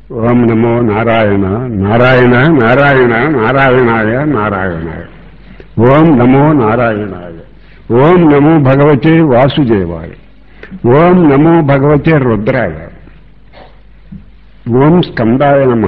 ఓం నమో నారాయణ నారాయణ నారాయణ నారాయణాయ నారాయణాయ ఓం నమో నారాయణాయ ఓం నమో భగవతే వాసుదేవాయ ఓం నమో భగవతే రుద్రాయ ఓం స్కందాయ నమ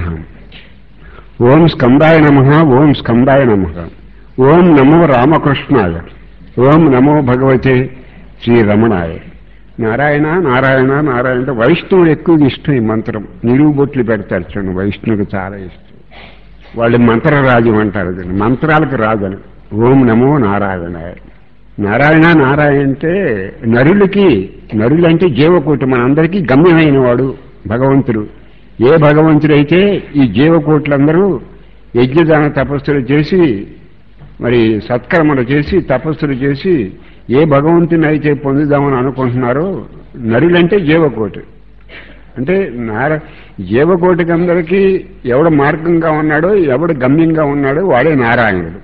ఓం స్కందాయ నమ ఓం స్కందాయ నమ ఓం నమో రామకృష్ణాయ ఓం నమో భగవతే శ్రీరమణాయ నారాయణ నారాయణ నారాయణ అంటే వైష్ణవుడు ఎక్కువ ఇష్టం ఈ మంత్రం నిలువు బొట్లు పెడతారు చూడండి వైష్ణవుడికి చాలా ఇష్టం వాళ్ళు మంత్రరాజు అంటారు దీన్ని మంత్రాలకు రాజని ఓం నమో నారాయణాయ నారాయణ నారాయణ అంటే నరులకి నరులు అంటే జీవకోటి మనందరికీ గమ్యమైన వాడు భగవంతుడు ఏ భగవంతుడైతే ఈ జీవకోట్లందరూ యజ్ఞదాన తపస్సులు చేసి మరి సత్కర్మలు చేసి తపస్సులు చేసి ఏ భగవంతుని అయితే పొందుదామని అనుకుంటున్నారో నరులంటే జీవకోటి అంటే నార జీవకోటికి అందరికీ ఎవడు మార్గంగా ఉన్నాడో ఎవడు గమ్యంగా ఉన్నాడో వాడే నారాయణుడు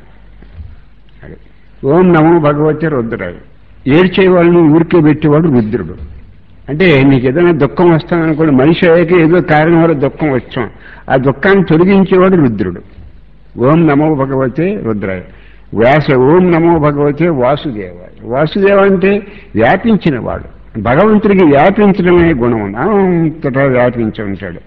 అదే. ఓం నమో భగవతే రుద్రాడు ఏడ్చే వాళ్ళని ఊరికే పెట్టేవాడు రుద్రుడు అంటే నీకు ఏదైనా దుఃఖం వస్తాననుకోండి మనిషి అయ్యాక ఏదో కారణం వల్ల దుఃఖం వచ్చాం ఆ దుఃఖాన్ని తొలగించేవాడు రుద్రుడు ఓం నమో భగవతే రుద్రాయ వ్యాస ఓం నమో భగవతే వాసుదేవాయ వాసుదేవ అంటే వ్యాపించిన వాడు భగవంతుడికి వ్యాపించడమే గుణం ఉంది అంతటా వ్యాపించి ఉంటాడు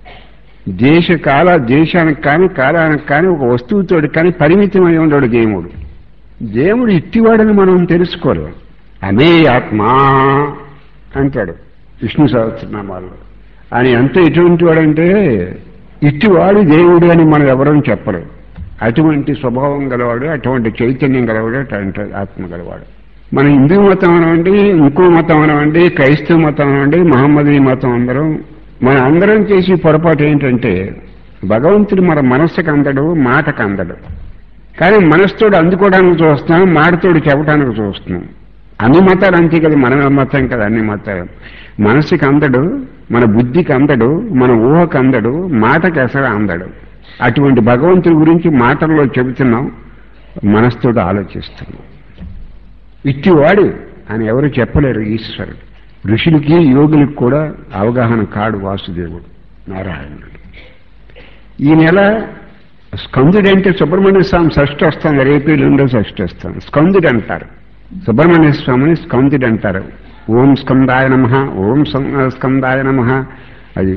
దేశ కాల దేశానికి కానీ కాలానికి కానీ ఒక వస్తువుతోటి కానీ పరిమితమై ఉండడు దేవుడు దేవుడు ఇట్టివాడని మనం తెలుసుకోలేం అనే ఆత్మా అంటాడు విష్ణు సహస్రనామాల్లో ఆయన ఎంత ఎటువంటి వాడంటే ఇట్టివాడు దేవుడు అని మనం ఎవరూ చెప్పలేం అటువంటి స్వభావం గలవాడు అటువంటి చైతన్యం గలవాడు అటువంటి ఆత్మ గలవాడు మన హిందూ మతం అనవండి ఇంకో మతం అనవండి క్రైస్తవ మతం అనవండి మహమ్మదీ మతం అందరం మన అందరం చేసి పొరపాటు ఏంటంటే భగవంతుడు మన మనస్సుకు అందడు మాటకు అందడు కానీ మనసుతోడు అందుకోవడానికి చూస్తున్నాం మాటతోడు చెప్పడానికి చూస్తున్నాం అన్ని మతాలు అంతే కదా మన మతం కదా అన్ని మతాలు మనసుకి అందడు మన బుద్ధికి అందడు మన ఊహకు అందడు మాటకి అసలు అందడు అటువంటి భగవంతుడి గురించి మాటల్లో చెబుతున్నాం మనసుతోటి ఆలోచిస్తున్నాం ఇట్టివాడు అని ఎవరు చెప్పలేరు ఈశ్వరుడు ఋషులకి యోగులకు కూడా అవగాహన కాడు వాసుదేవుడు నారాయణుడు ఈ నెల స్కందుడు అంటే సుబ్రహ్మణ్య స్వామి షష్ఠి వస్తుంది రేపు ఎల్లుండో షష్ఠి వస్తుంది స్కందుడు అంటారు సుబ్రహ్మణ్య స్వామిని స్కందుడు అంటారు ఓం స్కందాయ నమ ఓం సం- స్కందాయ నమ అది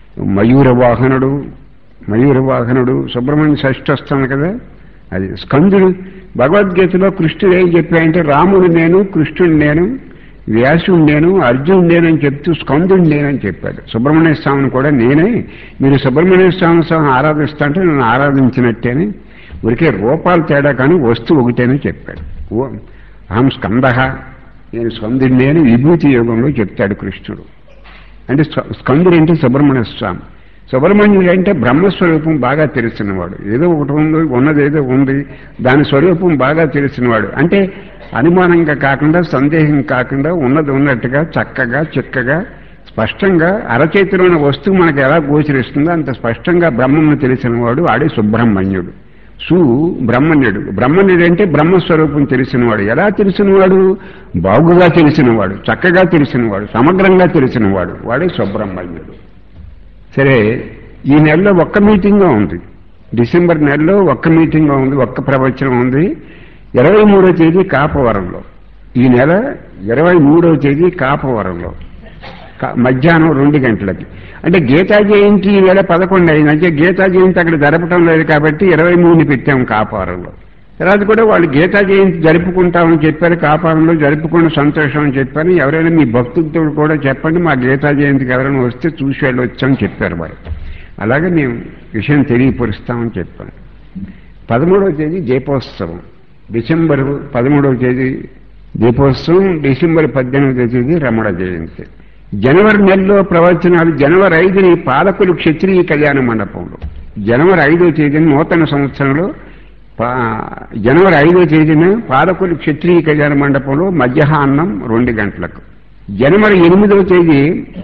మయూర వాహనుడు మయూర వాహనుడు సుబ్రహ్మణ్య షష్ఠి వస్తుంది కదా అది స్కందుడు భగవద్గీతలో కృష్ణుడు ఏం చెప్పాయంటే రాముడు నేను కృష్ణుడు నేను వ్యాసుడు నేను అర్జునుడు నేనని చెప్తూ స్కందుడు నేనని చెప్పాడు సుబ్రహ్మణ్య స్వామిని కూడా నేనే మీరు సుబ్రహ్మణ్య స్వామి స్వామి ఆరాధిస్తా అంటే నన్ను ఆరాధించినట్టేనే ఊరికే రూపాలు తేడా కానీ వస్తువు ఒకటేనే చెప్పాడు ఓ అహం స్కంద నేను స్కందుడు నేను విభూతి యోగంలో చెప్తాడు కృష్ణుడు అంటే స్క- స్కందుడు అంటే సుబ్రహ్మణ్య స్వామి సుబ్రహ్మణ్యుడు అంటే బ్రహ్మస్వరూపం బాగా తెలిసినవాడు ఏదో ఒకటి ఉంది ఉన్నది ఏదో ఉంది దాని స్వరూపం బాగా తెలిసినవాడు అంటే అనుమానంగా కాకుండా సందేహం కాకుండా ఉన్నది ఉన్నట్టుగా చక్కగా చిక్కగా స్పష్టంగా అరచేతిలోని వస్తువు మనకు ఎలా గోచరిస్తుందో అంత స్పష్టంగా బ్రహ్మను తెలిసినవాడు ఆడే సుబ్రహ్మణ్యుడు సు బ్రహ్మణ్యుడు బ్రహ్మణ్యుడు అంటే బ్రహ్మస్వరూపం తెలిసినవాడు ఎలా తెలిసినవాడు బాగుగా తెలిసినవాడు చక్కగా తెలిసినవాడు సమగ్రంగా తెలిసినవాడు వాడే సుబ్రహ్మణ్యుడు సరే ఈ నెలలో ఒక్క మీటింగ్ ఉంది డిసెంబర్ నెలలో ఒక్క మీటింగ్ ఉంది ఒక్క ప్రవచనం ఉంది ఇరవై మూడో తేదీ కాపవరంలో ఈ నెల ఇరవై మూడో తేదీ కాపవరంలో క- మధ్యాహ్నం రెండు గంటలకి అంటే గీతా జయంతి ఈ వేళ పదకొండు అయింది అంటే గీతా జయంతి అక్కడ జరపటం లేదు కాబట్టి ఇరవై మూడుని పెట్టాం కాపారంలో తర్వాత కూడా వాళ్ళు గీతా జయంతి జరుపుకుంటామని చెప్పారు కాపారంలో జరుపుకున్న సంతోషం అని చెప్పారు ఎవరైనా మీ భక్తులతో కూడా చెప్పండి మా గీతా జయంతికి ఎవరైనా వస్తే చూసి వెళ్ళొచ్చని చెప్పారు వాళ్ళు అలాగే మేము విషయం తెలియపరుస్తామని చెప్పాను పదమూడవ తేదీ దీపోత్సవం డిసెంబర్ పదమూడవ తేదీ దీపోత్సవం డిసెంబర్ పద్దెనిమిదవ తేదీ రమణ జయంతి జనవరి నెలలో ప్రవచనాలు జనవరి ఐదుని పాలకులు క్షత్రియ కళ్యాణ మండపంలో జనవరి ఐదో తేదీన నూతన సంవత్సరంలో పా- జనవరి ఐదో తేదీన పాలకులు క్షత్రియ కళ్యాణ మండపంలో మధ్యాహ్నం రెండు గంటలకు జనవరి ఎనిమిదవ తేదీ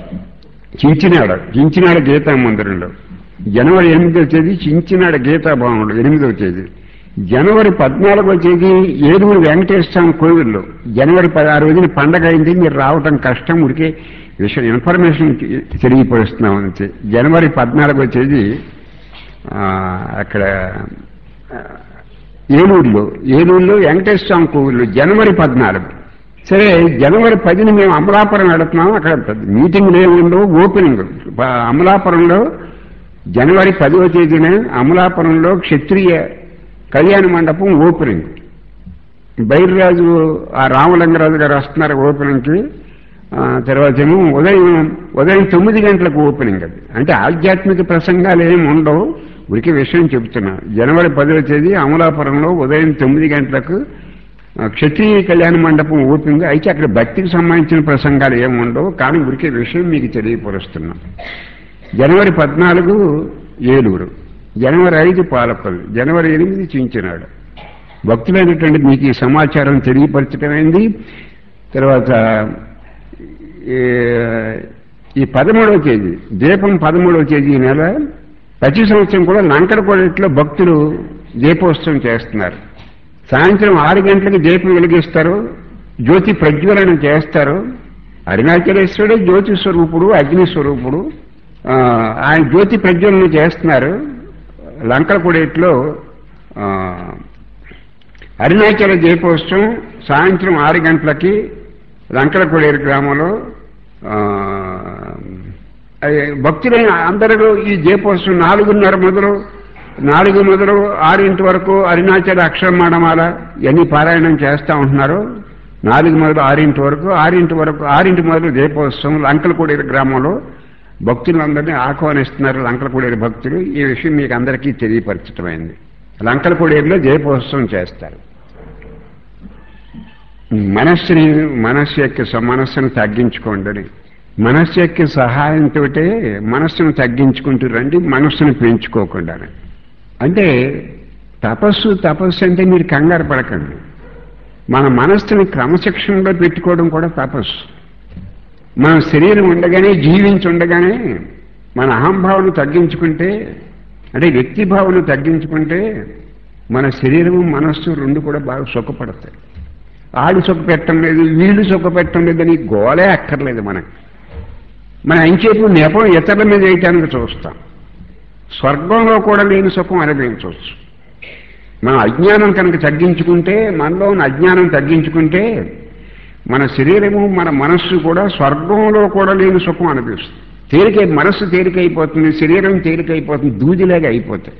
చించినాడ చించినాడ గీతా మందిరంలో జనవరి ఎనిమిదవ తేదీ చించినాడ గీతా భవనంలో ఎనిమిదవ తేదీ జనవరి పద్నాలుగవ తేదీ ఏడుగురు వెంకటేశ్వర స్వామి కోవిల్లో జనవరి పదహారు రోజున పండగ అయింది మీరు రావటం కష్టం ఉడికే విషయం ఇన్ఫర్మేషన్ తెలియపరుస్తున్నాం అని జనవరి పద్నాలుగో తేదీ ఆ, అక్కడ ఆ, ఏలూరులో ఏలూరులో వెంకటేశ్వర స్వామి కోవిల్లో జనవరి పద్నాలుగు సరే జనవరి పదిని మేము అమలాపురం వెళుతున్నాం అక్కడ పెద్ద మీటింగ్లు ఏమి ఉండవు ఓపెనింగ్ ప- అమలాపురంలో జనవరి పదవ తేదీన అమలాపురంలో క్షత్రియ కళ్యాణ మండపం ఓపెనింగ్ బైర్రాజు ఆ రామలింగరాజు గారు వస్తున్నారు ఓపెనింగ్కి ఆ, తర్వాత ఏమో ఉదయం ఉదయం తొమ్మిది గంటలకు ఓపెనింగ్ అది అంటే ఆధ్యాత్మిక ప్రసంగాలు ఏమి ఉండవు ఉరికి విషయం చెబుతున్నా జనవరి పదవ తేదీ అమలాపురంలో ఉదయం తొమ్మిది గంటలకు ఆ, క్షత్రియ కళ్యాణ మండపం ఓపెనింగ్ అయితే అక్కడ భక్తికి సంబంధించిన ప్రసంగాలు ఏమి ఉండవు కానీ ఉరికే విషయం మీకు తెలియపరుస్తున్నాం జనవరి పద్నాలుగు ఏలూరు జనవరి ఐదు పాలపల్లి జనవరి ఎనిమిది చించినాడు భక్తులైనటువంటి మీకు ఈ సమాచారం తెలియపరచడమైంది తర్వాత ఈ- ఈ పదమూడవ తేదీ దీపం పదమూడవ తేదీ ఈ నెల ప్రతి సంవత్సరం కూడా లంకరకోడట్లో భక్తులు దీపోత్సవం చేస్తున్నారు సాయంత్రం ఆరు గంటలకు దీపం వెలిగిస్తారు జ్యోతి ప్రజ్వలన చేస్తారు అరుణాచలేశ్వరుడు జ్యోతి స్వరూపుడు అగ్ని స్వరూపుడు ఆ, ఆయన జ్యోతి ప్రజ్వలన చేస్తున్నారు లంకలకొడేట్లో ఆ, అరుణాచల దీపోత్సవం సాయంత్రం ఆరు గంటలకి లంకలకొడేరు గ్రామంలో ఆ, అది భక్తులైన అందరూ ఈ దీపోత్సవం నాలుగున్నర మొదలు నాలుగు మొదలు ఆరింటి వరకు అరుణాచల అక్షరమాడమాల ఇవన్నీ పారాయణం చేస్తూ ఉంటున్నారు నాలుగు మొదలు ఆరింటి వరకు ఆరింటి వరకు ఆరింటి మొదలు దీపోత్సవం లంకలకొడేరు గ్రామంలో భక్తులందరినీ ఆహ్వానిస్తున్నారు లంకలకొడేరు భక్తులు ఈ విషయం మీకు అందరికీ తెలియపరచటమైంది లంకలకొడేరులో దీపోత్సవం చేస్తారు మనస్సుని మనస్సు యొక్క స- మనస్సును తగ్గించుకోండి మనస్సు యొక్క సహాయంతో మనస్సును తగ్గించుకుంటూ రండి మనస్సును పెంచుకోకుండా అంటే తపస్సు తపస్సు అంటే మీరు కంగారు పడకండి మన మనస్సుని క్రమశిక్షణలో పెట్టుకోవడం కూడా తపస్సు మన శరీరం ఉండగానే జీవించి ఉండగానే మన అహంభావన తగ్గించుకుంటే అంటే వ్యక్తి భావన తగ్గించుకుంటే మన శరీరము మనస్సు రెండు కూడా బాగా సుఖపడతాయి ఆడు సుఖ పెట్టడం లేదు వీళ్ళు సుఖ పెట్టడం లేదని గోలే అక్కర్లేదు మనకి మన అంచేపు నెపం ఇతరుల మీద వేయటానికి చూస్తాం స్వర్గంలో కూడా లేని సుఖం అనుభవించవచ్చు మనం అజ్ఞానం కనుక తగ్గించుకుంటే మనలో ఉన్న అజ్ఞానం తగ్గించుకుంటే మన శరీరము మన మనస్సు కూడా స్వర్గంలో కూడా లేని సుఖం అనిపిస్తుంది తేలికై మనస్సు తేలికైపోతుంది శరీరం తేలికైపోతుంది దూదిలాగా అయిపోతాయి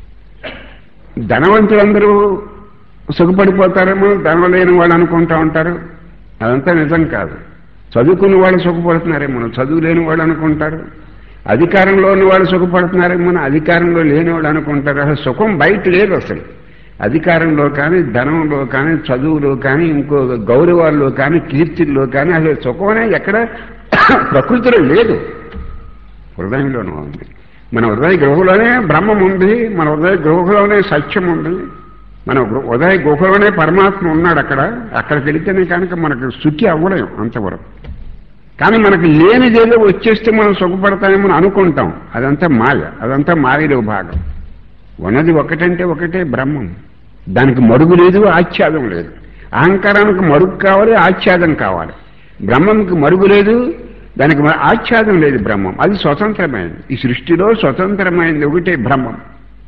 ధనవంతులందరూ సుఖపడిపోతారేమో ధనం లేని వాళ్ళు అనుకుంటా ఉంటారు అదంతా నిజం కాదు చదువుకున్న వాళ్ళు సుఖపడుతున్నారేమో చదువు లేని వాళ్ళు అనుకుంటారు అధికారంలో ఉన్న వాళ్ళు సుఖపడుతున్నారేమో అధికారంలో లేని వాళ్ళు అనుకుంటారు అసలు సుఖం బయట లేదు అసలు అధికారంలో కానీ ధనంలో కానీ చదువులో కానీ ఇంకో గౌరవాల్లో కానీ కీర్తిల్లో కానీ అసలు సుఖం అనేది ఎక్కడ ప్రకృతిలో లేదు హృదయంలోనూ ఉంది మన హృదయ గృహలోనే బ్రహ్మం ఉంది మన హృదయ గృహలోనే సత్యం ఉంది మన గృ- హృదయ గుహలోనే పరమాత్మ ఉన్నాడు అక్కడ అక్కడికి వెళితేనే కనుక మనకు శుచి అవ్వలేం అంతవరకు కానీ మనకు లేనిదేదో వచ్చేస్తే మనం సుఖపడతామేమో అని అనుకుంటాం అదంతా మాయ అదంతా మాయలో భాగం ఉన్నది ఒకటంటే ఒకటే బ్రహ్మం దానికి మరుగు లేదు ఆచ్ఛాదం లేదు అహంకారానికి మరుగు కావాలి ఆచ్ఛాదం కావాలి బ్రహ్మంకి మరుగు లేదు దానికి మ- ఆచ్ఛాదం లేదు బ్రహ్మం అది స్వతంత్రమైనది ఈ సృష్టిలో స్వతంత్రమైనది ఒకటే బ్రహ్మం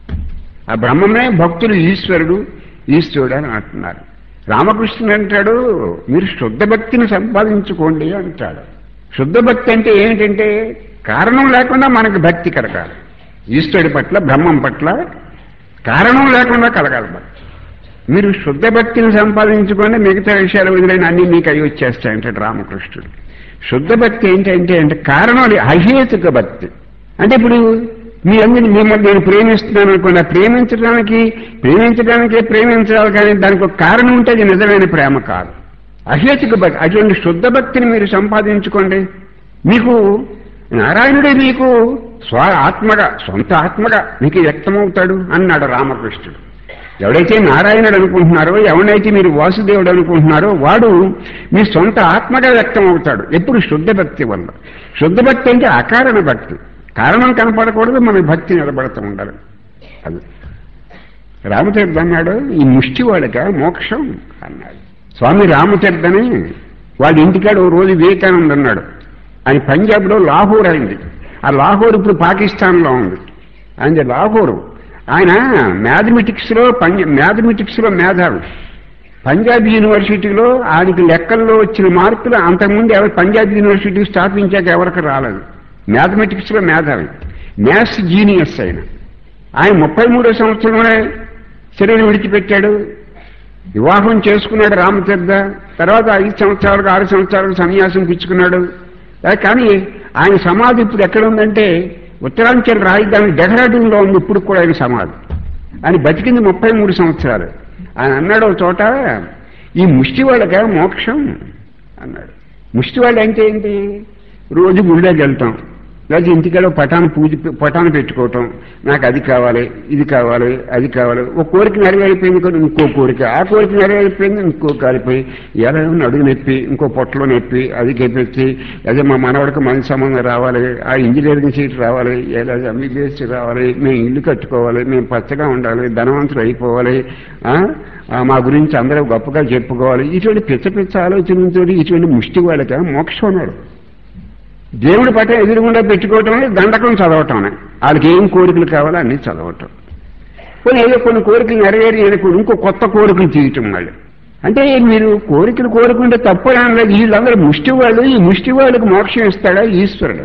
ఆ బ్రహ్మమే భక్తులు ఈశ్వరుడు ఈశ్వరుడు అని అంటున్నారు రామకృష్ణుడు అంటాడు మీరు శుద్ధ భక్తిని సంపాదించుకోండి అంటాడు శుద్ధ భక్తి అంటే ఏంటంటే కారణం లేకుండా మనకు భక్తి కలగాలి ఈశ్వరుడి పట్ల బ్రహ్మం పట్ల కారణం లేకుండా కలగాలి భక్తి మీరు శుద్ధ భక్తిని సంపాదించుకోండి మిగతా విషయాలు వదిలేని అన్ని మీకు అవి వచ్చేస్తాయంటాడు రామకృష్ణుడు శుద్ధ భక్తి ఏంటంటే అంటే కారణం లే- అహేతుక భక్తి అంటే ఇప్పుడు మీ అందరిని మిమ్మల్ని నేను ప్రేమిస్తున్నాను అనుకోండి ఆ ప్రేమించడానికి ప్రేమించడానికే ప్రేమించాలి కానీ దానికి ఒక కారణం ఉంటే అది నిజమైన ప్రేమ కాదు అహేతుక భక్తి అటువంటి శుద్ధ భక్తిని మీరు సంపాదించుకోండి మీకు నారాయణుడే మీకు స్వ ఆత్మగా సొంత ఆత్మగా మీకు వ్యక్తమవుతాడు అన్నాడు రామకృష్ణుడు ఎవడైతే నారాయణుడు అనుకుంటున్నారో ఎవడైతే మీరు వాసుదేవుడు అనుకుంటున్నారో వాడు మీ సొంత ఆత్మగా వ్యక్తం అవుతాడు ఎప్పుడు శుద్ధ భక్తి వల్ల శుద్ధ భక్తి అంటే అకారణ భక్తి కారణం కనపడకూడదు మన భక్తి నిలబడుతూ ఉండాలి అది రామతీర్థ అన్నాడు ఈ ముష్టి వాడిక మోక్షం అన్నాడు స్వామి రామతీర్థని వాళ్ళ ఇంటికాడ ఓ రోజు వివేకానంద అన్నాడు ఆయన పంజాబ్లో లాహోర్ అయింది ఆ లాహోర్ ఇప్పుడు పాకిస్తాన్లో ఉంది ఆయన లాహోర్ ఆయన మ్యాథమెటిక్స్లో పంజ మ్యాథమెటిక్స్లో మేధావి పంజాబ్ యూనివర్సిటీలో ఆయనకి లెక్కల్లో వచ్చిన మార్కులు అంతకుముందు ఎవరు పంజాబ్ యూనివర్సిటీ స్థాపించాక ఎవరికి రాలేదు మ్యాథమెటిక్స్లో మేధావి మ్యాథ్స్ జీనియస్ ఆయన ఆయన ముప్పై మూడో సంవత్సరంలోనే శరీరం విడిచిపెట్టాడు వివాహం చేసుకున్నాడు రామతీర్థ తర్వాత ఐదు సంవత్సరాలకు ఆరు సంవత్సరాలకు సన్యాసం పుచ్చుకున్నాడు ఆ, కానీ ఆయన సమాధి ఇప్పుడు ఎక్కడ ఉందంటే ఉత్తరాంచల్ రాజధాని డెహ్రాడూన్లో ఉంది ఇప్పుడు కూడా ఆయన సమాధి ఆయన బతికింది ముప్పై మూడు సంవత్సరాలు ఆయన అన్నాడు ఒక చోట ఈ ముష్టి వాళ్ళక మోక్షం అన్నాడు ముష్టి వాళ్ళు అంటే ఏంటి రోజు గుళ్ళోకి వెళ్తాం లేదా ఇంటికెళ్ళి పటాన్ని పూజ పటాన్ని పెట్టుకోవటం నాకు అది కావాలి ఇది కావాలి అది కావాలి ఒక కోరిక నెరవేరిపోయింది కానీ ఇంకో కోరిక ఆ కోరిక నెరవేరిపోయింది ఇంకో కాలిపోయి ఎలా అడుగు నొప్పి ఇంకో పొట్టలో నొప్పి అది గెప్పెత్తి అదే మా మనవాడికి మంచి సంబంధం రావాలి ఆ ఇంజనీరింగ్ సీట్ రావాలి ఎలా ఎంబీబీఎస్ రావాలి మేము ఇల్లు కట్టుకోవాలి మేము పచ్చగా ఉండాలి ధనవంతులు అయిపోవాలి ఆ? ఆ, మా గురించి అందరూ గొప్పగా చెప్పుకోవాలి ఇటువంటి పిచ్చ పిచ్చ ఆలోచనలతో ఇటువంటి ముష్టి వాళ్ళక మోక్షం అన్నాడు దేవుడి పట్ల ఎదురుగుండా పెట్టుకోవటమే దండకం చదవటమే వాళ్ళకి ఏం కోరికలు కావాలో అన్ని చదవటం కొన్ని ఏదో కొన్ని కోరికలు నెరవేరి అనుకో ఇంకో కొత్త కోరికలు తీయటం వాళ్ళు అంటే మీరు కోరికలు కోరుకుంటే తప్పు అనలేదు వీళ్ళందరూ ముష్టి వాళ్ళు ఈ ముష్టి వాళ్ళకి మోక్షం ఇస్తాడా ఈశ్వరుడు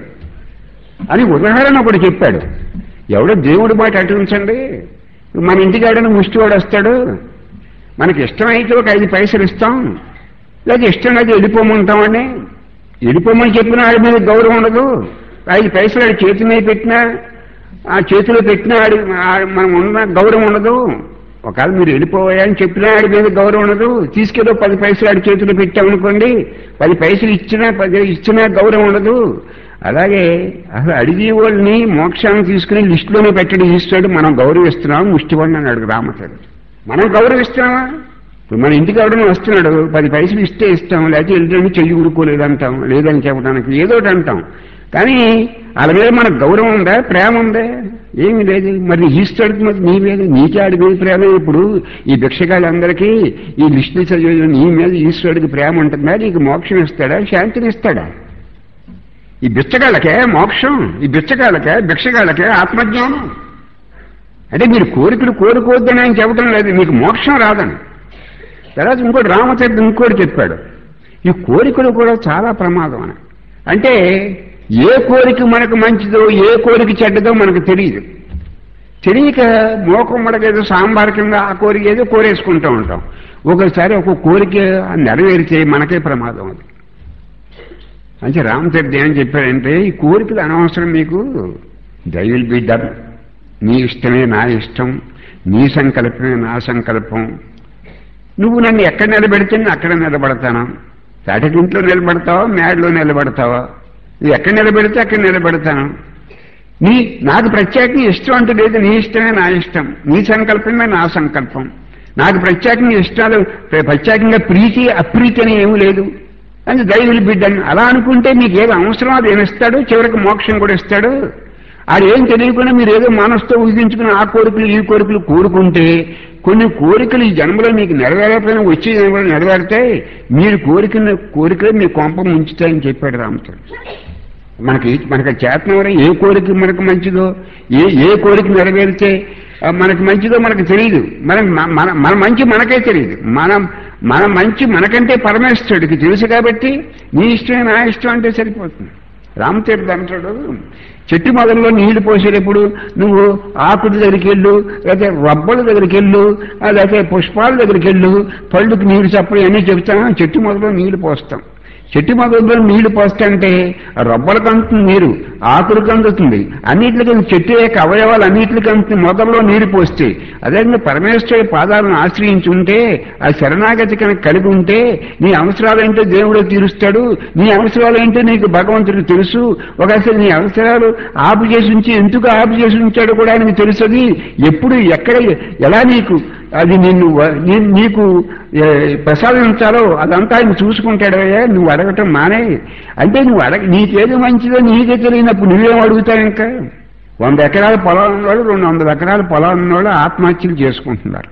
అని ఉదాహరణ ఒకటి చెప్పాడు ఎవడో దేవుడి మాట అటు ఉంచండి మన ఇంటికాడని ముష్టివాడు వస్తాడు మనకి ఇష్టమైతే ఒక ఐదు పైసలు ఇస్తాం లేదా ఇష్టం అయితే వెళ్ళిపోమంటామని వెళ్ళిపోమని చెప్పిన ఆడి మీద గౌరవం ఉండదు ఐదు పైసలు ఆడి చేతి మీద పెట్టినా ఆ చేతిలో పెట్టినా ఆడి ఆ- మనం ఉన్న గౌరవం ఉండదు ఒకవేళ మీరు వెళ్ళిపోయా అని చెప్పినా ఆడి మీద గౌరవం ఉండదు తీసుకెళ్ళి పది పైసలు ఆడి చేతిలో పెట్టామనుకోండి పది పైసలు ఇచ్చినా పది ఇచ్చినా గౌరవం ఉండదు అలాగే అసలు అడిగి వాళ్ళని మోక్షాన్ని తీసుకుని లిస్టులోనే పెట్టడం ఇస్తాడు మనం గౌరవిస్తున్నాం ముష్టివాడిని అన్నాడు రామచంద్ర మనం గౌరవిస్తున్నామా ఇప్పుడు మన ఇంటికి ఎవడని వస్తున్నాడు పది పైసలు ఇస్తే ఇస్తాం లేకపోతే వెళ్ళడానికి చెయ్యి ఊరుకోలేదంటాం లేదని చెప్పడానికి ఏదో ఒకటి అంటాం కానీ వాళ్ళ మీద మనకు గౌరవం ఉందా ప్రేమ ఉందా ఏమీ లేదు మరి ఈశ్వరుడికి మరి నీ మీద నీకే ఆడి మీద ప్రేమ ఇప్పుడు ఈ భిక్షగాళ్ళందరికీ ఈ లిస్టులు చదివే నీ మీద ఈశ్వరుడికి ప్రేమ ఉంటుందా నీకు మోక్షం ఇస్తాడా శాంతిని ఇస్తాడా ఈ బిచ్చగాళ్ళకే మోక్షం ఈ బిచ్చగాళ్ళకే భిక్షగాళ్ళకే ఆత్మజ్ఞానం అంటే మీరు కోరికలు కోరుకోవద్దని ఆయన చెప్పడం లేదు మీకు మోక్షం రాదని తర్వాత ఇంకోటి రామచంద్ర ఇంకోటి చెప్పాడు ఈ కోరికలు కూడా చాలా ప్రమాదం అని అంటే ఏ కోరిక మనకు మంచిదో ఏ కోరిక చెడ్డదో మనకు తెలియదు తెలియక మోకం మడకేదో సాంబార్ కింద ఆ కోరిక ఏదో కోరేసుకుంటూ ఉంటాం ఒకసారి ఒక కోరిక నెరవేరితే మనకే ప్రమాదం అది అంటే రామచంద్ర ఏం చెప్పాడంటే ఈ కోరికలు అనవసరం మీకు దై విల్ బి డన్ నీ ఇష్టమే నా ఇష్టం నీ సంకల్పమే నా సంకల్పం నువ్వు నన్ను ఎక్కడ నిలబెడితే నేను అక్కడ నిలబడతాను తాటకింట్లో నిలబడతావా మేడలో నిలబడతావా నువ్వు ఎక్కడ నిలబెడితే అక్కడ నిలబెడతాను నీ నాకు ప్రత్యేకంగా ఇష్టం అంటే లేదు నీ ఇష్టమే నా ఇష్టం నీ సంకల్పమే నా సంకల్పం నాకు ప్రత్యేకంగా ఇష్టాలు ప్ర- ప్రత్యేకంగా ప్రీతి అప్రీతి అని ఏమీ లేదు అని దైవులు బిడ్డని అలా అనుకుంటే మీకు ఏదో అవసరం అది ఏమిస్తాడు చివరికి మోక్షం కూడా ఇస్తాడు అది ఏం తెలియకుండా మీరు ఏదో మనసుతో ఊహించుకుని ఆ కోరికలు ఈ కోరికలు కోరుకుంటే కొన్ని కోరికలు ఈ జన్మలో మీకు నెరవేరకపోయినా వచ్చే జన్మలో నెరవేరుతాయి మీరు కోరికలు కోరికలు మీ కొంప ముంచుతాయని చెప్పాడు రామచంద్ర మనకి మనకి చేతనం ఏ కోరిక మనకు మంచిదో ఏ ఏ కోరిక నెరవేరితే ఆ, మనకి మంచిదో మనకు తెలియదు మనం మన మన- మన మంచి మనకే తెలియదు మనం మన మంచి మనకంటే పరమేశ్వరుడికి తెలుసు కాబట్టి నీ ఇష్టమే నా ఇష్టం అంటే సరిపోతుంది రామతీర్థ అంటాడు చెట్టు మొదల్లో నీళ్లు పోసేటప్పుడు నువ్వు ఆకుల దగ్గరికి వెళ్ళు లేకపోతే రబ్బల దగ్గరికి వెళ్ళు ఆ, లేకపోతే పుష్పాల దగ్గరికి వెళ్ళు పళ్ళుకి నీళ్లు చెప్పడం అన్నీ చెప్తాం చెట్టు మొదల్లో నీళ్లు పోస్తాం చెట్టు మొదల్లో నీళ్లు పోస్తాంటే రబ్బలకు అందుతుంది నీరు ఆకులకు అందుతుంది అన్నిటికీ చెట్టు యొక్క అవయవాలు అన్నిటికీ అందుతుంది మొదల్లో నీరు పోస్తే అదే పరమేశ్వరుడి పాదాలను ఆశ్రయించి ఉంటే ఆ శరణాగతి కనుక కలిగి ఉంటే నీ అవసరాలేంటో దేవుడే తీరుస్తాడు నీ అవసరాలేంటో నీకు భగవంతుడికి తెలుసు ఒకసారి నీ అవసరాలు ఆపు చేసి ఉంచి ఎందుకు ఆపు చేసి ఉంచాడో కూడా ఆయనకు తెలుసది ఎప్పుడు ఎక్కడ ఎలా నీకు అది నిన్ను వ- నీ- నీకు ఏ, ప్రసాదించాలో అదంతా ఆయన చూసుకుంటాడయ్యా నువ్వు అడగటం మానే అంటే నువ్వు అడగ నీకేది మంచిదో నీకే తెలియనప్పుడు నువ్వేం అడుగుతావు ఇంకా వంద ఎకరాల పొలం ఉన్నవాళ్ళు రెండు వందల ఎకరాల పొలం ఉన్నవాళ్ళు ఆత్మహత్యలు చేసుకుంటున్నారు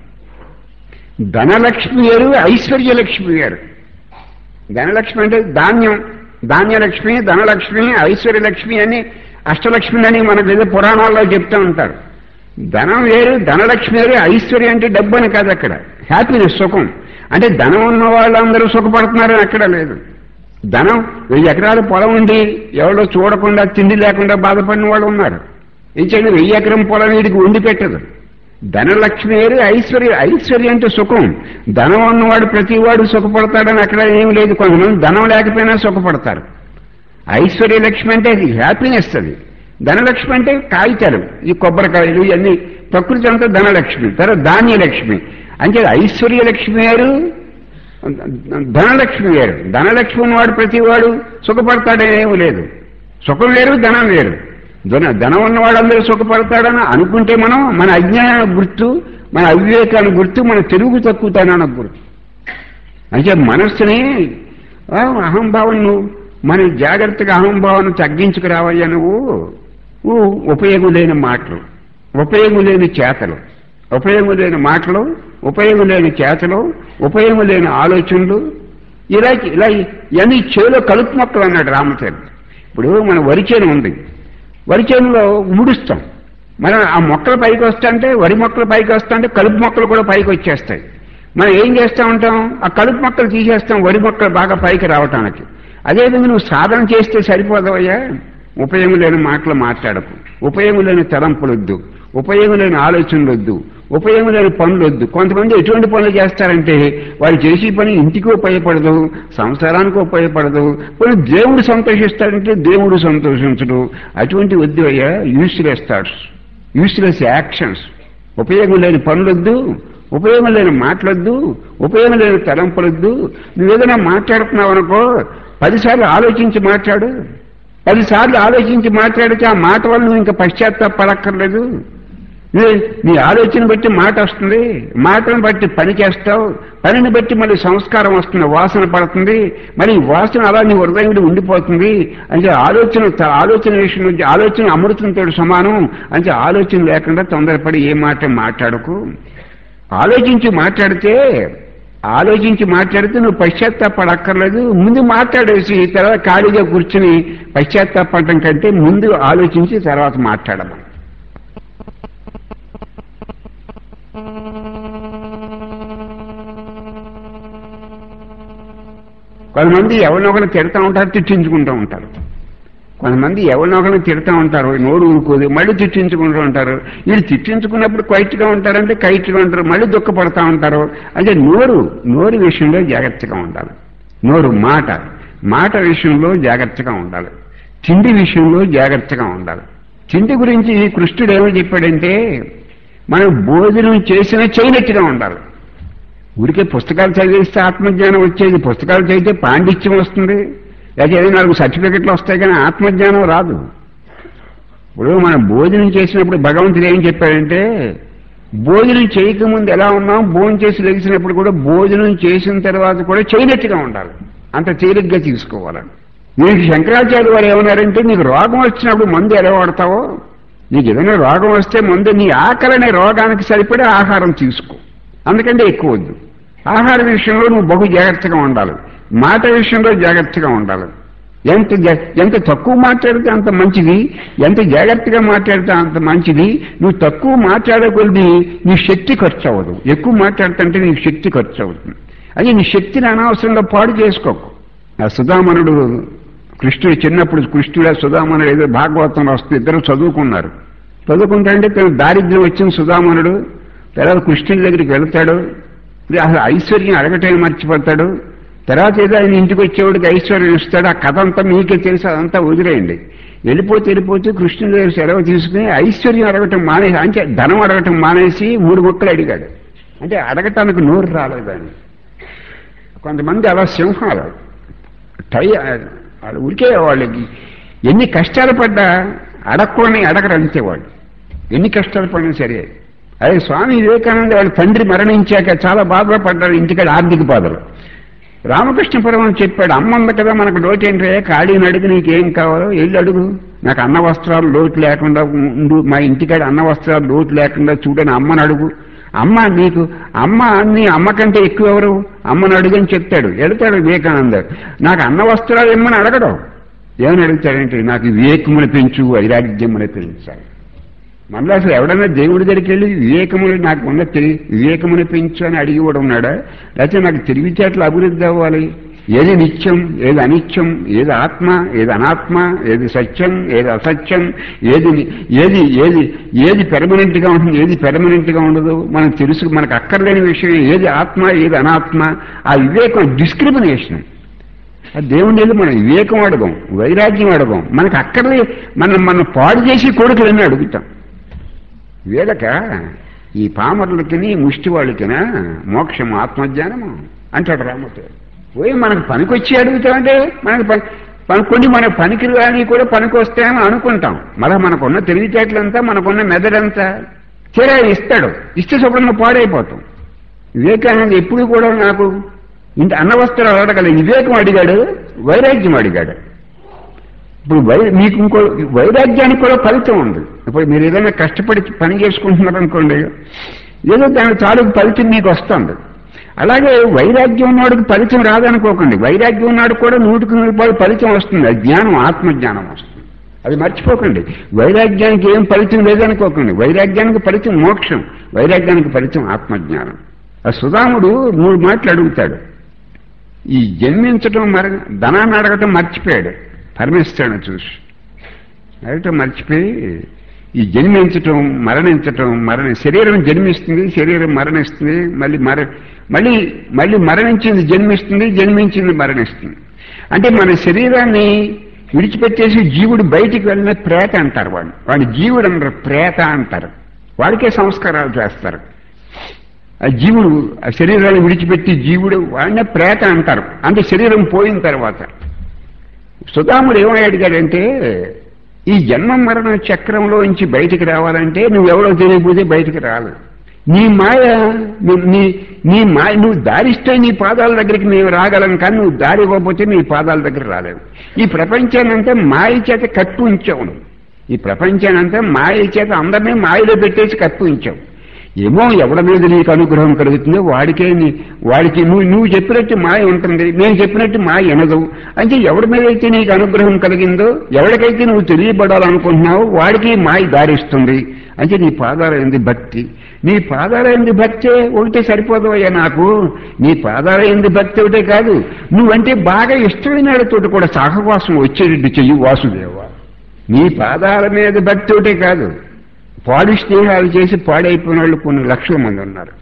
ధనలక్ష్మి వేరు ఐశ్వర్యలక్ష్మి వేరు ధనలక్ష్మి అంటే ధాన్యం ధాన్యలక్ష్మి ధనలక్ష్మి ఐశ్వర్యలక్ష్మి అని అష్టలక్ష్మి అని మనకు ఏదో పురాణాల్లో చెప్తూ ఉంటారు ధనం వేరు ధనలక్ష్మి వేరు ఐశ్వర్యం అంటే డబ్బు అని కాదు అక్కడ హ్యాపీనెస్ సుఖం అంటే ధనం ఉన్న వాళ్ళందరూ సుఖపడుతున్నారని అక్కడ లేదు ధనం వెయ్యి ఎకరాల పొలం ఉండి ఎవరో చూడకుండా తిండి లేకుండా బాధపడిన వాళ్ళు ఉన్నారు ఇచ్చండి వెయ్యి ఎకరం పొలం వీడికి ఉండి పెట్టదు ధనలక్ష్మి వేరు ఐశ్వర్య ఐశ్వర్యం అంటే సుఖం ధనం ఉన్నవాడు ప్రతివాడు సుఖపడతాడని అక్కడ ఏమి లేదు కొంతమంది ధనం లేకపోయినా సుఖపడతారు ఐశ్వర్య లక్ష్మి అంటే అది హ్యాపీనెస్ అది ధనలక్ష్మి అంటే కాగితాలు ఈ కొబ్బరికాయలు ఇవన్నీ ప్రకృతి అంతా ధనలక్ష్మి తర్వాత ధాన్యలక్ష్మి అంటే ఐశ్వర్య లక్ష్మి వేరు ధనలక్ష్మి వేరు ధనలక్ష్మి ఉన్నవాడు ప్రతివాడు సుఖపడతాడేమీ లేదు సుఖం వేరు ధనం వేరు ధన ధనం ఉన్నవాడందరూ సుఖపడతాడని అనుకుంటే మనం మన అజ్ఞాన గుర్తు మన అవివేకాన్ని గుర్తు మన తెలుగు తక్కువతానన్న గుర్తు అంటే మనస్సుని ఆ, అహంభావం నువ్వు మన జాగ్రత్తగా అహంభావాన్ని తగ్గించుకురావయ్యా నువ్వు నువ్వు ఉపయోగం లేని మాటలు ఉపయోగం లేని చేతలు ఉపయోగం లేని మాటలు ఉపయోగం లేని చేతలు ఉపయోగం లేని ఆలోచనలు ఇలా ఇలా ఇవన్నీ చేలో కలుపు మొక్కలు అన్నాడు రామచంద్ర ఇప్పుడు మన వరి చేను ఉంది వరి చేనులో ఊడుస్తాం మనం ఆ మొక్కలు పైకి వస్తాంటే వరి మొక్కలు పైకి వస్తాంటే కలుపు మొక్కలు కూడా పైకి వచ్చేస్తాయి మనం ఏం చేస్తూ ఉంటాం ఆ కలుపు మొక్కలు తీసేస్తాం వరి మొక్కలు బాగా పైకి రావటానికి అదేవిధంగా నువ్వు సాధన చేస్తే సరిపోదవయ్యా ఉపయోగం లేని మాటలు మాట్లాడకు ఉపయోగం లేని తలంపులొద్దు ఉపయోగం లేని ఆలోచనలు వద్దు ఉపయోగం లేని పనులు వద్దు కొంతమంది ఎటువంటి పనులు చేస్తారంటే వాళ్ళు చేసే పని ఇంటికి ఉపయోగపడదు సంసారానికి ఉపయోగపడదు కొన్ని దేవుడు సంతోషిస్తాడంటే దేవుడు సంతోషించడు అటువంటి వద్దు అయ్యా యూస్లెస్ థాట్స్ యూస్లెస్ యాక్షన్స్ ఉపయోగం లేని పనులొద్దు ఉపయోగం లేని మాటలొద్దు ఉపయోగం లేని తలంపులొద్దు నువ్వేదైనా మాట్లాడుతున్నావు అనుకో పదిసార్లు ఆలోచించి మాట్లాడు పదిసార్లు ఆలోచించి మాట్లాడితే ఆ మాట వల్ల నువ్వు ఇంకా పశ్చాత్తాపడక్కర్లేదు నీ- నీ ఆలోచన బట్టి మాట వస్తుంది మాటను బట్టి పని చేస్తావు పనిని బట్టి మళ్ళీ సంస్కారం వస్తుంది వాసన పడుతుంది మరి ఈ వాసన అలా నీ హృదయంలో ఉండిపోతుంది అంటే ఆలోచన త- ఆలోచన విషయం నుంచి ఆలోచన అమృతంతో సమానం అంటే ఆలోచన లేకుండా తొందరపడి ఏ మాట మాట్లాడకు ఆలోచించి మాట్లాడితే ఆలోచించి మాట్లాడితే నువ్వు పశ్చాత్తాపడక్కర్లేదు ముందు మాట్లాడేసి తర్వాత ఖాళీగా కూర్చుని పశ్చాత్తాపడటం కంటే ముందు ఆలోచించి తర్వాత మాట్లాడమని కొంతమంది ఎవరినొకరు తిడతా ఉంటారు తిట్టించుకుంటూ ఉంటారు కొంతమంది ఎవరినొకరు తిడతా ఉంటారు నోరు ఊరుకోదు మళ్ళీ తిట్టించుకుంటూ ఉంటారు వీళ్ళు తిట్టించుకున్నప్పుడు క్వైట్గా ఉంటారంటే కైట్గా ఉంటారు మళ్ళీ దుఃఖపడతా ఉంటారు అంటే నోరు నోరు విషయంలో జాగ్రత్తగా ఉండాలి నోరు మాట మాట విషయంలో జాగ్రత్తగా ఉండాలి తిండి విషయంలో జాగ్రత్తగా ఉండాలి తిండి గురించి కృష్ణుడు ఏమని చెప్పాడంటే మనం భోజనం చేసిన చేయనట్టుగా ఉండాలి ఊరికే పుస్తకాలు చదివిస్తే ఆత్మజ్ఞానం వచ్చేది పుస్తకాలు చదివితే పాండిత్యం వస్తుంది లేకపోతే ఏదో నాలుగు సర్టిఫికెట్లు వస్తాయి కానీ ఆత్మజ్ఞానం రాదు ఇప్పుడు మనం భోజనం చేసినప్పుడు భగవంతుడు ఏం చెప్పాడంటే భోజనం చేయకముందు ఎలా ఉన్నాం భోజనం చేసి లెగిసినప్పుడు కూడా భోజనం చేసిన తర్వాత కూడా చేయనట్టుగా ఉండాలి అంత తేలిగ్గా తీసుకోవాలి నీకు శంకరాచార్య వారు ఏమన్నారంటే నీకు రోగం వచ్చినప్పుడు మందు ఎలా వాడతావో నీకు ఏదైనా రోగం వస్తే ముందు నీ ఆకలి అనే రోగానికి సరిపడే ఆహారం తీసుకో అందుకంటే ఎక్కువ వద్దు ఆహార విషయంలో నువ్వు బహు జాగ్రత్తగా ఉండాలి మాట విషయంలో జాగ్రత్తగా ఉండాలి ఎంత జా- ఎంత తక్కువ మాట్లాడితే అంత మంచిది ఎంత జాగ్రత్తగా మాట్లాడితే అంత మంచిది నువ్వు తక్కువ మాట్లాడకూడదు నీ శక్తి ఖర్చు అవ్వదు ఎక్కువ మాట్లాడుతుంటే నీ శక్తి ఖర్చు అవుతుంది అది నీ శక్తిని అనవసరంగా పాడు చేసుకోకు ఆ సుధామనుడు కృష్ణుడు చిన్నప్పుడు కృష్ణుడు సుధామనుడు ఏదో భాగవతంలో వస్తే ఇద్దరు చదువుకున్నారు చదువుకుంటా అంటే తన దారిద్ర్యం వచ్చిన సుధామనుడు తర్వాత కృష్ణుడి దగ్గరికి వెళ్తాడు ఇది అసలు ఐశ్వర్యం అడగటం మర్చిపోతాడు తర్వాత ఏదో ఆయన ఇంటికి వచ్చేవాడికి ఐశ్వర్యం ఇస్తాడు ఆ కథ అంతా మీకే తెలుసు అదంతా వదిలేయండి వెళ్ళిపోతే వెళ్ళిపోతే కృష్ణుడి దగ్గర సెలవు తీసుకుని ఐశ్వర్యం అడగటం మానేసి అంటే ధనం అడగటం మానేసి మూడు మొక్కలు అడిగాడు అంటే అడగటానికి నోరు రాలేదని కొంతమంది అలా సింహాలు టై వాళ్ళు ఉరికే వాళ్ళకి ఎన్ని కష్టాలు పడ్డా అడగకూడని అడగరు అంతే వాళ్ళు ఎన్ని కష్టాలు పడినా సరే అదే స్వామి వివేకానంద వాళ్ళ తండ్రి మరణించాక చాలా బాధలు పడ్డారు ఇంటికాడ ఆర్థిక బాధలు రామకృష్ణ పరమని చెప్పాడు అమ్మ ఉంది కదా మనకు లోటు ఏంటంటే ఖాళీని అడుగు నీకేం కావాలో వెళ్ళి అడుగు నాకు అన్న వస్త్రాలు లోటు లేకుండా ఉండు మా ఇంటికాడ అన్న వస్త్రాలు లోటు లేకుండా చూడని అమ్మని అడుగు అమ్మ నీకు అమ్మ నీ అమ్మ కంటే ఎక్కువ ఎవరు అమ్మని అడుగని చెప్తాడు వెళతాడు వివేకానంద నాకు అన్న వస్త్రాలు ఇమ్మని అడగడం ఏమని అడుగుతాడంటే నాకు వివేకముని పెంచు వైరాగ్యముని పెంచాలి మళ్ళీ అసలు ఎవడన్నా దేవుడి దగ్గరికి వెళ్ళి వివేకముని నాకు ఉన్న తెలి వివేకముని పెంచు అని అడిగి కూడా ఉన్నాడా లేకపోతే నాకు తెలివితేటలు అభివృద్ధి అవ్వాలి ఏది నిత్యం ఏది అనిత్యం ఏది ఆత్మ ఏది అనాత్మ ఏది సత్యం ఏది అసత్యం ఏది ని- ఏది ఏది ఏది పెర్మనెంట్ గా ఉంటుంది ఏది పెర్మనెంట్ గా ఉండదు మనం తెలుసు మనకు అక్కర్లేని విషయం ఏది ఆత్మ ఏది అనాత్మ ఆ వివేకం డిస్క్రిమినేషన్ ఆ దేవుని వెళ్ళి మనం వివేకం అడగం వైరాగ్యం అడగం మనకు అక్కర్లే మనం మనం పాడు చేసి కొడుకులన్నీ అడుగుతాం వీళ్ళక ఈ పామరులకిని ముష్టి వాళ్ళకినా మోక్షం ఆత్మజ్ఞానము అంటాడు రామతో పోయి మనకు పనికొచ్చి అడుగుతామంటే మనకు పని పని కొన్ని మన పనికి రాని కూడా పనికి వస్తాయని అనుకుంటాం మళ్ళా మనకున్న తెలివితేటలంతా మనకున్న మెదడంతా తీరా ఇస్తాడు ఇస్తే శుభ్రంగా పాడైపోతాం వివేకానంద ఎప్పుడు కూడా నాకు ఇంత అన్నవస్త్రాలు అడగలేదు వివేకం అడిగాడు వైరాగ్యం అడిగాడు ఇప్పుడు వై మీకు ఇంకో వైరాగ్యానికి కూడా ఫలితం ఉంది ఇప్పుడు మీరు ఏదైనా కష్టపడి పని చేసుకుంటున్నారనుకోండి ఏదో దాని తాలూకు ఫలితం మీకు వస్తుంది అలాగే వైరాగ్యం ఉన్నవాడికి ఫలితం రాదనుకోకండి వైరాగ్యం ఉన్నాడు కూడా నూటికి నూరు రూపాయలు ఫలితం వస్తుంది అది జ్ఞానం ఆత్మజ్ఞానం వస్తుంది అది మర్చిపోకండి వైరాగ్యానికి ఏం ఫలితం లేదనుకోకండి వైరాగ్యానికి ఫలితం మోక్షం వైరాగ్యానికి ఫలితం ఆత్మజ్ఞానం ఆ సుధాముడు మూడు మాటలు అడుగుతాడు ఈ జన్మించటం మరి ధనాన్ని అడగటం మర్చిపోయాడు పరమేశ్వరుని చూసి అడగటం మర్చిపోయి ఈ జన్మించటం మరణించటం మరణ శరీరం జన్మిస్తుంది శరీరం మరణిస్తుంది మళ్ళీ మర మళ్ళీ మళ్ళీ మరణించింది జన్మిస్తుంది జన్మించింది మరణిస్తుంది అంటే మన శరీరాన్ని విడిచిపెట్టేసి జీవుడు బయటికి వెళ్ళిన ప్రేత అంటారు వాడిని వాడిని జీవుడు అంటారు ప్రేత అంటారు వాడికే సంస్కారాలు చేస్తారు ఆ జీవుడు ఆ శరీరాన్ని విడిచిపెట్టి జీవుడు వాడినే ప్రేత అంటారు అంటే శరీరం పోయిన తర్వాత సుధాముడు ఏమని అడిగాడంటే ఈ జన్మ మరణ చక్రంలో నుంచి బయటికి రావాలంటే నువ్వెవడో తెలియకపోతే బయటికి రాదు నీ మాయ నీ- నీ నీ మాయ నువ్వు దారిస్తే నీ పాదాల దగ్గరికి మేము రాగలం కానీ నువ్వు దారి ఇవ్వకపోతే నీ పాదాల దగ్గర రాలేవు ఈ ప్రపంచాన్నంతా మాయ చేత కట్టు ఉంచావు నువ్వు. ఈ ప్రపంచానంతా మాయ చేత అందరినీ మాయలో పెట్టేసి కట్టు ఉంచావు ఏమో ఎవడి మీద నీకు అనుగ్రహం కలుగుతుందో వాడికే నీ వాడికి నువ్వు నువ్వు చెప్పినట్టు మాయ ఉంటుంది నేను చెప్పినట్టు మాయ ఎనదు అంటే ఎవడి మీద అయితే నీకు అనుగ్రహం కలిగిందో ఎవరికైతే నువ్వు తెలియబడాలనుకుంటున్నావో వాడికి మాయ దారిస్తుంది అంటే నీ పాదాల ఎందు భక్తి నీ పాదాల ఎందు భక్తే ఒకటే సరిపోదవయ్యా నాకు నీ పాదాల ఎందు భక్తి ఒకటే కాదు నువ్వంటే బాగా ఇష్టమైన వాళ్ళతోటి కూడా సహవాసం వచ్చేటట్టు చెయ్యి వాసుదేవ నీ పాదాల మీద భక్తి ఒకటే కాదు పాడు స్నేహాలు చేసి పాడైపోయిన వాళ్ళు కొన్ని లక్షల మంది ఉన్నారు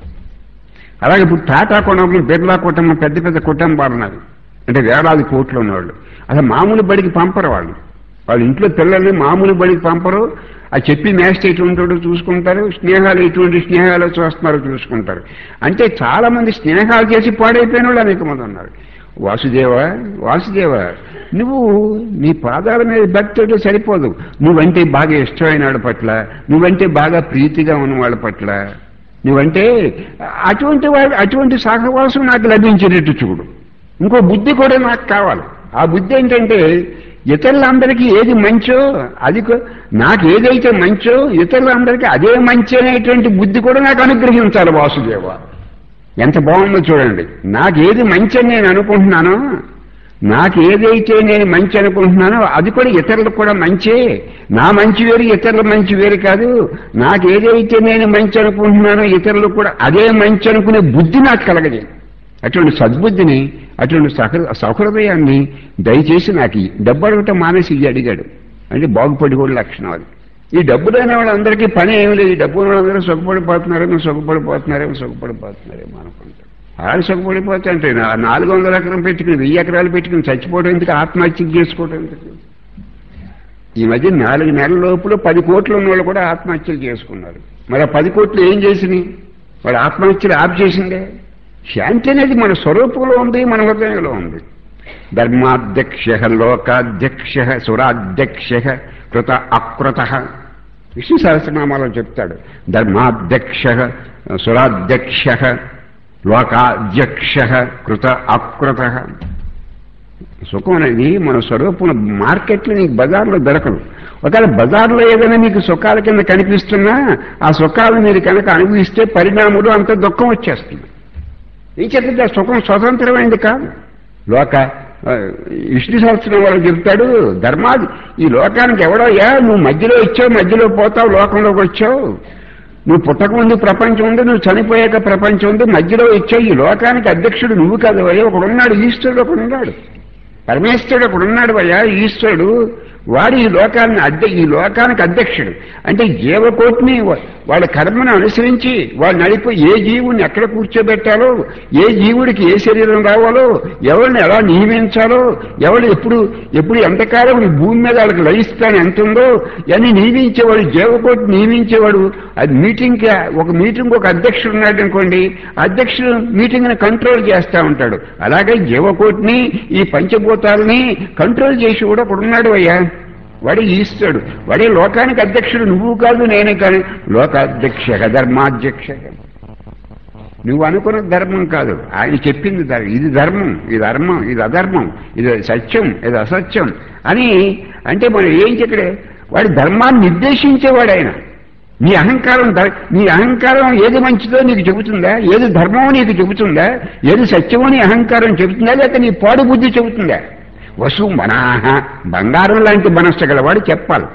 అలాగే ఇప్పుడు టాటా కుటుంబం బిర్లా కుటుంబం పెద్ద పెద్ద కుటుంబాలు ఉన్నారు అంటే వేలాది కోట్లు ఉన్నవాళ్ళు అసలు మామూలు బడికి పంపరు వాళ్ళు వాళ్ళ ఇంట్లో పిల్లల్ని మామూలు బడికి పంపరు ఆ చెప్పి మేస్ట్ ఎటువంటి చూసుకుంటారు స్నేహాలు ఎటువంటి స్నేహాలు చూస్తున్నారో చూసుకుంటారు అంటే చాలా మంది స్నేహాలు చేసి పాడైపోయిన వాళ్ళు అనేక మంది ఉన్నారు వాసుదేవ వాసుదేవ నువ్వు నీ పాదాల మీద భక్తి ఉంటే సరిపోదు నువ్వంటే బాగా ఇష్టమైన వాళ్ళ పట్ల నువ్వంటే బాగా ప్రీతిగా ఉన్న వాళ్ళ పట్ల నువ్వంటే అటువంటి వాడు అటువంటి సహవాసం నాకు లభించేటట్టు చూడు ఇంకో బుద్ధి కూడా నాకు కావాలి ఆ బుద్ధి ఏంటంటే ఇతరులందరికీ ఏది మంచో అది కూ- నాకు ఏదైతే మంచో ఇతరులందరికీ అదే మంచి అనేటువంటి బుద్ధి కూడా నాకు అనుగ్రహించాలి వాసుదేవ ఎంత బాగుందో చూడండి నాకు ఏది మంచి అని నేను అనుకుంటున్నానో నాకు ఏదైతే నేను మంచి అనుకుంటున్నానో అది కూడా ఇతరులకు కూడా మంచే నా మంచి వేరు ఇతరుల మంచి వేరు కాదు నాకు ఏదైతే నేను మంచి అనుకుంటున్నానో ఇతరులు కూడా అదే మంచి అనుకునే బుద్ధి నాకు కలగదు అటువంటి సద్బుద్ధిని అటువంటి సహృ సహృదయాన్ని దయచేసి నాకు ఇయ్యి. డబ్బు అడగటం మానేసి ఇయ్యి అడిగాడు అంటే బాగుపడి కూడా లక్షణం అది ఈ డబ్బు లేని వాళ్ళందరికీ పని ఏమి లేదు ఈ డబ్బు ఉన్న వాళ్ళందరూ సుఖపడిపోతున్నారేమో సుఖపడిపోతున్నారేమో సుఖపడిపోతున్నారేమో అనుకుంటారు వాళ్ళు సుఖపడిపోతే అంటే నా- నాలుగు వందల ఎకరం పెట్టుకుని వెయ్యి ఎకరాలు పెట్టుకుని చచ్చిపోవడం ఎందుకు ఆత్మహత్య చేసుకోవడం ఎందుకు ఈ మధ్య నాలుగు నెలల లోపల పది కోట్లు ఉన్న వాళ్ళు కూడా ఆత్మహత్యలు చేసుకున్నారు మరి ఆ పది కోట్లు ఏం చేసినాయి వాడు ఆత్మహత్యలు ఆప్ చేసిందే శాంతి అనేది మన స్వరూపంలో ఉంది మన హృదయంలో ఉంది ధర్మాధ్యక్ష లోకాధ్యక్ష సురాధ్యక్ష కృత అకృత విష్ణు సహస్రనామాలో చెప్తాడు ధర్మాధ్యక్ష సురాధ్యక్ష లోకాధ్యక్ష కృత అకృత సుఖం అనేది మన స్వరూపం మార్కెట్లో నీకు బజార్లో దొరకదు ఒకవేళ బజార్లో ఏదైనా మీకు సుఖాల కింద కనిపిస్తున్నా ఆ సుఖాలు మీరు కనుక అనుభవిస్తే పరిణాములు అంత దుఃఖం వచ్చేస్తుంది ఈ చెప్పితే సుఖం స్వతంత్రమైంది కాదు లోక ఆ, విష్ణు సహస్రం వాళ్ళు చెప్తాడు ధర్మాది ఈ లోకానికి ఎవడోయా నువ్వు మధ్యలో ఇచ్చావు మధ్యలో పోతావు లోకంలోకి వచ్చావు నువ్వు పుట్టకముందు ప్రపంచం ఉంది నువ్వు చనిపోయాక ప్రపంచం ఉంది మధ్యలో ఇచ్చావు ఈ లోకానికి అధ్యక్షుడు నువ్వు కాదు అయ్యా ఒకడున్నాడు ఈశ్వరుడు ఒకడున్నాడు పరమేశ్వరుడు ఒకడున్నాడు అయ్యా ఈశ్వరుడు వాడు ఈ లోకాన్ని అధ్య ఈ లోకానికి అధ్యక్షుడు అంటే జీవకోటిని వా- వాళ్ళ కర్మను అనుసరించి వాళ్ళు నడిపి ఏ జీవుని ఎక్కడ కూర్చోబెట్టాలో ఏ జీవుడికి ఏ శరీరం రావాలో ఎవరిని ఎలా నియమించాలో ఎవరు ఎప్పుడు ఎప్పుడు ఎంతకాలం ఈ భూమి మీద వాళ్ళకి లయిస్తాను ఎంత ఉందో అని నియమించేవాడు జీవకోటి నియమించేవాడు అది మీటింగ్ ఒక మీటింగ్ ఒక అధ్యక్షుడు ఉన్నాడు అనుకోండి అధ్యక్షుడు మీటింగ్ ని కంట్రోల్ చేస్తా ఉంటాడు అలాగే జీవకోటిని ఈ పంచభూతాలని కంట్రోల్ చేసి కూడా ఒకడు ఉన్నాడు అయ్యా వాడే ఈశ్వరుడు వాడే లోకానికి అధ్యక్షుడు నువ్వు కాదు నేనే కానీ లోకాధ్యక్ష ధర్మాధ్యక్ష నువ్వు అనుకున్న ధర్మం కాదు ఆయన చెప్పింది ధర్మం ఇది ధర్మం ఇది ధర్మం ఇది అధర్మం ఇది సత్యం ఇది అసత్యం అని అంటే మనం ఏం చెప్పడే వాడి ధర్మాన్ని నిర్దేశించేవాడు ఆయన నీ అహంకారం ధ- నీ అహంకారం ఏది మంచిదో నీకు చెబుతుందా ఏది ధర్మమో నీకు చెబుతుందా ఏది సత్యమో నీ అహంకారం చెబుతుందా లేక నీ పాడు బుద్ధి చెబుతుందా వసు మనాహ బంగారం లాంటి మనస్సు గలవాడు చెప్పాలి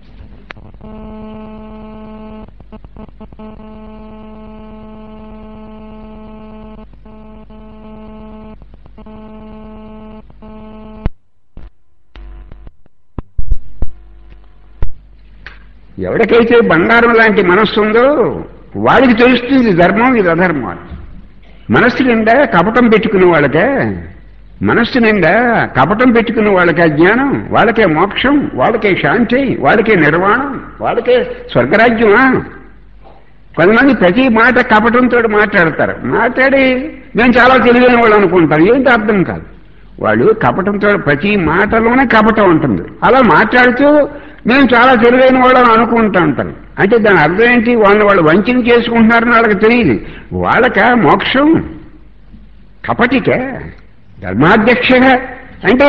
ఎవరికైతే బంగారం లాంటి మనస్సు ఉందో వాడికి తెలుస్తుంది ఇది ధర్మం ఇది అధర్మం అని. మనస్సు నిండా కపటం పెట్టుకునే వాళ్ళకే మనస్సు నిండా కపటం పెట్టుకున్న వాళ్ళకే జ్ఞానం వాళ్ళకే మోక్షం వాళ్ళకే శాంతి వాళ్ళకే నిర్వాణం వాళ్ళకే స్వర్గరాజ్యమా కొంతమంది ప్రతి మాట కపటంతో మాట్లాడతారు మాట్లాడి మేము చాలా తెలివైన వాళ్ళు అనుకుంటారు ఏంటి అర్థం కాదు వాళ్ళు కపటంతో ప్రతి మాటలోనే కపటం ఉంటుంది అలా మాట్లాడుతూ మేము చాలా తెలివైన వాళ్ళని అనుకుంటూ ఉంటాం అంటే దాని అర్థం ఏంటి వాళ్ళని వాళ్ళు వంచన చేసుకుంటున్నారని వాళ్ళకి తెలియదు వాళ్ళక మోక్షం కపటిక ధర్మాధ్యక్షగా అంటే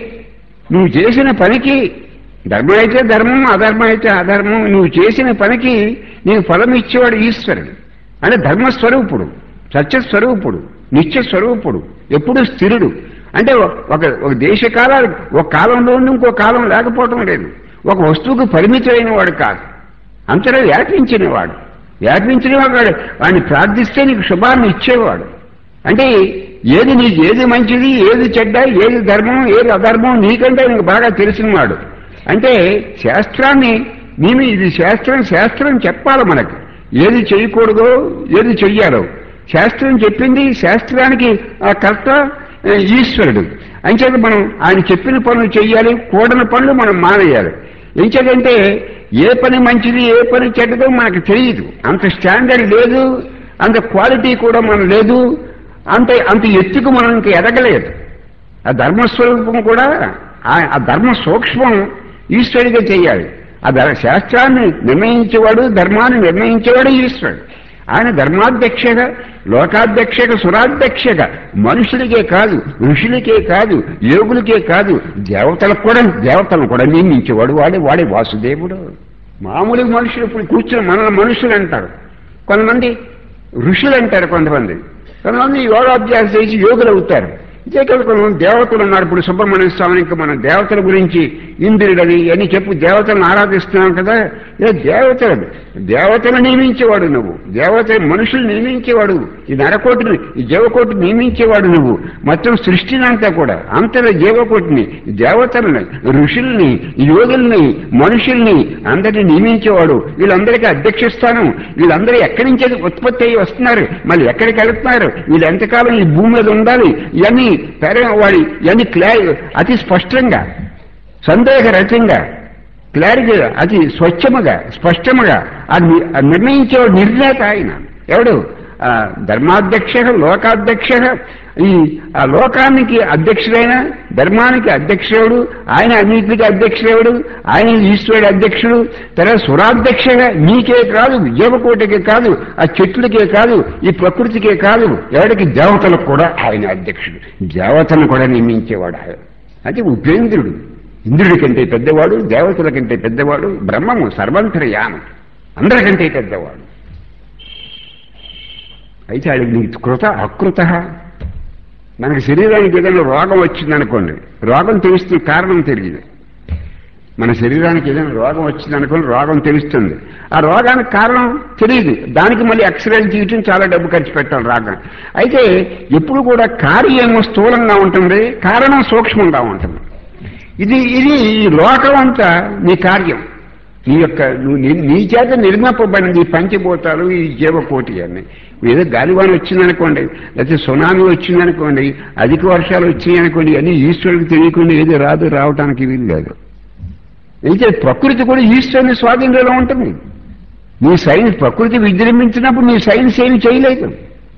నువ్వు చేసిన పనికి ధర్మం అయితే ధర్మం అధర్మం అయితే అధర్మం నువ్వు చేసిన పనికి నీకు ఫలం ఇచ్చేవాడు ఈశ్వరుడు అంటే ధర్మస్వరూపుడు సత్యస్వరూపుడు నిత్య స్వరూపుడు ఎప్పుడు స్థిరుడు అంటే ఒక ఒక దేశ కాలాలు ఒక కాలంలో ఉండి ఇంకో కాలం లేకపోవటం లేదు ఒక వస్తువుకు పరిమితమైన వాడు కాదు అంతలో వ్యాపించిన వాడు వ్యాపించిన వాడు వాడిని ప్రార్థిస్తే నీకు శుభాన్ని ఇచ్చేవాడు అంటే ఏది నీకు ఏది మంచిది ఏది చెడ్డ ఏది ధర్మం ఏది అధర్మం నీకంటే నీకు బాగా తెలిసినవాడు అంటే శాస్త్రాన్ని నేను ఇది శాస్త్రం శాస్త్రం చెప్పాలి మనకి ఏది చేయకూడదో ఏది చెయ్యాలో శాస్త్రం చెప్పింది శాస్త్రానికి ఆ కర్త ఆ, ఈశ్వరుడు అంచేత మనం ఆయన చెప్పిన పనులు చెయ్యాలి కూడని పనులు మనం మానేయాలి ఎంచేదంటే ఏ పని మంచిది ఏ పని చెడ్డదో మనకు తెలియదు అంత స్టాండర్డ్ లేదు అంత క్వాలిటీ కూడా మనం లేదు అంత అంత ఎత్తుకు మనం ఇంకా ఎదగలేదు ఆ ధర్మస్వరూపం కూడా ఆ- ఆ ధర్మ సూక్ష్మం ఈశ్వరుడిగా చేయాలి ఆ ధర్మ శాస్త్రాన్ని నిర్ణయించేవాడు ధర్మాన్ని నిర్ణయించేవాడు ఈశ్వరుడు ఆయన ధర్మాధ్యక్షగా లోకాధ్యక్షగా సురాధ్యక్షగా మనుషులకే కాదు ఋషులకే కాదు యోగులకే కాదు దేవతలకు కూడా దేవతలను కూడా నియమించేవాడు వాడే వాడే వాసుదేవుడు మామూలు మనుషులు ఇప్పుడు కూర్చుని మన మనుషులు అంటారు కొంతమంది ఋషులు అంటారు కొంతమంది కొంతమంది యోగాభ్యాసం చేసి యోగులు అవుతారు ఇదే కాదు కొంతమంది దేవతలు ఉన్నారు ఇప్పుడు సుబ్రహ్మణ్య స్వామి ఇంకా మన దేవతల గురించి ఇంద్రుడని అని చెప్పు దేవతలను ఆరాధిస్తున్నాం కదా ఏ దేవతలు దేవతలు నియమించేవాడు నువ్వు దేవత మనుషులు నియమించేవాడు ఈ నరకోటిని ఈ జీవకోటిని నియమించేవాడు నువ్వు మొత్తం సృష్టినంతా కూడా అంతర జీవకోటిని దేవతల్ని ఋషుల్ని యోగుల్ని మనుషుల్ని అందరినీ నియమించేవాడు వీళ్ళందరికీ అధ్యక్షిస్తాను వీళ్ళందరూ ఎక్కడి నుంచి ఉత్పత్తి అయ్యి వస్తున్నారు మళ్ళీ ఎక్కడికి వెళుతున్నారు వీళ్ళు ఎంతకాలం ఈ భూమి మీద ఉండాలి ఇవన్నీ పెరగ వాడి ఇవన్నీ క్లా అతి స్పష్టంగా సందేహరహితంగా క్లారిటీగా అతి స్వచ్ఛముగా స్పష్టముగా ఆ ని- ఆ నిర్ణయించేవాడు నిర్ణేత ఆయన ఎవడు ఆ, ధర్మాధ్యక్ష లోకాధ్యక్ష ఈ ఆ లోకానికి అధ్యక్షుడైన ధర్మానికి అధ్యక్షుడు ఆయన అన్నింటికి అధ్యక్షుడు ఆయన ఈశ్వరుడు అధ్యక్షుడు తర్వాత సురాధ్యక్షగా నీకే కాదు జీవకోటికే కాదు ఆ చెట్లకే కాదు ఈ ప్రకృతికే కాదు ఎవరికి దేవతలకు కూడా ఆయన అధ్యక్షుడు దేవతను కూడా నియమించేవాడు ఆయన అది ఉపేంద్రుడు ఇంద్రుడి కంటే పెద్దవాడు దేవతల కంటే పెద్దవాడు బ్రహ్మము సర్వంతరయానం అందరికంటే పెద్దవాడు అయితే ఆడికి నీకు కృత అకృత మనకి శరీరానికి ఏదైనా రోగం వచ్చిందనుకోండి రోగం తెలుస్తుంది కారణం తెలియదు మన శరీరానికి ఏదైనా రోగం వచ్చిందనుకోండి రోగం తెలుస్తుంది ఆ రోగానికి కారణం తెలియదు దానికి మళ్ళీ ఎక్స్రేలు తీయటం చాలా డబ్బు ఖర్చు పెట్టాలి రోగం అయితే ఎప్పుడు కూడా కార్యము స్థూలంగా ఉంటుంది కారణం సూక్ష్మంగా ఉంటుంది ఇది ఇది ఈ లోకం అంతా నీ కార్యం నీ యొక్క నువ్వు నీ- నీ చేత నిర్మింపబడింది ఈ పంచభూతాలు ఈ జీవకోటి అన్ని ఏదో గాలివాన వచ్చిందనుకోండి లేకపోతే సునామీ వచ్చిందనుకోండి అధిక వర్షాలు వచ్చినాయనుకోండి అన్ని ఈశ్వరుడికి తెలియకుండా ఏది రాదు రావటానికి వీలు లేదు అయితే ప్రకృతి కూడా ఈశ్వరుని స్వాధీనంలో ఉంటుంది నీ సైన్స్ ప్రకృతి విజృంభించినప్పుడు నీ సైన్స్ ఏమి చేయలేదు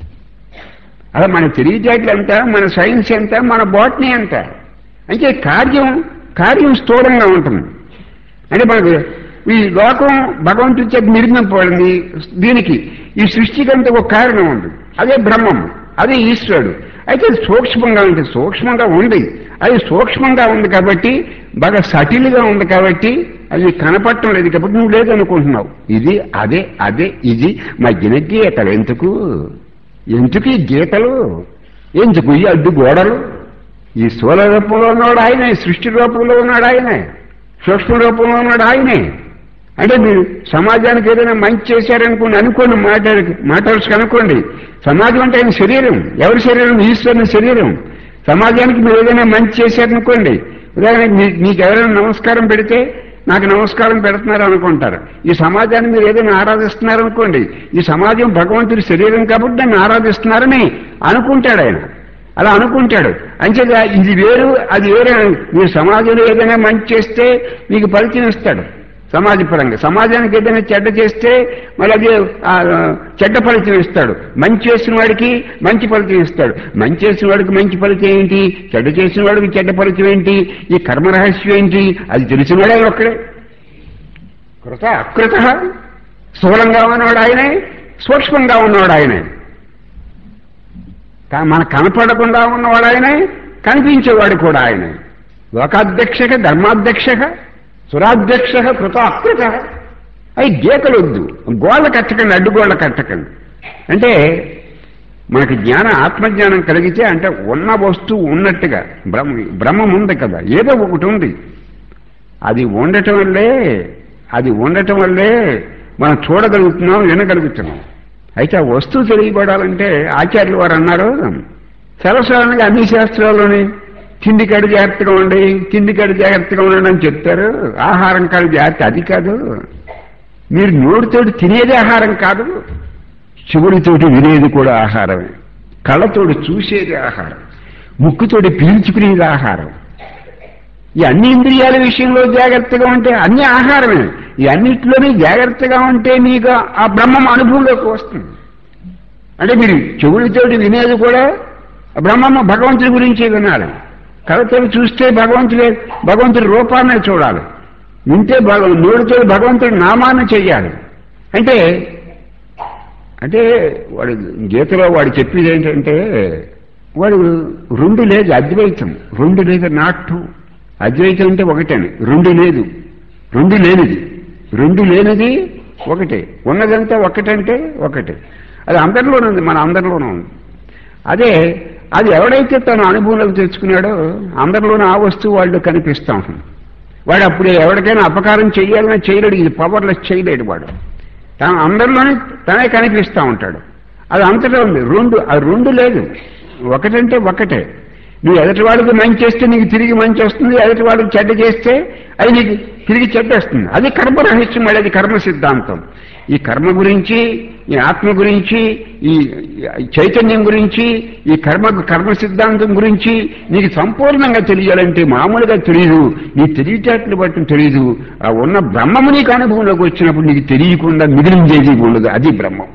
అలా మన తెలివితేటలు ఎంత మన సైన్స్ ఎంత మన బాటనీ ఎంత అంటే కార్యం కార్యం స్థూలంగా ఉంటుంది అంటే మనకు ఈ లోకం భగవంతుడి చేత నిర్మింపబడింది దీనికి ఈ సృష్టికంటే ఒక కారణం ఉంది అదే బ్రహ్మం అదే ఈశ్వరుడు అయితే అది సూక్ష్మంగా ఉంది సూక్ష్మంగా ఉంది అది సూక్ష్మంగా ఉంది కాబట్టి బాగా సటిల్గా ఉంది కాబట్టి అది కనపడటం లేదు కాబట్టి నువ్వు లేదనుకుంటున్నావు ఇది అదే అదే ఇది మధ్యన గీతలు ఎందుకు ఎందుకు ఈ గీతలు ఎందుకు ఈ అడ్డు గోడలు ఈ స్థూల రూపంలో ఉన్నాడు ఆయనే సృష్టి రూపంలో ఉన్నాడు ఆయనే సూక్ష్మ రూపంలో ఉన్నాడు ఆయనే అంటే మీరు సమాజానికి ఏదైనా మంచి చేశారనుకోండి అనుకోండి మాట్లాడి మాట్లాడుచు అనుకోండి సమాజం అంటే ఆయన శరీరం ఎవరి శరీరం ఈశ్వరుని శరీరం సమాజానికి మీరు ఏదైనా మంచి చేశారనుకోండి ఉదాహరణకి మీ- మీకు ఎవరైనా నమస్కారం పెడితే నాకు నమస్కారం పెడుతున్నారు అనుకుంటారు ఈ సమాజాన్ని మీరు ఏదైనా ఆరాధిస్తున్నారు అనుకోండి ఈ సమాజం భగవంతుడి శరీరం కాబట్టి దాన్ని ఆరాధిస్తున్నారని అనుకుంటాడు ఆయన అలా అనుకుంటాడు అంచేత ఇది వేరు అది వేరే మీరు సమాజంలో ఏదైనా మంచి చేస్తే మీకు ఫలితం ఇస్తాడు సమాజపరంగా సమాజానికి ఏదైనా చెడ్డ చేస్తే మళ్ళీ అది ఆ, చెడ్డ ఫలితం ఇస్తాడు మంచి చేసిన వాడికి మంచి ఫలితం ఇస్తాడు మంచి చేసిన వాడికి మంచి ఫలితం ఏంటి చెడ్డ చేసిన వాడికి చెడ్డ ఫలితం ఏంటి ఈ కర్మ రహస్యం ఏంటి అది తెలిసిన వాడే ఒక్కడే కృత అకృత స్థూలంగా ఉన్నవాడు ఆయనే సూక్ష్మంగా ఉన్నవాడు ఆయనే కా- మన కనపడకుండా ఉన్నవాడు ఆయనే కనిపించేవాడు కూడా ఆయనే లోకాధ్యక్షక ధర్మాధ్యక్షక సురాధ్యక్ష కృత అకృత అవి గీతలు వద్దు గోళ్ళ కట్టకండి అడ్డుగోళ్ళ కట్టకండి అంటే మనకి జ్ఞానం ఆత్మజ్ఞానం కలిగితే అంటే ఉన్న వస్తువు ఉన్నట్టుగా బ్రహ్మ బ్రహ్మం ఉంది కదా ఏదో ఒకటి ఉంది అది ఉండటం వల్లే అది ఉండటం వల్లే మనం చూడగలుగుతున్నాం వినగలుగుతున్నాం అయితే ఆ వస్తువు తెలియబడాలంటే ఆచార్యులు వారు అన్నారు సర్వసాధారణంగా అన్ని శాస్త్రాల్లోని తిండి కాడు జాగ్రత్తగా ఉండి తిండి కాడు జాగ్రత్తగా ఉండండి అని చెప్తారు ఆహారం కాడు జాగ్రత్త అది కాదు మీరు నోటితోటి తినేది ఆహారం కాదు చెవుడితోటి వినేది కూడా ఆహారమే కళ్ళతోటి చూసేది ఆహారం ముక్కుతోటి పీల్చుకునేది ఆహారం ఈ అన్ని ఇంద్రియాల విషయంలో జాగ్రత్తగా ఉంటే అన్ని ఆహారమే ఈ అన్నిటిలోనే జాగ్రత్తగా ఉంటే మీకు ఆ బ్రహ్మం అనుభవంలోకి వస్తుంది అంటే మీరు చెవులతోటి వినేది కూడా బ్రహ్మము భగవంతుడి గురించి వినాలి కళ్ళతో చూస్తే భగవంతుడే భగవంతుడి రూపాన్ని చూడాలి వింటే భగ- నోటితో భగవంతుడి నామాన్ని చెయ్యాలి అంటే అంటే వాడు గీతలో వాడు చెప్పేది ఏంటంటే వాడు రెండు లేదు అద్వైతం రెండు లేదు నాటు అద్వైతం అంటే ఒకటని రెండు లేదు రెండు లేనిది రెండు లేనిది ఒకటే ఉన్నదంతా ఒకటంటే ఒకటే అది అందరిలోనే ఉంది మన అందరిలోనే ఉంది అదే అది ఎవడైతే తన అనుభవంలోకి తెచ్చుకున్నాడో అందరిలోనే ఆ వస్తువు వాళ్ళు కనిపిస్తా ఉంటుంది వాడు అప్పుడు ఎవరికైనా అపకారం చేయాలన్నా చేయలేడు ఇది పవర్లెస్ చేయలేడు వాడు తన అందరిలోనే తనే కనిపిస్తా ఉంటాడు అది అంతటా ఉంది రెండు అది రెండు లేదు ఒకటంటే ఒకటే నువ్వు ఎదుటి వాడికి మంచి చేస్తే నీకు తిరిగి మంచి వస్తుంది ఎదుటి వాడికి చెడ్డ చేస్తే అది నీకు తిరిగి చెడ్డ వస్తుంది అది కర్మ రహస్యం మళ్ళీ అది కర్మ సిద్ధాంతం ఈ కర్మ గురించి ఈ ఆత్మ గురించి ఈ ఈ చైతన్యం గురించి ఈ కర్మ కర్మ సిద్ధాంతం గురించి నీకు సంపూర్ణంగా తెలియాలంటే మామూలుగా తెలియదు నీ తెలివితేటలు బట్టి తెలియదు ఆ ఉన్న బ్రహ్మము నీకు అనుభవంలోకి వచ్చినప్పుడు నీకు తెలియకుండా మిగిలిందేది ఉండదు అది బ్రహ్మం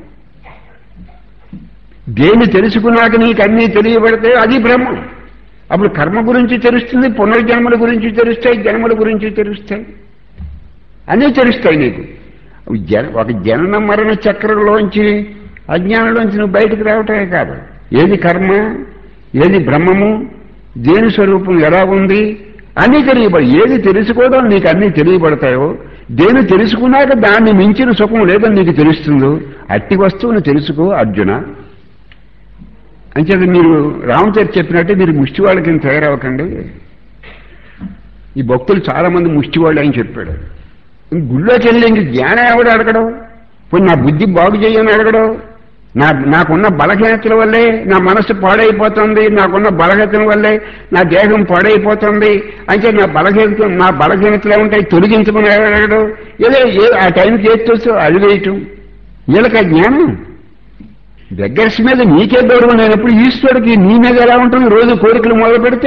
దేన్ని తెలుసుకున్నాక నీకు అన్నీ తెలియబడితే అది బ్రహ్మం అప్పుడు కర్మ గురించి తెలుస్తుంది పునర్జన్మల గురించి తెలుస్తాయి జన్మల గురించి తెలుస్తాయి అన్నీ తెలుస్తాయి నీకు జన ఒక జనన మరణ చక్రంలోంచి అజ్ఞానంలోంచి నువ్వు బయటకు రావటమే కాదు ఏది కర్మ ఏది బ్రహ్మము దేని స్వరూపం ఎలా ఉంది అన్నీ తెలియబడి ఏది తెలుసుకోవడం నీకు అన్నీ తెలియబడతాయో దేని తెలుసుకున్నాక దాన్ని మించిన సుఖం లేదని నీకు తెలుస్తుందో అట్టి వస్తువుని తెలుసుకో అర్జున అంచేత మీరు రామచరిత చెప్పినట్టే మీరు ముష్టి వాళ్ళకి తయారవ్వకండి ఈ భక్తులు చాలా మంది ముష్టి వాళ్ళు అని చెప్పాడు గుళ్ళోకి వెళ్ళి ఇంక జ్ఞానం ఎవడు అడగడం పోయి నా బుద్ధి బాగు చేయని అడగడం నా నాకున్న బలహీనతల వల్లే నా మనసు పాడైపోతుంది నాకున్న బలహీనతల వల్లే నా దేహం పాడైపోతుంది అంటే నా బలహీనత నా బలహీనతలు ఏముంటాయి తొలగించమని అడగడం ఏదో ఏ ఆ టైంకి ఏది తెలుసు అది వేయటం వీళ్ళకి ఆ జ్ఞానం దగ్గర్స్ మీద నీకే గౌరవం లేనప్పుడు ఈశ్వరుడికి నీ మీద ఎలా ఉంటుంది రోజు కోరికలు మొదలు పెడితే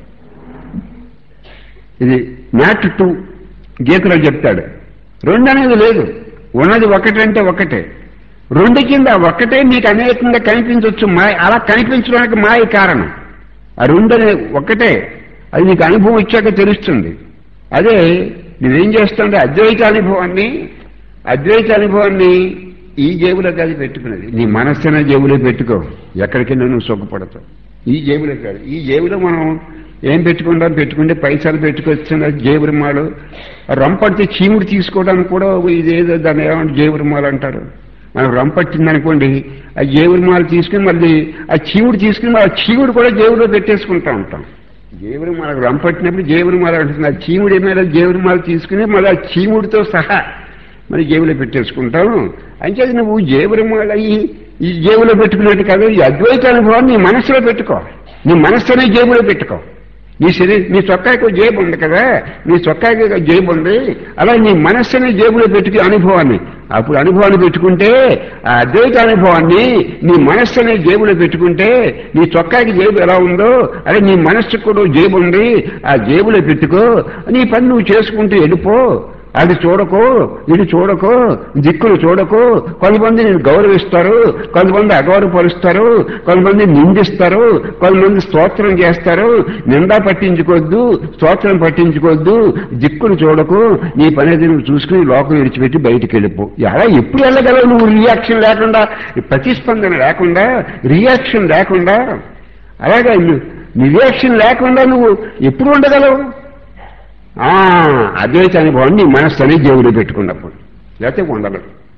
ఇది నాట్ టూ గీతలో చెప్తాడు రెండు అనేది లేదు ఉన్నది ఒకటంటే ఒకటే రెండు కింద ఒక్కటే నీకు అనేకంగా కనిపించవచ్చు మాయ అలా కనిపించడానికి మాయ కారణం ఆ రెండు అనే ఒక్కటే అది నీకు అనుభవం వచ్చాక తెలుస్తుంది అదే నువ్వేం చేస్తుంటే అద్వైత అనుభవాన్ని అద్వైత అనుభవాన్ని ఈ జేబులో కాదు పెట్టుకున్నది నీ మనస్సున జేబులో పెట్టుకో ఎక్కడికైనా నువ్వు సుఖపడతావు ఈ జేబులో కాదు ఈ జేబులో మనం ఏం పెట్టుకుంటాం పెట్టుకుంటే పైసలు పెట్టుకొచ్చిన జేబురుమాలు రంపడితే చీముడు తీసుకోవడానికి కూడా ఇదేదో దాన్ని ఏమంటే జేబురుమాలు అంటారు మనం రంపట్టింది అనుకోండి ఆ జేబురుమాలు తీసుకుని మళ్ళీ ఆ చీముడు తీసుకుని ఆ చీముడు కూడా జేబులో పెట్టేసుకుంటా ఉంటాం జేబురు మనకు రంపట్టినప్పుడు జేబురుమాల అంటుంది ఆ చీముడు ఏమైనా జేబురుమాల తీసుకుని మళ్ళీ ఆ చీముడితో సహా మరి జేబులో పెట్టేసుకుంటాం అంచేది నువ్వు జేబురుమాల ఈ ఈ జేబులో పెట్టుకున్నట్టు కాదు ఈ అద్వైత అనుభవాన్ని నీ మనసులో పెట్టుకో నీ మనస్సునే జేబులో పెట్టుకో నీ శరీరం నీ చొక్కాకి ఒక జేబు ఉంది కదా నీ చొక్కాకి ఒక జేబు ఉంది అలా నీ మనస్సుని జేబులో పెట్టుకు అనుభవాన్ని అప్పుడు అనుభవాన్ని పెట్టుకుంటే ఆ అద్వైత అనుభవాన్ని నీ మనస్సుని జేబులో పెట్టుకుంటే నీ చొక్కాకి జేబు ఎలా ఉందో అదే నీ మనస్సుకు కూడా జేబు ఉంది ఆ జేబులో పెట్టుకో నీ పని నువ్వు చేసుకుంటూ వెళ్ళిపో అది చూడకు ఇది చూడకు దిక్కులు చూడకు కొంతమంది నేను గౌరవిస్తారు కొంతమంది అగౌరవపరుస్తారు కొంతమంది నిందిస్తారు కొంతమంది స్తోత్రం చేస్తారు నిందా పట్టించుకోవద్దు స్తోత్రం పట్టించుకోవద్దు దిక్కులు చూడకు నీ పని అది నువ్వు చూసుకుని లోకం విడిచిపెట్టి బయటికి వెళ్ళిపో ఎలా ఎప్పుడు వెళ్ళగలవు నువ్వు రియాక్షన్ లేకుండా ప్రతిస్పందన లేకుండా రియాక్షన్ లేకుండా అలాగే నీ రియాక్షన్ లేకుండా నువ్వు ఎప్పుడు ఉండగలవు ఆ అద్వైత అనుభవం నీ మనస్సు అనేది జేబులో పెట్టుకున్నప్పుడు లేకపోతే ఉండదు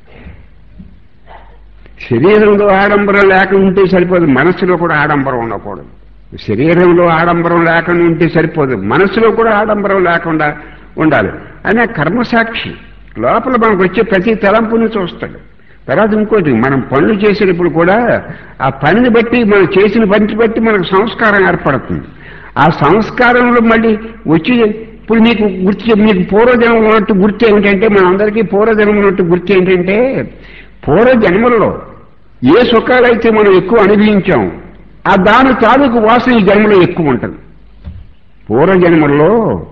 శరీరంలో ఆడంబరం లేకుండా ఉంటే సరిపోదు మనస్సులో కూడా ఆడంబరం ఉండకూడదు శరీరంలో ఆడంబరం లేకుండా ఉంటే సరిపోదు మనస్సులో కూడా ఆడంబరం లేకుండా ఉండాలి అనే కర్మసాక్షి లోపల మనకు వచ్చే ప్రతి తలంపుని చూస్తాడు తర్వాత ఇంకోటి మనం పనులు చేసేటప్పుడు కూడా ఆ పనిని బట్టి మనం చేసిన పని బట్టి మనకు సంస్కారం ఏర్పడుతుంది ఆ సంస్కారంలో మళ్ళీ వచ్చి ఇప్పుడు మీకు గుర్తు మీకు పూర్వజన్మ ఉన్నట్టు గుర్తు ఏమిటంటే మనందరికీ పూర్వజన్మ ఉన్నట్టు గుర్తు ఏంటంటే పూర్వజన్మల్లో ఏ సుఖాలైతే మనం ఎక్కువ అనుభవించాం ఆ దాని తాలూకు వాసన ఈ జన్మలో ఎక్కువ ఉంటుంది పూర్వజన్మల్లో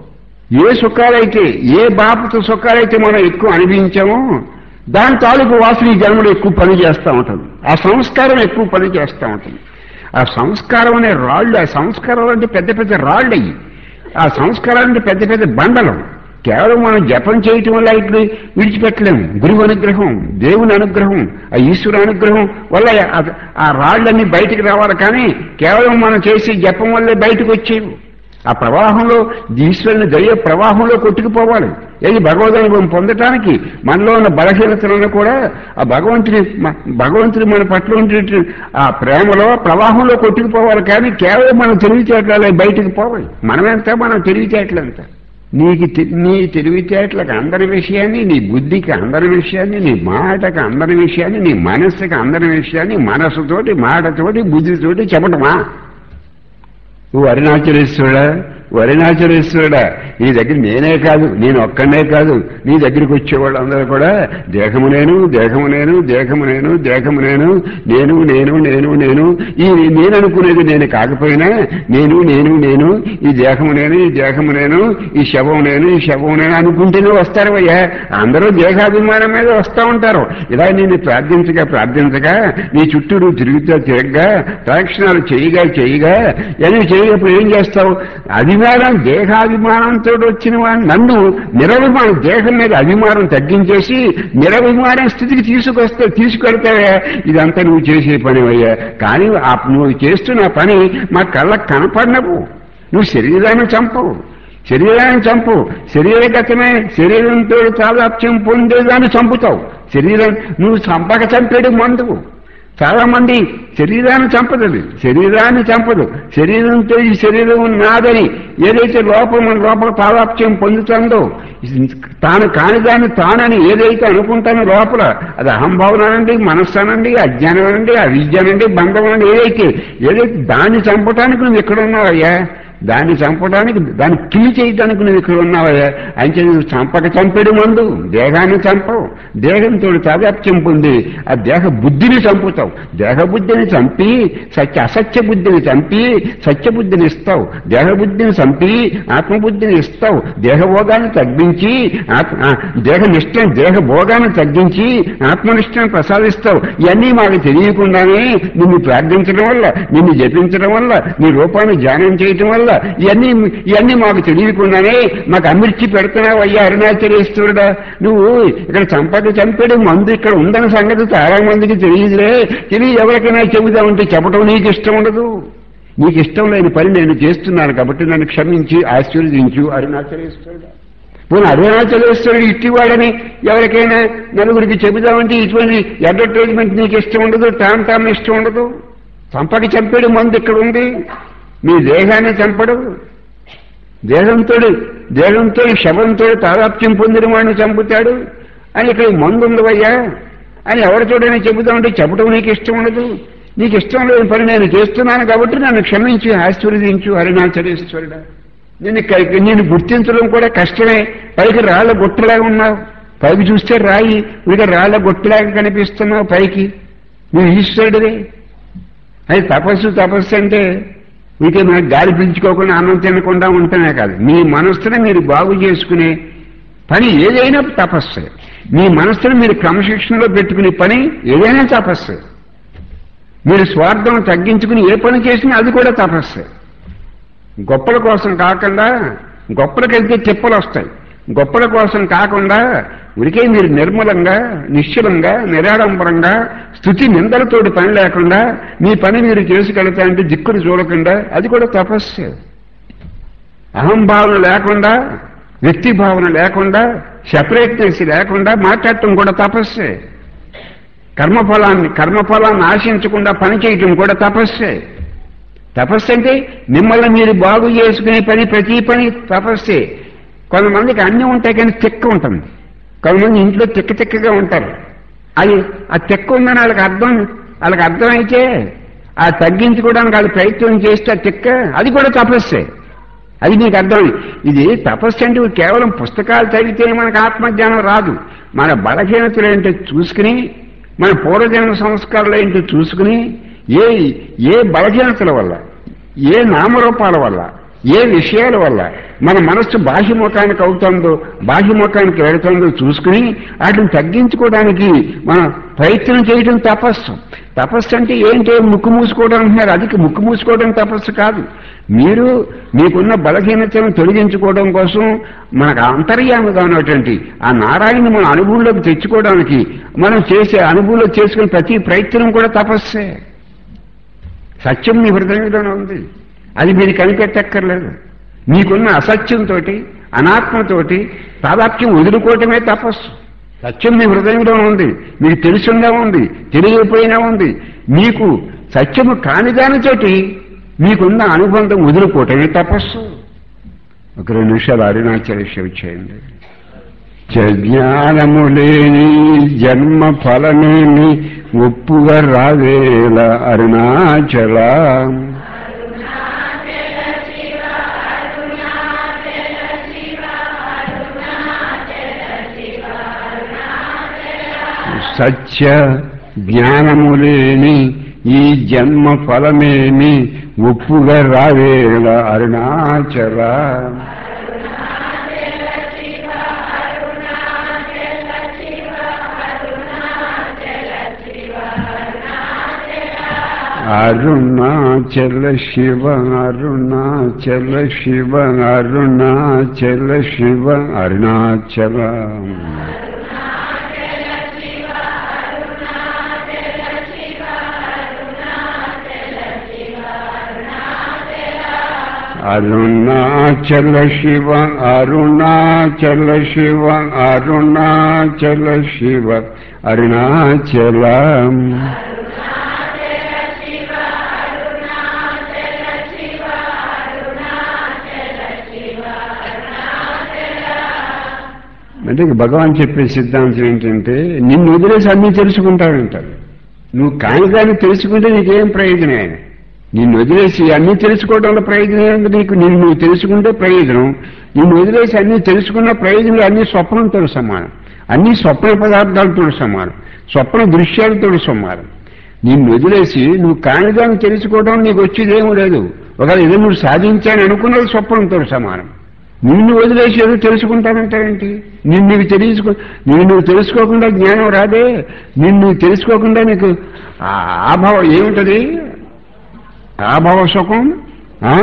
ఏ సుఖాలైతే ఏ బాపత సుఖాలైతే మనం ఎక్కువ అనుభవించామో దాని తాలూకు వాసన ఈ జన్మలో ఎక్కువ పని చేస్తూ ఉంటుంది ఆ సంస్కారం ఎక్కువ పని చేస్తూ ఉంటుంది ఆ సంస్కారం అనే రాళ్ళు ఆ సంస్కారం అంటే పెద్ద పెద్ద రాళ్ళు అయ్యి ఆ సంస్కారం అంటే పెద్ద పెద్ద బండలు కేవలం మనం జపం చేయటం వల్ల ఇట్లు విడిచిపెట్టలేము గురువు అనుగ్రహం దేవుని అనుగ్రహం ఆ ఈశ్వర అనుగ్రహం వల్ల ఆ- ఆ రాళ్ళన్నీ బయటికి రావాలి కానీ కేవలం మనం చేసే జపం వల్లే బయటకు వచ్చేవి ఆ ప్రవాహంలో ఈశ్వరుని దయ ప్రవాహంలో కొట్టుకుపోవాలి ఏది భగవదనుభవం పొందటానికి మనలో ఉన్న బలహీనతలను కూడా ఆ భగవంతుని మ- భగవంతుని మన పట్ల ఉండే ఆ ప్రేమలో ప్రవాహంలో కొట్టుకుపోవాలి కానీ కేవలం మనం తెలివితేటలే బయటికి పోవాలి మనమెంత మనం తెలివితేటలంత నీకు తె- నీ తెలివితేటలకు అందరి విషయాన్ని నీ బుద్ధికి అందరి విషయాన్ని నీ మాటకి అందరి విషయాన్ని నీ మనస్సుకి అందరి విషయాన్ని మనస్సుతోటి మాటతోటి బుద్ధితోటి చెప్పటమా నువ్వు అరుణాచలేశ్వరుడా అరుణాచలేశ్వరుడా నీ దగ్గర నేనే కాదు నేను ఒక్కనే కాదు నీ దగ్గరికి వచ్చేవాళ్ళు అందరూ కూడా దేహము నేను దేహము నేను దేహము నేను దేహము నేను నేను నేను నేను నేను ఈ నేను అనుకునేది నేను కాకపోయినా నేను నేను నేను ఈ దేహము నేను ఈ దేహము నేను ఈ శవం నేను ఈ శవం నేను అనుకుంటూనే వస్తారు అయ్యా అందరూ దేహాభిమానం మీద వస్తూ ఉంటారు ఇలా నేను ప్రార్థించగా ప్రార్థించగా నీ చుట్టూ నువ్వు తిరుగుతా తిరగగా ప్రదక్షిణాలు చేయగా చేయగా ఏమి చేయనప్పుడు ఏం చేస్తావు అభిమానం దేహాభిమానంతో వచ్చిన వాడిని నన్ను నిరభిమానం దేహం మీద అభిమానం తగ్గించేసి నిరభిమానం స్థితికి తీసుకొస్తే తీసుకెళ్తావే ఇదంతా నువ్వు చేసే పని అయ్యా కానీ ఆ నువ్వు చేస్తున్న పని మా కళ్ళకు కనపడినవు నువ్వు శరీరాన్ని చంపవు శరీరాన్ని చంపు శరీరగతమే శరీరంతో తాదాప్యం పొందేదాన్ని చంపుతావు శరీరం నువ్వు చంపక చంపేడు మందువు చాలా మంది శరీరాన్ని చంపదు శరీరాన్ని చంపదు శరీరంతో ఈ శరీరం నాదని ఏదైతే లోపల మన లోపల తాదాప్యం పొందుతుందో తాను కాని దాన్ని తానని ఏదైతే అనుకుంటానో లోపల అది అహంభావన అనండి మనస్సు అనండి అజ్ఞానం అనండి అవిద్య అనండి బంధం అనండి ఏదైతే ఏదైతే దాన్ని చంపడానికి నువ్వు ఎక్కడ ఉన్నావయ్యా దాన్ని చంపడానికి దాన్ని కిలి చేయడానికి నువ్వు ఇక్కడ ఉన్నావయ్యా అంటే నువ్వు చంపక చంపేడు మందు దేహాన్ని చంపవు దేహంతో తాదాప్యం పొంది ఆ దేహ బుద్ధిని చంపుతావు దేహ బుద్ధిని చంపి సత్య అసత్య బుద్ధిని చంపి సత్య బుద్ధిని ఇస్తావు దేహ బుద్ధిని చంపి ఆత్మబుద్ధిని ఇస్తావు దేహ భోగాన్ని తగ్గించి ఆత్మ ఆ, దేహ నిష్టం దేహ భోగాన్ని తగ్గించి ఆత్మనిష్టం ప్రసాదిస్తావు ఇవన్నీ మాకు తెలియకుండానే నిన్ను ప్రార్థించడం వల్ల నిన్ను జపించడం వల్ల నీ రూపాన్ని ధ్యానం చేయటం వల్ల ఇవన్నీ ఇవన్నీ మాకు తెలియకుండానే మాకు అమిర్చి పెడుతున్నావు అయ్యా అరుణాచలేశ్వరుడా నువ్వు ఇక్కడ చంపక చంపేడు మందు ఇక్కడ ఉందన్న సంగతి చాలా మందికి తెలియదులే తెలియ ఎవరికైనా చెబుదామంటే చెప్పడం నీకు ఇష్టం ఉండదు నీకు ఇష్టం లేని పని నేను చేస్తున్నాను కాబట్టి నన్ను క్షమించి ఆశీర్వదించు అరుణాచలేశ్వరుడా పోనీ అరుణాచలేశ్వరుడు ఇట్టివాడని ఎవరికైనా నలుగురికి చెబుదామంటే ఇటువంటి అడ్వర్టైజ్మెంట్ నీకు ఇష్టం ఉండదు టామ్ టామ్ ఇష్టం ఉండదు చంపక చంపేడు మందు ఇక్కడ ఉంది మీ దేహాన్ని చంపడు దేహంతో దేహంతో శవంతో తాదాప్యం పొందిన వాడిని చంపుతాడు అని ఇక్కడ మందు ఉండవయ్యా అని ఎవరి చూడని చెబుతామంటే చెప్పడం నీకు ఇష్టం ఉండదు నీకు ఇష్టం లేని పని నేను చేస్తున్నాను కాబట్టి నన్ను క్షమించి ఆశీర్వదించు అరుణాచలేశ్వరుడా నేను ఇక్క- నేను గుర్తించడం కూడా కష్టమే పైకి రాళ్ళ గుట్టలాగా ఉన్నావు పైకి చూస్తే రాయి ఇక రాళ్ళ గుట్టలాగా కనిపిస్తున్నావు పైకి నువ్వు ఈశ్వరుడివే అది తపస్సు తపస్సు అంటే మీకే మనకు గాలి పీల్చుకోకుండా అన్నం తినకుండా ఉంటేనే కాదు మీ మనస్సుని మీరు బాగు చేసుకునే పని ఏదైనా తపస్సే మీ మనస్సును మీరు క్రమశిక్షణలో పెట్టుకునే పని ఏదైనా తపస్సే మీరు స్వార్థం తగ్గించుకుని ఏ పని చేసినా అది కూడా తపస్సే గొప్పల కోసం కాకుండా గొప్పలకు వెళ్తే తిప్పలు వస్తాయి గొప్పల కోసం కాకుండా ఉరికే మీరు నిర్మలంగా నిశ్చలంగా నిరాడంబరంగా స్థుతి నిందలతోటి పని లేకుండా మీ పని మీరు చేసుకెళ్తా అంటే దిక్కులు చూడకుండా అది కూడా తపస్సే అహంభావన లేకుండా వ్యక్తి భావన లేకుండా సెపరేట్నెస్ లేకుండా మాట్లాడటం కూడా తపస్సే కర్మఫలాన్ని కర్మఫలాన్ని ఆశించకుండా పని చేయటం కూడా తపస్సే తపస్సు అంటే మిమ్మల్ని మీరు బాగు చేసుకునే పని ప్రతి పని తపస్సే కొంతమందికి అన్నీ ఉంటాయి కానీ తిక్క ఉంటుంది కొంతమంది ఇంట్లో తిక్క తిక్కగా ఉంటారు అది ఆ తిక్క ఉందని వాళ్ళకి అర్థం వాళ్ళకి అర్థమైతే ఆ తగ్గించుకోవడానికి వాళ్ళు ప్రయత్నం చేస్తే ఆ తిక్క అది కూడా తపస్సే అది నీకు అర్థం ఇది తపస్సు అంటే కేవలం పుస్తకాలు చదివితే మనకు ఆత్మజ్ఞానం రాదు మన బలహీనతలు ఏంటో చూసుకుని మన పూర్వజన్మ సంస్కారాలు ఏంటో చూసుకుని ఏ ఏ బలహీనతల వల్ల ఏ నామరూపాల వల్ల ఏ విషయాల వల్ల మన మనస్సు బాహ్యముఖానికి అవుతుందో బాహ్యముఖానికి వెళుతుందో చూసుకుని వాటిని తగ్గించుకోవడానికి మనం ప్రయత్నం చేయడం తపస్సు తపస్సు అంటే ఏంటి ముక్కు మూసుకోవడం అంటున్నారు అది ముక్కు మూసుకోవడం తపస్సు కాదు మీరు మీకున్న బలహీనతను తొలగించుకోవడం కోసం మనకు అంతర్యామిగా ఉన్నటువంటి ఆ నారాయణ మన అనుభవంలోకి తెచ్చుకోవడానికి మనం చేసే అనుభవంలో చేసుకునే ప్రతి ప్రయత్నం కూడా తపస్సే సత్యం మీ హృదయంలోనే ఉంది అది మీరు కనిపెట్టక్కర్లేదు మీకున్న అసత్యంతో అనాత్మతోటి తాదాప్యం వదులుకోవటమే తపస్సు సత్యం మీ హృదయంలో ఉంది మీకు తెలుసుందా ఉంది తెలియకపోయినా ఉంది మీకు సత్యము కాని దానితోటి మీకున్న అనుబంధం వదులుకోవటమే తపస్సు ఒక రెండు నిమిషాలు అరుణాచలేశ్వరి చేయండి జ్ఞానము లేని జన్మ ఫలమేమి ఒప్పుగా రావేల అరుణాచల సత్య జ్ఞానము లేని ఈ జన్మ ఫలమేమి ఒప్పుగా రావేల అరుణాచల అరుణాచల శివ అరుణాచల శివ అరుణాచల శివ అరుణాచల అరుణాచల శివ అరుణాచల శివ అరుణాచల శివ అరుణాచలం అంటే ఇక భగవాన్ చెప్పే సిద్ధాంతం ఏంటంటే నిన్ను వదిలేసి అన్నీ తెలుసుకుంటాడంటారు నువ్వు కాని కానీ తెలుసుకుంటే నీకేం ప్రయోజనం ఆయన నిన్ను వదిలేసి అన్నీ తెలుసుకోవడంలో ప్రయోజనం ఏంటి నీకు నిన్ను నువ్వు తెలుసుకుంటే ప్రయోజనం నిన్ను వదిలేసి అన్నీ తెలుసుకున్న ప్రయోజనం అన్ని స్వప్నంతో సమానం అన్ని స్వప్న పదార్థాలతో సమానం స్వప్న దృశ్యాలతో సమానం నిన్ను వదిలేసి నువ్వు కానిదాన్ని తెలుసుకోవడం నీకు వచ్చేదేమీ లేదు ఒకవేళ ఏదో నువ్వు సాధించాలని అనుకున్నది స్వప్నంతో సమానం నిన్ను వదిలేసి ఏదో తెలుసుకుంటానంటావేంటి నిన్ను నీకు తెలుసుకో నిన్ను నువ్వు తెలుసుకోకుండా జ్ఞానం రాదే నిన్ను తెలుసుకోకుండా నీకు ఆ ఆభావం ఏమిటది ఆభావ సుఖం ఆ?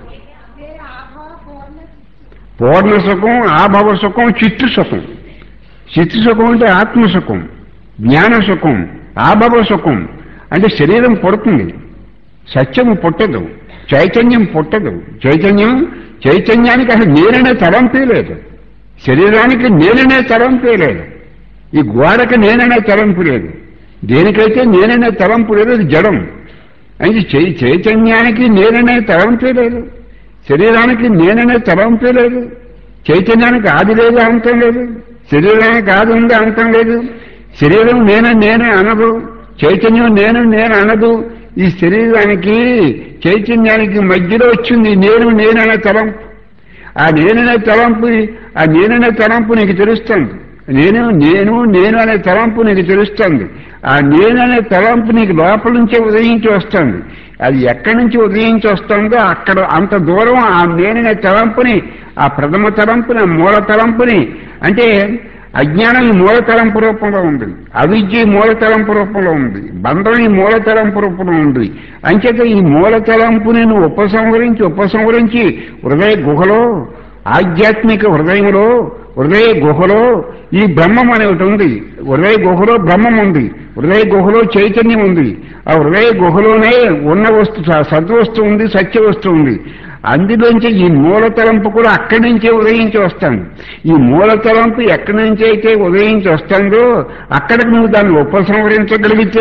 పూర్ణ సుఖం ఆభావ సుఖం చిత్తు సుఖం చిత్తు సుఖం అంటే ఆత్మ సుఖం జ్ఞాన సుఖం ఆభావ సుఖం అంటే శరీరం పుడుతుంది సత్యము పుట్టదు చైతన్యం పుట్టదు చైతన్యం చైతన్యానికి అసలు నేననే తలంపే లేదు శరీరానికి నేననే తలంపే లేదు ఈ గోడకి నేననే తలంపు లేదు దేనికైతే నేననే తలంపు లేదు అది జడం అయితే చై- చైతన్యానికి నేననే తలంపే లేదు శరీరానికి నేననే తలంపే లేదు చైతన్యానికి ఆది లేదు అంతం లేదు శరీరానికి ఆది ఉంది అంతం లేదు శరీరం నేను నేనే అనదు చైతన్యం నేను నేను అనదు ఈ శరీరానికి చైతన్యానికి మధ్యలో వచ్చింది నేను నేననే తలంపు ఆ నేననే తలంపు ఆ నేననే తలంపు నీకు తెలుస్తుంది నేను నేను నేను అనే తలంపు నీకు తెలుస్తుంది ఆ నేననే తలంపు నీకు లోపల నుంచే ఉదయించి వస్తుంది అది ఎక్కడి నుంచి ఉదయించి వస్తుందో అక్కడ అంత దూరం ఆ నేననే తలంపుని ఆ ప్రథమ తలంపుని ఆ మూల తలంపుని అంటే అజ్ఞానం ఈ మూల తలంపు రూపంలో ఉంది అవిద్య ఈ మూల తలంపు రూపంలో ఉంది బంధం ఈ మూల తలంపు రూపంలో ఉంది అంచేత ఈ మూల తలంపుని నువ్వు ఉపసంహరించి ఉపసంహరించి హృదయ గుహలో ఆధ్యాత్మిక హృదయంలో హృదయ గుహలో ఈ బ్రహ్మం అనే ఒకటి ఉంది హృదయ గుహలో బ్రహ్మం ఉంది హృదయ గుహలో చైతన్యం ఉంది ఆ హృదయ గుహలోనే ఉన్న వస్తు సద్వస్తు ఉంది సత్య వస్తువు ఉంది అందులోంచి ఈ మూల తలంపు కూడా అక్కడి నుంచే ఉదయించి వస్తాను ఈ మూల తలంపు ఎక్కడి నుంచి అయితే ఉదయించి వస్తుందో అక్కడికి నువ్వు దాన్ని ఉపసంహరించగలిగితే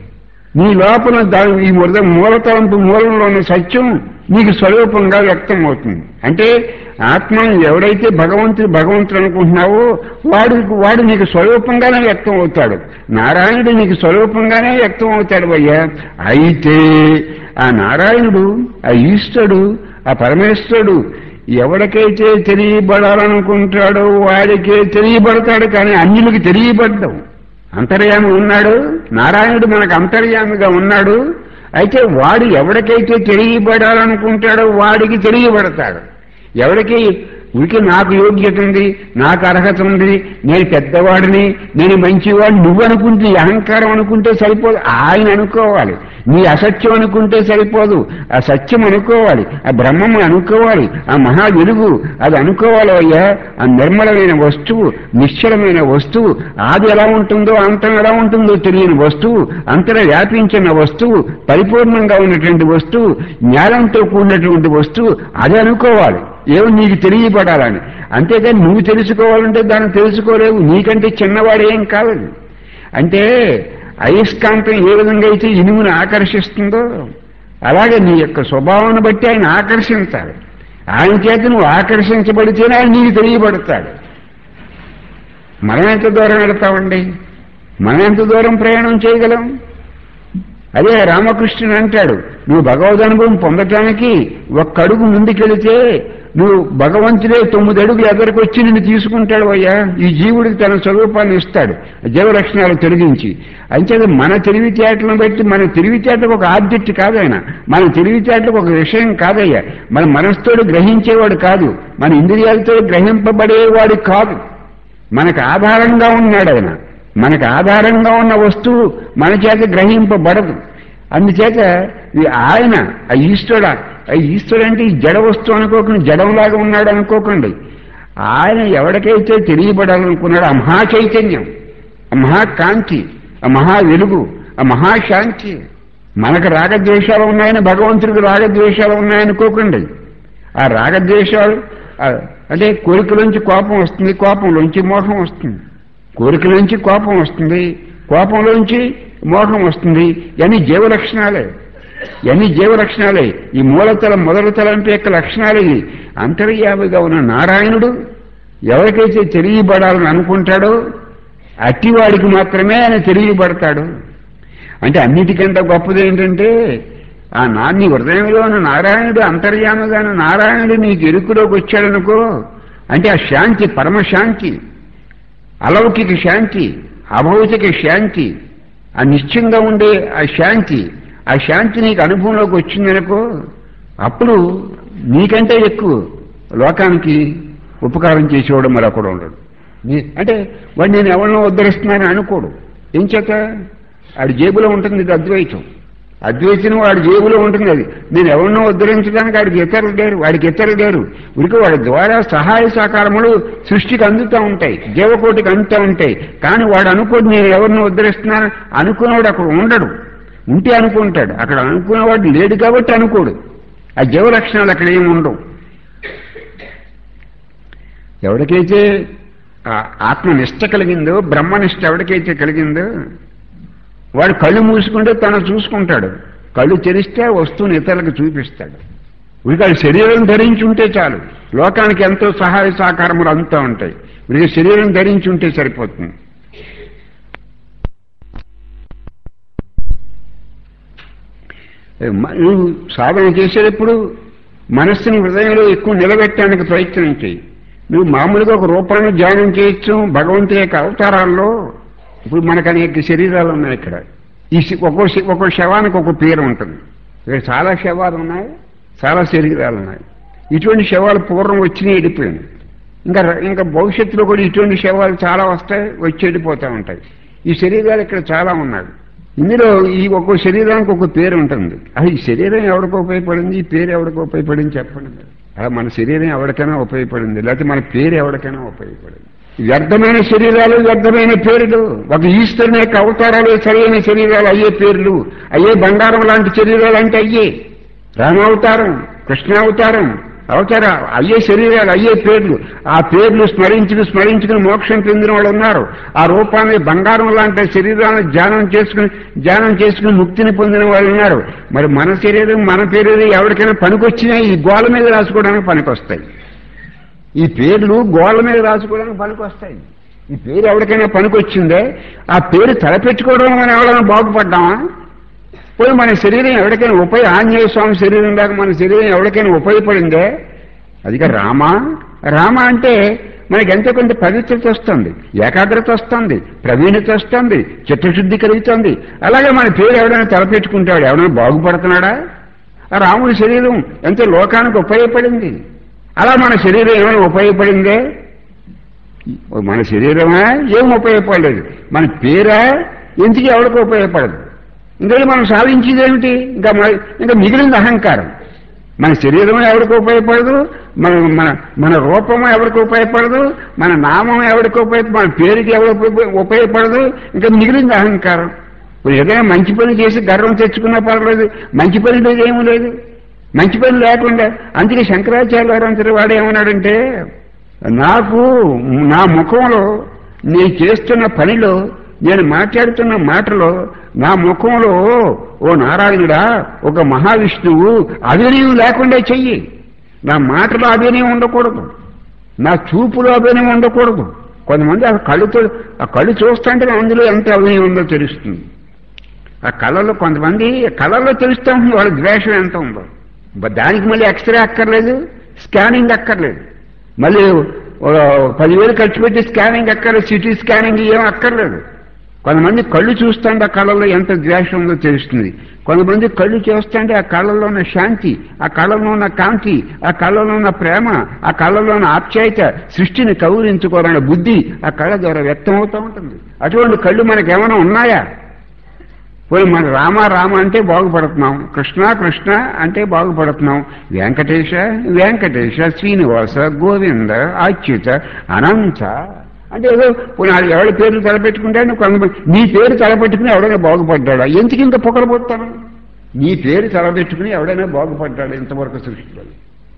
నీ లోపల దాని ఈ మురద మూల తలంపు మూలంలో ఉన్న సత్యం నీకు స్వరూపంగా వ్యక్తం అవుతుంది అంటే ఆత్మను ఎవడైతే భగవంతుడు భగవంతుడు అనుకుంటున్నావో వాడు వాడు నీకు స్వరూపంగానే వ్యక్తం అవుతాడు నారాయణుడు నీకు స్వరూపంగానే వ్యక్తం అవుతాడు అయ్యా అయితే ఆ నారాయణుడు ఆ ఈశ్వరుడు ఆ పరమేశ్వరుడు ఎవరికైతే తెలియబడాలనుకుంటాడో వాడికే తెలియబడతాడు కానీ అన్యులకి తెలియబడ్డావు అంతర్యామి ఉన్నాడు నారాయణుడు మనకు అంతర్యామిగా ఉన్నాడు అయితే వాడు ఎవరికైతే తెలియబడాలనుకుంటాడో వాడికి తెలియబడతాడు ఎవరికి ఉనికి నాకు యోగ్యత ఉంది నాకు అర్హత ఉంది నేను పెద్దవాడిని నేను మంచివాడిని నువ్వు అనుకుంటే ఈ అహంకారం అనుకుంటే సరిపోదు ఆయన అనుకోవాలి నీ అసత్యం అనుకుంటే సరిపోదు ఆ సత్యం అనుకోవాలి ఆ బ్రహ్మము అనుకోవాలి ఆ మహా వెలుగు అది అనుకోవాలి అయ్యా ఆ నిర్మలమైన వస్తువు నిశ్చలమైన వస్తువు ఆది ఎలా ఉంటుందో అంతం ఎలా ఉంటుందో తెలియని వస్తువు అంతర వ్యాపించిన వస్తువు పరిపూర్ణంగా ఉన్నటువంటి వస్తువు జ్ఞానంతో కూడినటువంటి వస్తువు అది అనుకోవాలి ఏమో నీకు తెలియబడాలని అంతేగాని నువ్వు తెలుసుకోవాలంటే దాన్ని తెలుసుకోలేవు నీకంటే చిన్నవాడు ఏం కావాలి అంటే అయస్కాంతం ఏ విధంగా అయితే ఇనుమును ఆకర్షిస్తుందో అలాగే నీ యొక్క స్వభావాన్ని బట్టి ఆయన ఆకర్షించాలి ఆయన చేత నువ్వు ఆకర్షించబడితేనే ఆయన నీకు తెలియబడతాడు మనం ఎంత దూరం వెళతామండి మనం ఎంత దూరం ప్రయాణం చేయగలం అదే రామకృష్ణుడు అంటాడు నువ్వు భగవద్ అనుభవం పొందటానికి ఒక్క అడుగు ముందుకెళితే నువ్వు భగవంతుడే తొమ్మిది అడుగులు ఎదరికి వచ్చి నిన్ను తీసుకుంటాడు అయ్యా ఈ జీవుడికి తన స్వరూపాన్ని ఇస్తాడు జీవలక్షణాలు తొలగించి అంచేది మన తెలివితేటలను బట్టి మన తెలివితేటకు ఒక ఆబ్జెక్ట్ కాదు ఆయన మన తెలివితేటలకు ఒక విషయం కాదయ్యా మన మనసుతోడు గ్రహించేవాడు కాదు మన ఇంద్రియాలతో గ్రహింపబడేవాడు కాదు మనకు ఆధారంగా ఉన్నాడు ఆయన మనకు ఆధారంగా ఉన్న వస్తువు మన చేత గ్రహింపబడదు అందుచేత ఈ ఆయన ఆ ఈశ్వరుడ ఆ ఈశ్వరుడు అంటే ఈ జడ వస్తువు అనుకోకుండా జడంలాగా ఉన్నాడు అనుకోకండి ఆయన ఎవరికైతే తెలియబడాలనుకున్నాడు ఆ మహా చైతన్యం ఆ మహాకాంతి ఆ మహా వెలుగు ఆ మహాశాంతి మనకు రాగద్వేషాలు ఉన్నాయని భగవంతుడికి రాగద్వేషాలు ఉన్నాయనుకోకండి ఆ రాగద్వేషాలు ఆ, అంటే కోరికలోంచి కోపం వస్తుంది కోపంలోంచి మోహం వస్తుంది కోరికలోంచి కోపం వస్తుంది కోపంలోంచి మోహం వస్తుంది ఇవన్నీ జీవ లక్షణాలే ఇవన్నీ జీవ లక్షణాలే ఈ మూలతల మొదటి తలంపు యొక్క లక్షణాలు ఇవి అంతర్యామిగా ఉన్న నారాయణుడు ఎవరికైతే తెలియబడాలని అనుకుంటాడో అట్టివాడికి మాత్రమే ఆయన తెలియబడతాడు అంటే అన్నిటికంటే గొప్పది ఏంటంటే ఆ నా నీ హృదయంలో ఉన్న నారాయణుడు అంతర్యామగా ఉన్న నారాయణుడు నీకు ఎరుకులోకి వచ్చాడనుకో అంటే ఆ శాంతి పరమశాంతి అలౌకిక శాంతి అభౌతిక శాంతి ఆ నిశ్చయంగా ఉండే ఆ శాంతి ఆ శాంతి నీకు అనుభవంలోకి వచ్చిందనుకో అప్పుడు నీకంటే ఎక్కువ లోకానికి ఉపకారం చేసేవాడు మరొకడు ఉండడు నీ- అంటే వాడు నేను ఎవరినో ఉద్ధరిస్తున్నానని అనుకోడు ఏం చేత ఆడి జేబులో ఉంటుంది ఇది అద్వైతం అద్వైతం వాడి జేబులో ఉంటుంది అది నేను ఎవరినో ఉద్ధరించడానికి వాడికి ఇతరులు లేరు వాడికి ఇతరులు లేరు ఉరికి వాడి ద్వారా సహాయ సహకారములు సృష్టికి అందుతూ ఉంటాయి జీవకోటికి అందుతూ ఉంటాయి కానీ వాడు అనుకోడు నేను ఎవరినో ఉద్ధరిస్తున్నాను అనుకునేవాడు అక్కడ ఉండడు ఉంటే అనుకుంటాడు అక్కడ అనుకునేవాడు లేడు కాబట్టి అనుకోడు ఆ జీవ లక్షణాలు అక్కడ ఏమి ఉండవు ఎవరికైతే ఆ ఆత్మనిష్ట కలిగిందో బ్రహ్మనిష్ట ఎవరికైతే కలిగిందో వాడు కళ్ళు మూసుకుంటే తను చూసుకుంటాడు కళ్ళు తెరిస్తే ఆ వస్తువుని ఇతరులకు చూపిస్తాడు వీడికి శరీరం ధరించి ఉంటే చాలు లోకానికి ఎంతో సహాయ సహకారములు అంతా ఉంటాయి వీడికి శరీరం ధరించి ఉంటే సరిపోతుంది మ- నువ్వు సాధన చేసేటప్పుడు మనస్సుని హృదయంలో ఎక్కువ నిలబెట్టడానికి ప్రయత్నం చేయి నువ్వు మామూలుగా ఒక రూపాన్ని ధ్యానం చేయొచ్చు భగవంతుని యొక్క అవతారాల్లో ఇప్పుడు మనకు అనేక శరీరాలు ఉన్నాయి ఇక్కడ ఈ శ- ఒక్కో శ- ఒక్కో శవానికి ఒక పేరు ఉంటుంది ఇక్కడ చాలా శవాలు ఉన్నాయి చాలా శరీరాలు ఉన్నాయి ఇటువంటి శవాలు పూర్వం వచ్చినాయి వెళ్ళిపోయినాయి ఇంకా ర- ఇంకా భవిష్యత్తులో కూడా ఇటువంటి శవాలు చాలా వస్తాయి వచ్చి వెళ్ళిపోతూ ఉంటాయి ఈ శరీరాలు ఇక్కడ చాలా ఉన్నాయి ఇందులో ఈ ఒక్కో శరీరానికి ఒక పేరు ఉంటుంది అది ఈ శరీరం ఎవరికి ఉపయోగపడింది ఈ పేరు ఎవరికి ఉపయోగపడింది చెప్పండి మీరు. అలా మన శరీరం ఎవరికైనా ఉపయోగపడింది లేకపోతే మన పేరు ఎవరికైనా ఉపయోగపడింది వ్యర్థమైన శరీరాలు వ్యర్థమైన పేర్లు ఒక ఈశ్వరుని యొక్క అవతారాలు సరైన శరీరాలు అయ్యే పేర్లు అయ్యే బంగారం లాంటి శరీరాలు అంటే అయ్యే రామావతారం కృష్ణావతారం అవతార అయ్యే శరీరాలు అయ్యే పేర్లు ఆ పేర్లు స్మరించుకుని స్మరించుకుని మోక్షం పొందిన వాళ్ళు ఉన్నారు ఆ రూపాన్ని బంగారం లాంటి శరీరాన్ని ధ్యానం చేసుకుని ధ్యానం చేసుకుని ముక్తిని పొందిన వాళ్ళు ఉన్నారు మరి మన శరీరం మన పేరు ఎవరికైనా పనికొచ్చినా ఈ గోల మీద రాసుకోవడానికి పనికొస్తాయి ఈ పేర్లు గోళ్ళ మీద రాసుకోవడానికి పనికొస్తాయి ఈ పేరు ఎవరికైనా పనికొచ్చిందే ఆ పేరు తలపెట్టుకోవడం మనం ఎవరైనా బాగుపడ్డామా పోయి మన శరీరం ఎవరికైనా ఉపయోగ ఆంజనేయ స్వామి శరీరం దాకా మన శరీరం ఎవరికైనా ఉపయోగపడిందే అదిగా రామ రామ అంటే మనకి ఎంతో కొంత పవిత్రత వస్తుంది ఏకాగ్రత వస్తుంది ప్రవీణత వస్తుంది చిత్తశుద్ధి కలుగుతుంది అలాగే మన పేరు ఎవడైనా తలపెట్టుకుంటాడు ఎవరైనా బాగుపడుతున్నాడా ఆ రాముడి శరీరం ఎంతో లోకానికి ఉపయోగపడింది అలా మన శరీరం ఏమైనా ఉపయోగపడిందే మన శరీరమా ఏం ఉపయోగపడలేదు మన పేరా ఎందుకు ఎవరికి ఉపయోగపడదు ఇంకా మనం సాధించేది ఏమిటి ఇంకా మన ఇంకా మిగిలింది అహంకారం మన శరీరం ఎవరికి ఉపయోగపడదు మన మన మన రూపము ఎవరికి ఉపయోగపడదు మన నామం ఎవరికి ఉపయోగ మన పేరుకి ఎవరికి ఉపయోగ- ఉపయోగపడదు ఇంకా మిగిలింది అహంకారం ఇప్పుడు ఏదైనా మంచి పని చేసి గర్వం తెచ్చుకున్నా పర్వాలేదు మంచి పని లేదు ఏమీ లేదు మంచి పని లేకుండా అందుకే శంకరాచార్య గారు అంతటి వాడు ఏమన్నాడంటే నాకు నా ముఖంలో నేను చేస్తున్న పనిలో నేను మాట్లాడుతున్న మాటలో నా ముఖంలో ఓ నారాయణుడా ఒక మహావిష్ణువు అభినయం లేకుండా చెయ్యి నా మాటలో అభినయం ఉండకూడదు నా చూపులో అభినయం ఉండకూడదు కొంతమంది ఆ కళ్ళుతో ఆ కళ్ళు చూస్తుంటే అందులో ఎంత అభినయం ఉందో తెలుస్తుంది ఆ కళలో కొంతమంది కళల్లో తెలుస్తూ ఉంటుంది వాళ్ళ ద్వేషం ఎంత ఉందో బ- దానికి మళ్ళీ ఎక్స్రే అక్కర్లేదు స్కానింగ్ అక్కర్లేదు మళ్ళీ ఓ పదివేలు ఖర్చు పెట్టి స్కానింగ్ అక్కర్లేదు సిటీ స్కానింగ్ ఏం అక్కర్లేదు కొంతమంది కళ్ళు చూస్తుంటే ఆ కళ్ళలో ఎంత ద్వేషం ఉందో తెలుస్తుంది కొంతమంది కళ్ళు చూస్తుంటే ఆ కళ్ళలో ఉన్న శాంతి ఆ కళ్ళలో ఉన్న కాంతి ఆ కళ్ళలో ఉన్న ప్రేమ ఆ కళ్ళలో ఉన్న ఆప్యాయత సృష్టిని కౌరించుకోవాలన్న బుద్ధి ఆ కళ్ళ ద్వారా వ్యక్తం అవుతూ ఉంటుంది అటువంటి కళ్ళు మనకేమైనా ఉన్నాయా పోయి మన రామ రామ అంటే బాగుపడుతున్నాం కృష్ణ కృష్ణ అంటే బాగుపడుతున్నాం వెంకటేశ వెంకటేశ శ్రీనివాస గోవింద అచ్యుత అనంత అంటే ఏదో పోనీ వాళ్ళు ఎవరి పేర్లు తలపెట్టుకుంటే నువ్వు కొంతమంది నీ పేరు తలపెట్టుకుని ఎవడైనా బాగుపడ్డాడా ఎందుకు ఇంత పొగరబోతాను నీ పేరు తలపెట్టుకుని ఎవడైనా బాగుపడ్డాడు ఇంతవరకు సృష్టిలో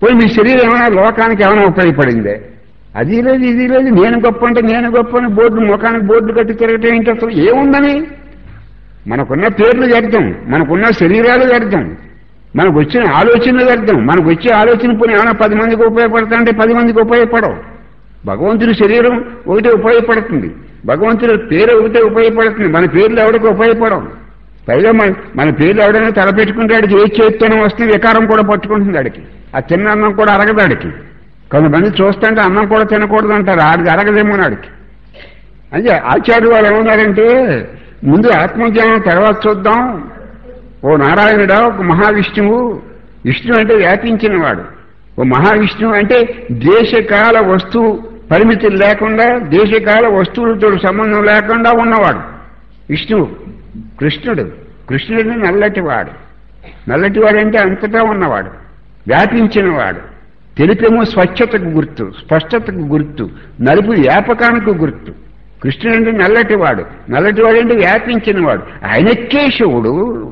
పోయి మీ శరీరం ఏమైనా లోకానికి ఏమైనా ఉపయోగపడిందే అది లేదు ఇది లేదు నేను గొప్ప అంటే నేను గొప్ప అని బోర్డు ముఖానికి బోర్డు కట్టి తిరగటం ఏంటి అసలు ఏముందని మనకున్న పేర్లు వ్యర్థం మనకున్న శరీరాలు వ్యర్థం మనకు వచ్చిన ఆలోచనలు వ్యర్థం మనకు వచ్చే ఆలోచన పోనీ ఏమైనా పది మందికి ఉపయోగపడతా అంటే పది మందికి ఉపయోగపడవు భగవంతుడి శరీరం ఒకటే ఉపయోగపడుతుంది భగవంతుడి పేరు ఒకటే ఉపయోగపడుతుంది మన పేర్లు ఎవరికి ఉపయోగపడవు పైగా మన మన పేర్లు ఎవడైనా తలపెట్టుకుంటే ఆడికి ఏ చేత్తనం వస్తే వికారం కూడా పట్టుకుంటుంది ఆడికి ఆ తిన్న అన్నం కూడా అరగదు ఆడికి కొంతమంది చూస్తుంటే అన్నం కూడా తినకూడదు అంటారు ఆడికి అరగదేమో ఆడికి అంటే ఆచార్యులు వాళ్ళు ఏమన్నారంటే ముందు ఆత్మజ్ఞానం తర్వాత చూద్దాం ఓ నారాయణుడా ఒక మహావిష్ణువు విష్ణువు అంటే వ్యాపించినవాడు ఓ మహావిష్ణువు అంటే దేశకాల వస్తువు పరిమితులు లేకుండా దేశకాల వస్తువులతో సంబంధం లేకుండా ఉన్నవాడు విష్ణువు కృష్ణుడు కృష్ణుడు నల్లటివాడు నల్లటివాడు అంటే అంతటా ఉన్నవాడు వ్యాపించినవాడు తెలుపేమో స్వచ్ఛతకు గుర్తు స్పష్టతకు గుర్తు నలుపు వ్యాపకానికి గుర్తు కృష్ణుడు అంటే నల్లటివాడు నల్లటివాడు అంటే వ్యాపించినవాడు ఆయన కేశవుడు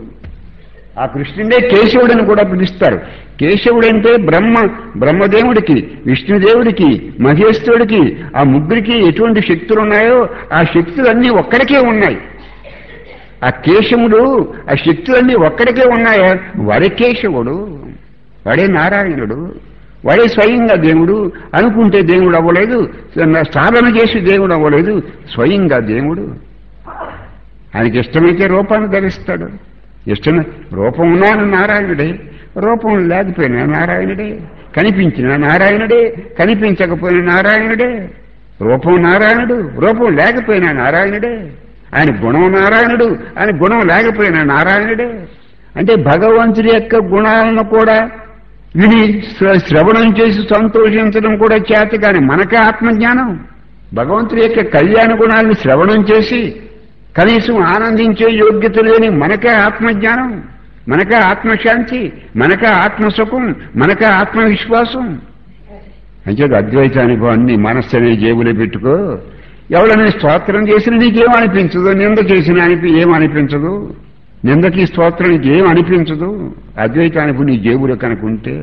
ఆ కృష్ణుడే కేశవుడని కూడా పిలుస్తారు కేశవుడు అంటే బ్రహ్మ బ్రహ్మదేవుడికి విష్ణుదేవుడికి మహేశ్వరుడికి ఆ ముగ్గురికి ఎటువంటి శక్తులు ఉన్నాయో ఆ శక్తులన్నీ ఒక్కడికే ఉన్నాయి ఆ కేశవుడు ఆ శక్తులన్నీ ఒక్కడికే ఉన్నాయా వాడే కేశవుడు వాడే నారాయణుడు వాడే స్వయంగా దేవుడు అనుకుంటే దేవుడు అవ్వలేదు సాధన చేసి దేవుడు అవ్వలేదు స్వయంగా దేవుడు ఆయనకి ఇష్టమైతే రూపాన్ని ధరిస్తాడు ఇష్టం రూపం ఉన్నాను నారాయణుడే రూపం లేకపోయినా నారాయణుడే కనిపించిన నారాయణుడే కనిపించకపోయిన నారాయణుడే రూపం నారాయణుడు రూపం లేకపోయినా నారాయణుడే ఆయన గుణం నారాయణుడు ఆయన గుణం లేకపోయినా నారాయణుడే అంటే భగవంతుడి యొక్క గుణాలను కూడా విని శ్ర- శ్రవణం చేసి సంతోషించడం కూడా చేత కానీ మనకే ఆత్మజ్ఞానం భగవంతుడి యొక్క కళ్యాణ గుణాలను శ్రవణం చేసి కనీసం ఆనందించే యోగ్యత లేని మనకే ఆత్మజ్ఞానం మనకే ఆత్మశాంతి మనకే ఆత్మసుఖం మనకే ఆత్మవిశ్వాసం అంచేది అద్వైత అనుభవాన్ని మనస్సు అనే జేబులో పెట్టుకో ఎవడనే స్తోత్రం చేసినా నీకేం అనిపించదు నింద చేసినా అనిపి ఏం అనిపించదు నిందకి స్తోత్రం నీకు ఏం అనిపించదు అద్వైత అనుభవం నీ జేబులో కనుకుంటే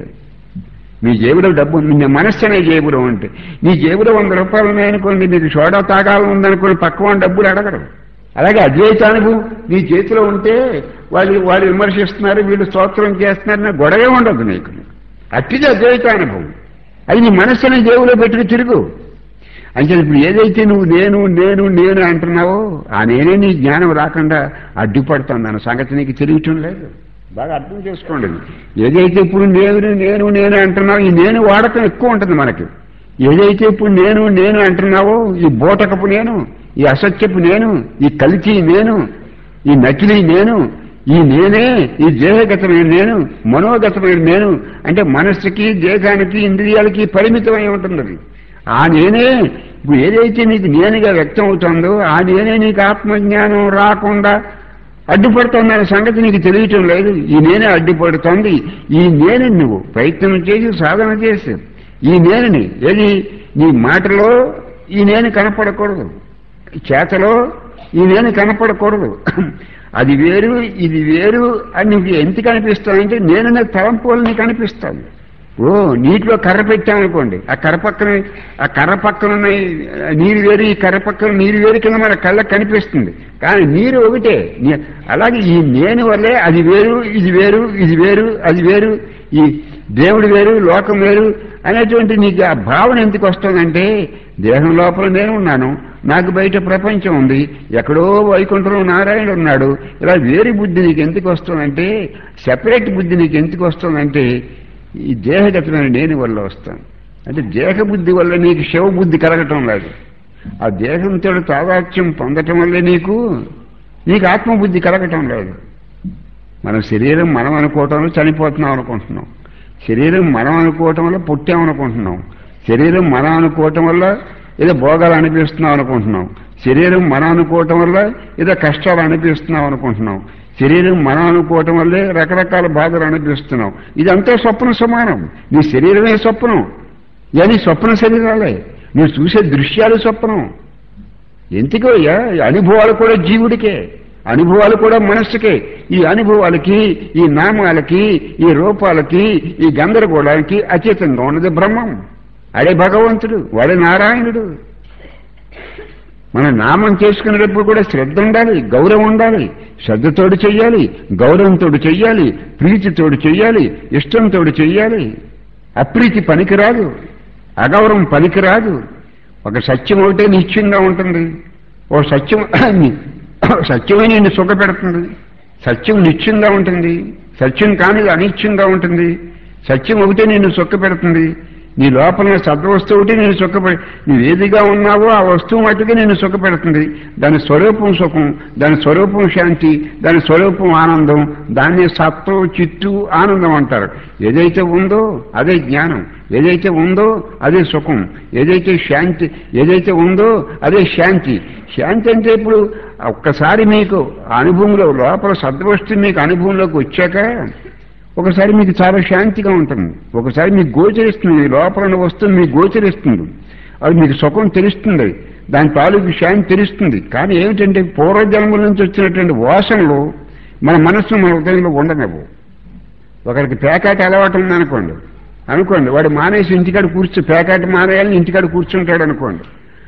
మీ జేబులో డబ్బు ఉంది నీ మనస్సు అనే జేబులో ఉంటే నీ జేబులో వంద రూపాయలు ఉన్నాయనుకోండి నీకు సోడా తాగాలని ఉందనుకోండి పక్క వాడిని డబ్బులు అడగరు అలాగే అద్వైత అనుభవం నీ చేతిలో ఉంటే వాళ్ళు వాళ్ళు విమర్శిస్తున్నారు వీళ్ళు స్తోత్రం చేస్తున్నారని గొడవే ఉండదు నీకు అట్టిది అద్వైత అనుభవం అది నీ మనస్సుని జేబులో పెట్టుకు తిరుగు అంటే ఇప్పుడు ఏదైతే నువ్వు నేను నేను నేను అంటున్నావో ఆ నేనే నీ జ్ఞానం రాకుండా అడ్డుపడుతుంది అన్న సంగతి నీకు తెలియటం లేదు బాగా అర్థం చేసుకోండి ఏదైతే ఇప్పుడు నేను నేను నేను అంటున్నావు ఈ నేను వాడకం ఎక్కువ ఉంటుంది మనకి ఏదైతే ఇప్పుడు నేను నేను అంటున్నావో ఈ బోటకపు నేను ఈ అసత్యపు నేను ఈ కలికి నేను ఈ నకిలీ నేను ఈ నేనే ఈ దేహగతమైన నేను మనోగతమైన నేను అంటే మనస్సుకి దేహానికి ఇంద్రియాలకి పరిమితమై ఉంటుంది అది ఆ నేనే ఇప్పుడు ఏదైతే నీకు నేనుగా వ్యక్తం అవుతుందో ఆ నేనే నీకు ఆత్మజ్ఞానం రాకుండా అడ్డుపడుతుందనే సంగతి నీకు తెలియటం లేదు ఈ నేనే అడ్డుపడుతోంది ఈ నేను నువ్వు ప్రయత్నం చేసి సాధన చేసి ఈ నేనుని ఏది నీ మాటలో ఈ నేను కనపడకూడదు చేతలో ఈ నేను కనపడకూడదు అది వేరు ఇది వేరు అని నీకు ఎంత కనిపిస్తుందంటే నేను తలంపులు నీకు కనిపిస్తాను ఓ నీటిలో కర్ర పెట్టామనుకోండి ఆ కర్ర పక్కన ఆ కర్ర పక్కన ఉన్న ఈ నీరు వేరు ఈ కర్ర పక్కన నీరు వేరు కింద మన కళ్ళకి కనిపిస్తుంది కానీ నీరు ఒకటే నీ- అలాగే ఈ నేను వల్లే అది వేరు ఇది వేరు ఇది వేరు అది వేరు ఈ దేవుడు వేరు లోకం వేరు అనేటువంటి నీకు ఆ భావన ఎందుకు వస్తుందంటే దేహం లోపల నేను ఉన్నాను నాకు బయట ప్రపంచం ఉంది ఎక్కడో వైకుంఠంలో నారాయణ ఉన్నాడు ఇలా వేరు బుద్ధి నీకు ఎందుకు వస్తుందంటే సెపరేట్ బుద్ధి నీకు ఎందుకు వస్తుందంటే ఈ దేహగతమైన నేను వల్ల వస్తాను అంటే దేహ బుద్ధి వల్ల నీకు శివ బుద్ధి కలగటం లేదు ఆ దేహంతో తాదాత్యం పొందటం వల్లే నీకు నీకు ఆత్మబుద్ధి కలగటం లేదు మన శరీరం మనం అనుకోవటంలో చనిపోతున్నాం అనుకుంటున్నాం శరీరం మనం అనుకోవటం వల్ల పుట్టాం అనుకుంటున్నాం శరీరం మనం అనుకోవటం వల్ల ఏదో భోగాలు అనిపిస్తున్నాం అనుకుంటున్నాం శరీరం మనం అనుకోవటం వల్ల ఏదో కష్టాలు అనిపిస్తున్నాం అనుకుంటున్నాం శరీరం మనం అనుకోవటం వల్లే రకరకాల బాధలు అనిపిస్తున్నాం ఇదంతా స్వప్న సమానం నీ శరీరమే స్వప్నం ఇవన్నీ స్వప్న శరీరాలే నువ్వు చూసే దృశ్యాలు స్వప్నం ఎందుకో అనుభవాలు కూడా జీవుడికే అనుభవాలు కూడా మనస్సుకే ఈ అనుభవాలకి ఈ నామాలకి ఈ రూపాలకి ఈ గందరగోళానికి అచేతంగా ఉన్నది బ్రహ్మం అడే భగవంతుడు వాడే నారాయణుడు మన నామం చేసుకునేటప్పుడు కూడా శ్రద్ధ ఉండాలి గౌరవం ఉండాలి శ్రద్ధతోడు చెయ్యాలి గౌరవంతోడు చెయ్యాలి ప్రీతితోడు చెయ్యాలి ఇష్టంతోడు చెయ్యాలి అప్రీతి పనికిరాదు అగౌరవం పనికిరాదు ఒక సత్యం ఒకటే నిత్యంగా ఉంటుంది ఓ సత్యం సత్యమే నిన్ను సుఖపెడుతుంది సత్యం నిత్యంగా ఉంటుంది సత్యం కానిది అనిత్యంగా ఉంటుంది సత్యం ఒకటే నిన్ను సుఖపెడుతుంది నీ లోపల సద్వస్తువు ఒకటి నేను సుఖపె నువ్వు ఏదిగా ఉన్నావో ఆ వస్తువు మట్టుగా నేను సుఖపెడుతుంది దాని స్వరూపం సుఖం దాని స్వరూపం శాంతి దాని స్వరూపం ఆనందం దాన్ని సత్వం చిత్తు ఆనందం అంటారు ఏదైతే ఉందో అదే జ్ఞానం ఏదైతే ఉందో అదే సుఖం ఏదైతే శాంతి ఏదైతే ఉందో అదే శాంతి శాంతి అంటే ఇప్పుడు ఒక్కసారి మీకు అనుభవంలో లోపల సద్వస్తు మీకు అనుభవంలోకి వచ్చాక ఒకసారి మీకు చాలా శాంతిగా ఉంటుంది ఒకసారి మీకు గోచరిస్తుంది లోపల ఉన్న వస్తువు మీకు గోచరిస్తుంది అది మీకు సుఖం తెలుస్తుంది దాని తాలూకు శాంతి తెలుస్తుంది కానీ ఏమిటంటే పూర్వజన్మల నుంచి వచ్చినటువంటి వాసనలు మన మనస్సు మన హృదయంలో ఉండనివ్వు ఒకరికి పేకాట అలవాటు ఉందనుకోండి అనుకోండి వాడు మానేసి ఇంటికాడ కూర్చో పేకాట మానేయాలని ఇంటికాడ కూర్చుంటాడు అనుకోండి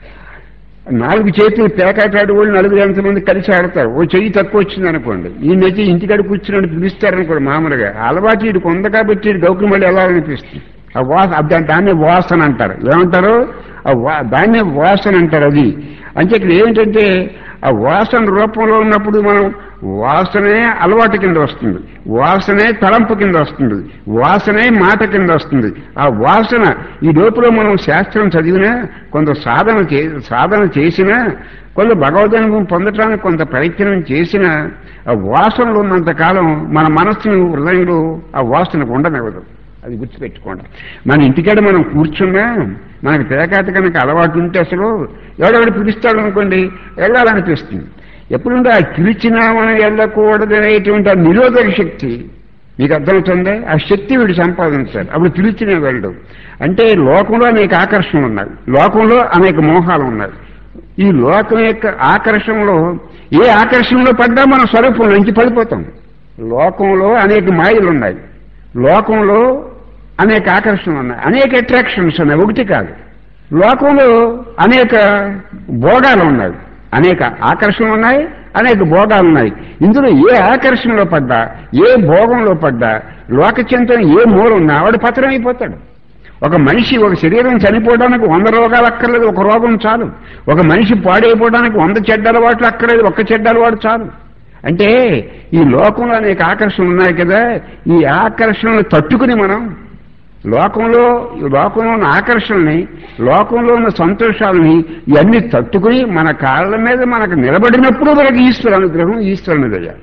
నాలుగు చేతులు పేకాటాడు వాళ్ళు నలుగురు ఎంతమంది కలిసి ఆడతారు ఓ చెయ్యి తక్కువ వచ్చింది అనుకోండి ఈ నచ్చి ఇంటికాడ కూర్చుని పిలుస్తారనుకోండి మామూలుగా అలవాటు వీడికి ఉంది కాబట్టి వీడి డౌకులు మళ్ళీ వెళ్ళాలనిపిస్తుంది ఆ వాస దా- దాన్ని వాసన అంటారు ఏమంటారు ఆ వా- దాన్నే వాసన అంటారు అది అంటే ఇక్కడ ఏంటంటే ఆ వాసన రూపంలో ఉన్నప్పుడు మనం వాసనే అలవాటు కింద వస్తుంది వాసనే తలంపు కింద వస్తుంది వాసనే మాట కింద వస్తుంది ఆ వాసన ఈ లోపల మనం శాస్త్రం చదివినా కొంత సాధన చే సాధన చేసినా కొంత భగవదనుభవం పొందటానికి కొంత ప్రయత్నం చేసినా ఆ వాసనలు ఉన్నంత కాలం మన మనస్సును హృదయంలో ఆ వాసనకు ఉండనివ్వదు అది గుర్తుపెట్టుకోండి మన ఇంటికాడ మనం కూర్చున్నా మనకి పేకాట కనుక అలవాటు ఉంటే అసలు ఎవడెవడు పిలుస్తాడు అనుకోండి వెళ్ళాలనిపిస్తుంది ఎప్పుడుంటే ఆ పిలిచినా మనం వెళ్ళకూడదు అనేటువంటి ఆ నిరోధక శక్తి మీకు అర్థమవుతుందే ఆ శక్తి వీడు సంపాదించాలి అప్పుడు పిలిచిన వెళ్ళడు అంటే లోకంలో అనేక ఆకర్షణలు ఉన్నాయి లోకంలో అనేక మోహాలు ఉన్నాయి ఈ లోకం యొక్క ఆకర్షణలో ఏ ఆకర్షణలో పడ్డా మనం స్వరూపం నుంచి పడిపోతాం లోకంలో అనేక మాయలు ఉన్నాయి లోకంలో అనేక ఆకర్షణలు ఉన్నాయి అనేక అట్రాక్షన్స్ ఉన్నాయి ఒకటి కాదు లోకంలో అనేక భోగాలు ఉన్నాయి అనేక ఆకర్షణలు ఉన్నాయి అనేక భోగాలు ఉన్నాయి ఇందులో ఏ ఆకర్షణలో పడ్డా ఏ భోగంలో పడ్డా లోకచింతన ఏ మూల ఉన్నా వాడు పత్రం అయిపోతాడు ఒక మనిషి ఒక శరీరం చనిపోవడానికి వంద రోగాలు అక్కర్లేదు ఒక రోగం చాలు ఒక మనిషి పాడైపోవడానికి వంద చెడ్డ అలవాట్లు అక్కర్లేదు ఒక్క చెడ్డ అలవాటు చాలు అంటే ఈ లోకంలో అనేక ఆకర్షణలు ఉన్నాయి కదా ఈ ఆకర్షణలు తట్టుకుని మనం లోకంలో ఈ లోకంలో ఉన్న ఆకర్షణని లోకంలో ఉన్న సంతోషాలని ఇవన్నీ తట్టుకుని మన కాళ్ళ మీద మనకు నిలబడినప్పుడు మనకి ఈశ్వర అనుగ్రహం ఈశ్వరుని దయ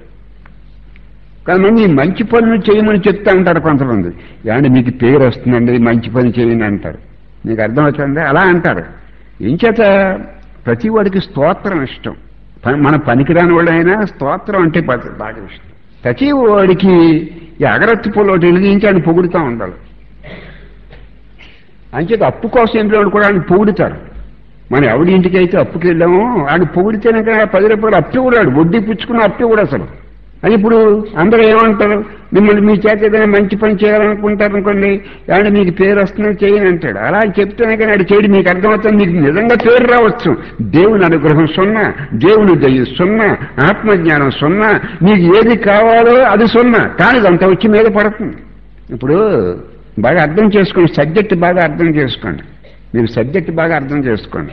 కొంతమంది ఈ మంచి పనులు చేయమని చెప్తా ఉంటారు కొంతమంది ఏమంటే మీకు పేరు వస్తుందండి మంచి పని చేయండి అంటారు మీకు అర్థమవుతుంది అలా అంటారు ఏం చేత ప్రతి వాడికి స్తోత్రం ఇష్టం పని- మన పనికిరాని వాడైనా స్తోత్రం అంటే ప- బాగా ఇష్టం ప్రతి వాడికి ఈ అగరత్తి పొలు ఒకటి వెలిగించి ఆయన పొగుడుతూ ఉండాలి అంచేత అప్పు కోసం ఇంట్లో కూడా ఆయన పొగుడుతారు మన ఎవడి ఇంటికి అయితే అప్పుకి వెళ్ళామో ఆయన పొగిడితేనే కదా పది రూపాయలు అప్పు కూడా వడ్డీ పుచ్చుకున్న అప్పు కూడా అసలు అని ఇప్పుడు అందరూ ఏమంటారు మిమ్మల్ని మీ చేత ఏదైనా మంచి పని చేయాలనుకుంటారు అనుకోండి ఏమంటే మీకు పేరు వస్తుందని చేయని అంటాడు అలా చెప్తేనే కానీ అది చేయడు మీకు అర్థమవుతుంది మీకు నిజంగా పేరు రావచ్చు దేవుని అనుగ్రహం సున్నా దేవుని దయ సున్నా ఆత్మజ్ఞానం సున్నా మీకు ఏది కావాలో అది సున్నా కానీ ఇదంతా వచ్చి మీద పడుతుంది ఇప్పుడు బాగా అర్థం చేసుకోండి సబ్జెక్ట్ బాగా అర్థం చేసుకోండి మీరు సబ్జెక్ట్ బాగా అర్థం చేసుకోండి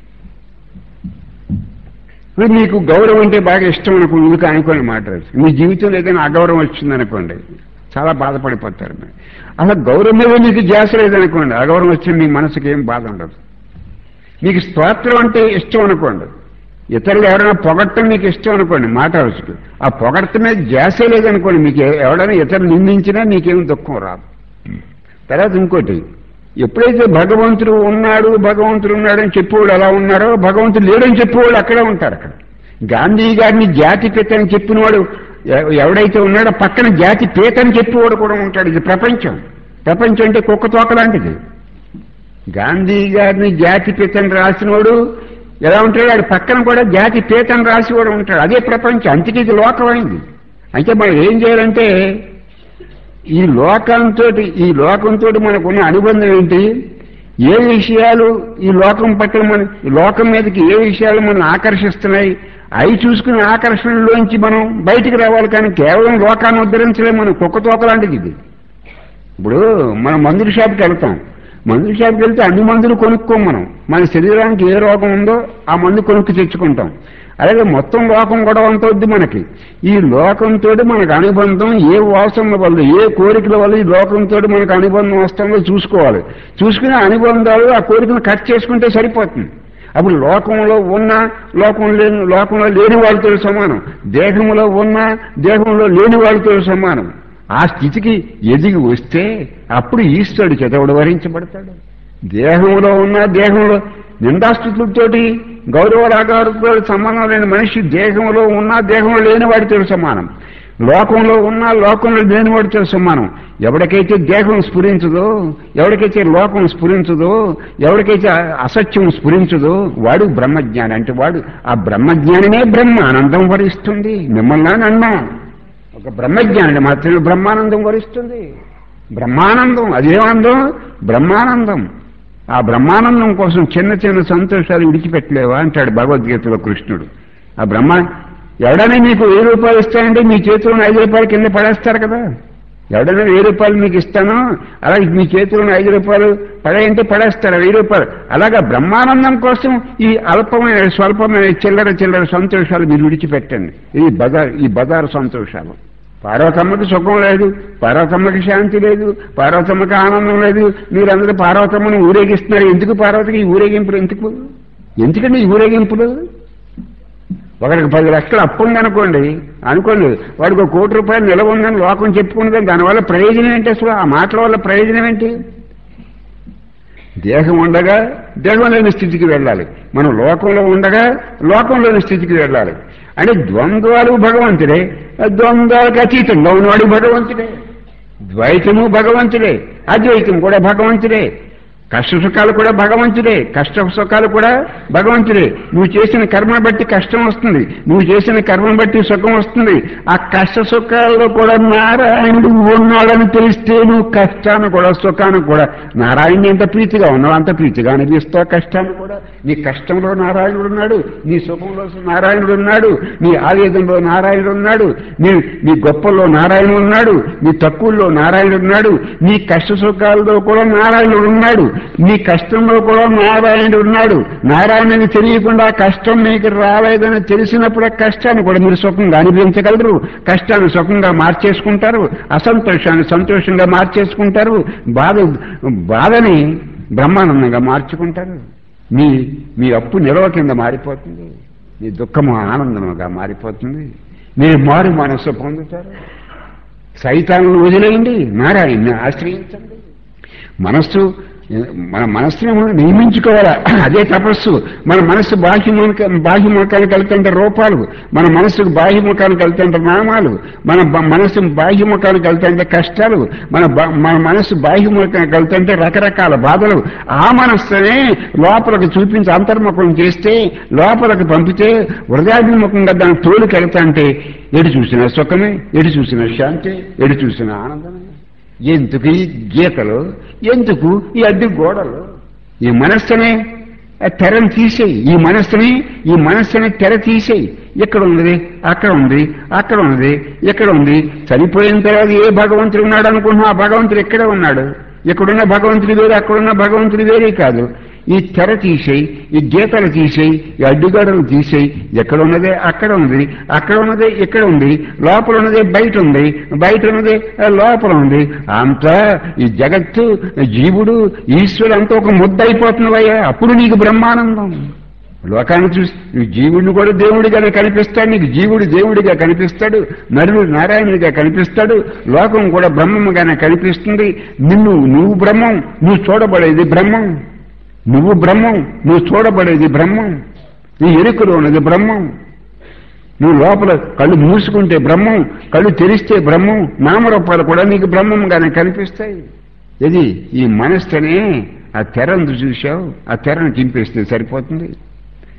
ఇప్పుడు మీకు గౌరవం అంటే బాగా ఇష్టం అనుకో మీకు అనుకోని మాట్లాడు మీ జీవితంలో ఏదైనా అగౌరవం వచ్చిందనుకోండి చాలా బాధపడిపోతారు మీరు అసలు గౌరవం మీద మీకు జాస లేదనుకోండి అగౌరవం వచ్చి మీ మనసుకి ఏం బాధ ఉండదు మీకు స్తోత్రం అంటే ఇష్టం అనుకోండి ఇతరులు ఎవరైనా పొగట్టం మీకు ఇష్టం అనుకోండి మాట వచ్చి ఆ పొగడత మీద జాసే లేదనుకోండి మీకు ఎ- ఎవరైనా ఇతరులు నిందించినా మీకేం దుఃఖం రాదు తర్వాత ఇంకోటి ఎప్పుడైతే భగవంతుడు ఉన్నాడు భగవంతుడు ఉన్నాడని చెప్పేవాడు ఎలా ఉన్నారో భగవంతుడు లేడని చెప్పేవాళ్ళు అక్కడే ఉంటారు అక్కడ గాంధీ గారిని జాతి పిత అని చెప్పినవాడు ఎ- ఎవడైతే ఉన్నాడో పక్కన జాతి పేత అని చెప్పేవాడు కూడా ఉంటాడు ఇది ప్రపంచం ప్రపంచం అంటే కుక్క తోక లాంటిది గాంధీ గారిని జాతి పిత అని రాసినవాడు ఎలా ఉంటాడు వాడి పక్కన కూడా జాతి పేతను రాసి కూడా ఉంటాడు అదే ప్రపంచం అంతకీ ఇది లోకమైంది అయితే మనం ఏం చేయాలంటే ఈ లోకంతో ఈ లోకంతో మనకున్న అనుబంధం ఏంటి ఏ విషయాలు ఈ లోకం పట్ల మన ఈ లోకం మీదకి ఏ విషయాలు మనం ఆకర్షిస్తున్నాయి అవి చూసుకునే ఆకర్షణలోంచి మనం బయటికి రావాలి కానీ కేవలం లోకాన్ని ఉద్ధరించలేము మనం కుక్క తోక లాంటిది ఇది ఇప్పుడు మనం మందుల షాప్కి వెళ్తాం మందుల షాప్కి వెళ్తే అన్ని మందులు కొనుక్కోం మనం మన శరీరానికి ఏ రోగం ఉందో ఆ మందు కొనుక్కు తెచ్చుకుంటాం అలాగే మొత్తం లోకం కూడా అంత వద్దు మనకి ఈ లోకంతో మనకు అనుబంధం ఏ వాసనల వల్ల ఏ కోరికల వల్ల ఈ లోకంతో మనకు అనుబంధం వస్తుందో చూసుకోవాలి చూసుకునే అనుబంధాలు ఆ కోరికను కట్ చేసుకుంటే సరిపోతుంది అప్పుడు లోకంలో ఉన్న లోకం లేని లోకంలో లేని వాళ్ళతో సమానం దేహంలో ఉన్న దేహంలో లేని వాళ్ళతో సమానం ఆ స్థితికి ఎదిగి వస్తే అప్పుడు ఈశ్వరుడు చెతవుడు వరించబడతాడు దేహంలో ఉన్న దేహంలో నిందాస్థుతులతోటి గౌరవ రాగాలతో సంబంధం లేని మనిషి దేహంలో ఉన్న దేహంలో లేని వాడితో సమానం లోకంలో ఉన్న లోకంలో లేని వాడితో సమానం ఎవరికైతే దేహం స్ఫురించదో ఎవరికైతే లోకం స్ఫురించదో ఎవరికైతే అసత్యం స్ఫురించదో వాడు బ్రహ్మజ్ఞాని అంటే వాడు ఆ బ్రహ్మజ్ఞానమే బ్రహ్మ ఆనందం వరిస్తుంది మిమ్మల్ని అన్నా ఒక బ్రహ్మజ్ఞాని మాత్రమే బ్రహ్మానందం వరిస్తుంది బ్రహ్మానందం అదేమానందం బ్రహ్మానందం ఆ బ్రహ్మానందం కోసం చిన్న చిన్న సంతోషాలు విడిచిపెట్టలేవా అంటాడు భగవద్గీతలో కృష్ణుడు ఆ బ్రహ్మ ఎవడైనా మీకు వెయ్యి రూపాయలు ఇస్తానంటే మీ చేతిలో ఐదు రూపాయలు కింద పడేస్తారు కదా ఎవడైనా వెయ్యి రూపాయలు మీకు ఇస్తాను అలాగే మీ చేతిలో ఐదు రూపాయలు పడేయంటే పడేస్తారు వెయ్యి రూపాయలు అలాగా బ్రహ్మానందం కోసం ఈ అల్పమైన స్వల్పమైన చిల్లర చిల్లర సంతోషాలు మీరు విడిచిపెట్టండి ఇది బజార్ ఈ బజారు సంతోషాలు పార్వతమ్మకి సుఖం లేదు పార్వతమ్మకి శాంతి లేదు పార్వతమ్మకి ఆనందం లేదు మీరందరూ పార్వతమ్మని ఊరేగిస్తున్నారు ఎందుకు పార్వతికి ఈ ఊరేగింపులు ఎందుకు ఎందుకండి ఈ ఊరేగింపులు ఒకరికి పది లక్షలు అప్పు ఉందనుకోండి అనుకోండి వాడికి ఒక కోటి రూపాయలు నిలవ ఉందని లోకం చెప్పుకున్నది దానివల్ల ప్రయోజనం ఏంటి అసలు ఆ మాటల వల్ల ప్రయోజనం ఏంటి దేహం ఉండగా దేహం లేని స్థితికి వెళ్ళాలి మనం లోకంలో ఉండగా లోకంలోని స్థితికి వెళ్ళాలి అంటే ద్వంద్వాలు భగవంతుడే ద్వంద్వాలకు అతీతంగా ఉన్నవాడు భగవంతుడే ద్వైతము భగవంతుడే అద్వైతం కూడా భగవంతుడే కష్ట సుఖాలు కూడా భగవంతుడే కష్ట సుఖాలు కూడా భగవంతుడే నువ్వు చేసిన కర్మను బట్టి కష్టం వస్తుంది నువ్వు చేసిన కర్మను బట్టి సుఖం వస్తుంది ఆ కష్ట సుఖాల్లో కూడా నారాయణుడు ఉన్నాడని తెలిస్తే నువ్వు కష్టాన్ని కూడా సుఖాన్ని కూడా నారాయణుడు ఎంత ప్రీతిగా ఉన్నావు అంత ప్రీతిగా అనిపిస్తావు కష్టాన్ని కూడా నీ కష్టంలో నారాయణుడు ఉన్నాడు నీ సుఖంలో నారాయణుడు ఉన్నాడు నీ ఆవేదనలో నారాయణుడు ఉన్నాడు నీ నీ గొప్పల్లో నారాయణుడు ఉన్నాడు నీ తక్కువల్లో నారాయణుడు ఉన్నాడు నీ కష్ట సుఖాల్లో కూడా నారాయణుడు ఉన్నాడు నీ కష్టంలో కూడా నారాయణుడు ఉన్నాడు నారాయణుని తెలియకుండా కష్టం మీకు రాలేదని తెలిసినప్పుడు ఆ కష్టాన్ని కూడా మీరు సుఖంగా అనిపించగలరు కష్టాన్ని సుఖంగా మార్చేసుకుంటారు అసంతోషాన్ని సంతోషంగా మార్చేసుకుంటారు బాధ బాధని బ్రహ్మానందంగా మార్చుకుంటారు మీ మీ అప్పు నిలవ కింద మారిపోతుంది మీ దుఃఖము ఆనందముగా మారిపోతుంది మీరు మారు మనస్సు పొందుతారు సైతాలను వదిలేయండి నారాయణ్ణి ఆశ్రయించండి మనస్సు మన మనస్సుని మనం నియమించుకోవాలా అదే తపస్సు మన మనస్సు బాహ్యముఖ బాహ్యముఖానికి వెళ్తుంటే రూపాలు మన మనస్సుకు బాహ్యముఖానికి వెళ్తుంటే నామాలు మన బ- మనస్సు బాహ్యముఖానికి వెళ్తుంటే కష్టాలు మన బ- మన మనస్సు బాహ్యముఖానికి వెళ్తుంటే రకరకాల బాధలు ఆ మనస్సునే లోపలికి చూపించి అంతర్ముఖం చేస్తే లోపలికి పంపితే హృదయాభిముఖంగా దాని తోలుకి వెళ్తాంటే ఎటు చూసిన సుఖమే ఎటు చూసిన శాంతి ఎటు చూసిన ఆనందమే ఎందుకు ఈ గీతలు ఎందుకు ఈ అడ్డు గోడలు ఈ మనస్సునే ఆ తెరను తీసేయి ఈ మనస్సుని ఈ మనస్సుని తెర తీసేయి ఇక్కడ ఉంది అక్కడ ఉంది అక్కడ ఉంది ఇక్కడ ఉంది చనిపోయిన తర్వాత ఏ భగవంతుడు ఉన్నాడు అనుకుంటున్నా ఆ భగవంతుడు ఇక్కడే ఉన్నాడు ఇక్కడున్న భగవంతుడి వేరే అక్కడున్న భగవంతుడి వేరే కాదు ఈ తెర తీసేయి ఈ గీతలు తీసేయి ఈ అడ్డుగడలు తీసేయి ఎక్కడ ఉన్నదే అక్కడ ఉంది అక్కడ ఉన్నదే ఇక్కడ ఉంది లోపల ఉన్నదే బయట ఉంది బయట ఉన్నదే ఆ, లోపల ఉంది అంతా ఈ జగత్తు జీవుడు ఈశ్వరుడు అంతా ఒక ముద్ద అయిపోతున్నవయ్యా అప్పుడు నీకు బ్రహ్మానందం లోకాన్ని చూసి నువ్వు జీవుడిని కూడా దేవుడిగానే కనిపిస్తాడు నీకు జీవుడు దేవుడిగా కనిపిస్తాడు నరుడు నారాయణుడిగా కనిపిస్తాడు లోకం కూడా బ్రహ్మముగానే కనిపిస్తుంది నిన్ను నువ్వు బ్రహ్మం నువ్వు చూడబడేది బ్రహ్మం నువ్వు బ్రహ్మం నువ్వు చూడబడేది బ్రహ్మం నీ ఎరుకలో ఉన్నది బ్రహ్మం నువ్వు లోపల కళ్ళు మూసుకుంటే బ్రహ్మం కళ్ళు తెరిస్తే బ్రహ్మం నామరూపాలు కూడా నీకు బ్రహ్మంగానే కనిపిస్తాయి ఇది ఈ మనస్సునే ఆ తెరను చూశావు ఆ తెరను చింపేస్తే సరిపోతుంది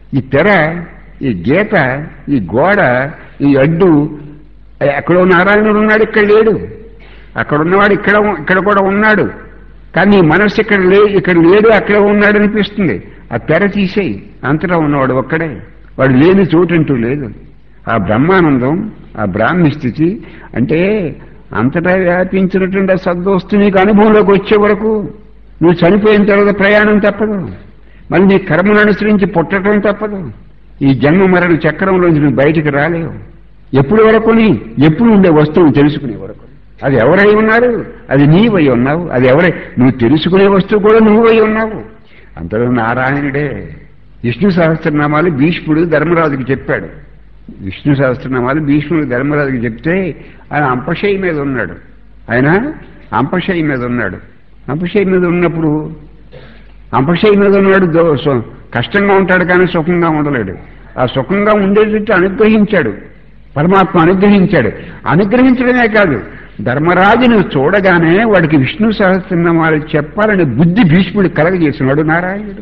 ఈ తెర ఈ గీత ఈ గోడ ఈ అడ్డు ఎక్కడో నారాయణుడు ఉన్నాడు ఇక్కడ లేడు అక్కడ ఉన్నవాడు ఇక్కడ ఇక్కడ కూడా ఉన్నాడు కానీ నీ మనస్సు ఇక్కడ లే ఇక్కడ లేడు అక్కడ ఉన్నాడు అనిపిస్తుంది ఆ తెర తీసేయి అంతటా ఉన్నవాడు ఒక్కడే వాడు లేని చోటంటూ లేదు ఆ బ్రహ్మానందం ఆ బ్రాహ్మి స్థితి అంటే అంతటా వ్యాపించినటువంటి ఆ సద్వస్తు నీకు అనుభవంలోకి వచ్చే వరకు నువ్వు చనిపోయిన తర్వాత ప్రయాణం తప్పదు మళ్ళీ నీ కర్మను అనుసరించి పుట్టడం తప్పదు ఈ జన్మ మరణ చక్రంలోంచి నువ్వు బయటికి రాలేవు ఎప్పుడు వరకుని ఎప్పుడు ఉండే వస్తువును తెలుసుకునే వరకు అది ఎవరై ఉన్నారు అది నీవై ఉన్నావు అది ఎవరై నువ్వు తెలుసుకునే వస్తువు కూడా నువ్వై ఉన్నావు అంతలో నారాయణుడే విష్ణు సహస్రనామాలు భీష్ముడు ధర్మరాజుకి చెప్పాడు విష్ణు సహస్రనామాలు భీష్ముడు ధర్మరాజుకి చెప్తే ఆయన అంపశయ్య మీద ఉన్నాడు ఆయన అంపశయ్య మీద ఉన్నాడు అంపశయ్య మీద ఉన్నప్పుడు అంపశయ్య మీద ఉన్నాడు దో- సో- కష్టంగా ఉంటాడు కానీ సుఖంగా ఉండలేడు ఆ సుఖంగా ఉండేటట్టు అనుగ్రహించాడు పరమాత్మ అనుగ్రహించాడు అనుగ్రహించడమే కాదు ధర్మరాజును చూడగానే వాడికి విష్ణు సహస్రనామాలు చెప్పాలని బుద్ధి భీష్ముడు కలగజేసినాడు నారాయణుడు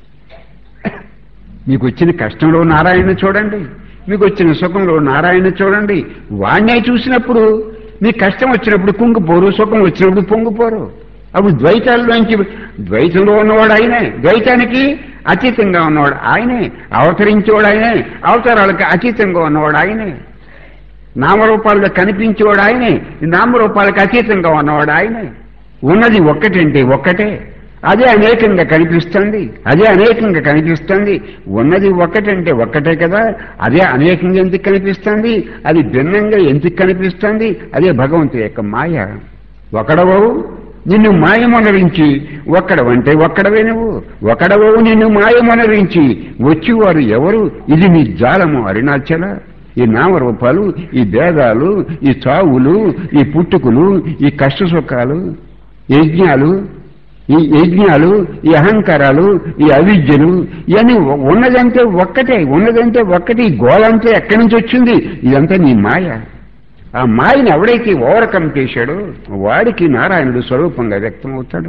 మీకు వచ్చిన కష్టంలో నారాయణ చూడండి మీకు వచ్చిన సుఖంలో నారాయణ చూడండి వాణ్ణే చూసినప్పుడు మీకు కష్టం వచ్చినప్పుడు కుంగిపోరు సుఖం వచ్చినప్పుడు పొంగిపోరు అప్పుడు ద్వైతాల్లోంచి ద్వైతంలో ఉన్నవాడు ఆయనే ద్వైతానికి అతీతంగా ఉన్నవాడు ఆయనే అవతరించేవాడు ఆయనే అవతారాలకు అతీతంగా ఉన్నవాడు ఆయనే నామరూపాల్లో కనిపించేవాడు ఆయనే ఈ నామరూపాలకు అతీతంగా ఉన్నవాడు ఆయనే ఉన్నది ఒక్కటంటే ఒక్కటే అదే అనేకంగా కనిపిస్తుంది అదే అనేకంగా కనిపిస్తుంది ఉన్నది ఒక్కటంటే ఒక్కటే కదా అదే అనేకంగా ఎందుకు కనిపిస్తుంది అది భిన్నంగా ఎందుకు కనిపిస్తుంది అదే భగవంతుడి యొక్క మాయ ఒకడవవు నిన్ను మాయమొనరించి ఒక్కడవంటే ఒక్కడవే నువ్వు ఒకడవవు నిన్ను మాయమొనరించి వచ్చివారు ఎవరు ఇది నీ జాలము అరుణాచల ఈ నామరూపాలు ఈ భేదాలు ఈ చావులు ఈ పుట్టుకులు ఈ కష్ట సుఖాలు యజ్ఞాలు ఈ యజ్ఞాలు ఈ అహంకారాలు ఈ అవిద్యలు ఇవన్నీ ఉన్నదంటే ఒక్కటే ఉన్నదంటే ఒక్కటి ఈ గోలంటే ఎక్కడి నుంచి వచ్చింది ఇదంతా నీ మాయ ఆ మాయని ఎవడైతే ఓవర్కమ్ చేశాడో వాడికి నారాయణుడు స్వరూపంగా వ్యక్తమవుతాడు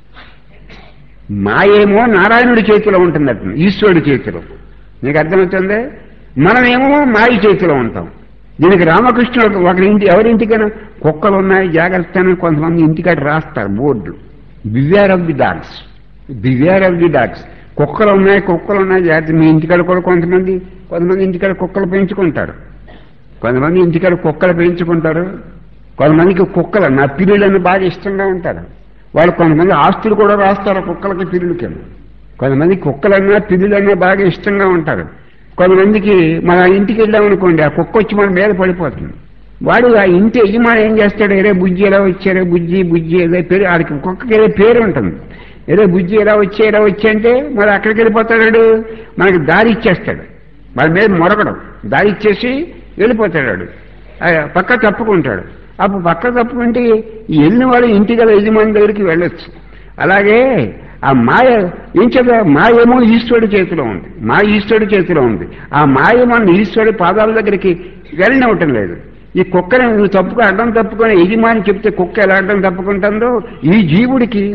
మాయేమో నారాయణుడి చేతిలో ఉంటుందట ఈశ్వరుడి చేతిలో నీకు అర్థమవుతుంది మనమేమో మాయ చేతిలో ఉంటాం దీనికి రామకృష్ణుడు ఒకరి ఇంటి ఎవరింటికైనా కుక్కలు ఉన్నాయి జాగ్రత్త అని కొంతమంది ఇంటికాడ రాస్తారు బోర్డులు beware of the dogs beware of the dogs కుక్కలు ఉన్నాయి కుక్కలు ఉన్నాయి జాగ్రత్త మీ ఇంటికాడ కూడా కొంతమంది కొంతమంది ఇంటికాడ కుక్కలు పెంచుకుంటారు కొంతమంది ఇంటికాడ కుక్కలు పెంచుకుంటారు కొంతమందికి కుక్కలు నా పిల్లులని బాగా ఇష్టంగా ఉంటారు వాళ్ళు కొంతమంది ఆస్తులు కూడా రాస్తారు కుక్కలకి పిల్లులకి కొంతమంది కుక్కలన్నా పిల్లులన్నా బాగా ఇష్టంగా ఉంటారు కొంతమందికి మన ఇంటికి వెళ్ళామనుకోండి ఆ కుక్క వచ్చి మన మీద పడిపోతుంది వాడు ఆ ఇంటి యజమాని ఏం చేస్తాడు ఏరే బుజ్జి ఎలా వచ్చారే బుజ్జి బుజ్జి ఏదో పేరు ఆడికి కుక్కకి ఏదో పేరు ఉంటుంది ఏదో బుజ్జి ఎలా వచ్చి ఎలా వచ్చి అంటే మరి అక్కడికి వెళ్ళిపోతాడు మనకి దారి ఇచ్చేస్తాడు వాళ్ళ మీద మొరగడం దారి ఇచ్చేసి వెళ్ళిపోతాడు వాడు. ఆ పక్క తప్పుకుంటాడు అప్పుడు పక్క తప్పుకుంటే ఈ వెళ్ళిన వాడు ఇంటి గల యజమాని దగ్గరికి వెళ్ళొచ్చు అలాగే ఆ మాయ ఏం చెప్పా మాయేమో ఈశ్వరుడి చేతిలో ఉంది మా ఈశ్వరుడి చేతిలో ఉంది ఆ మాయ మన ఈశ్వరుడి పాదాల దగ్గరికి వెళ్ళనివ్వటం లేదు ఈ కుక్కని నువ్వు తప్పుకు అడ్డం తప్పుకొని యజమాని చెప్తే కుక్క ఎలా అడ్డం తప్పుకుంటుందో ఈ జీవుడికి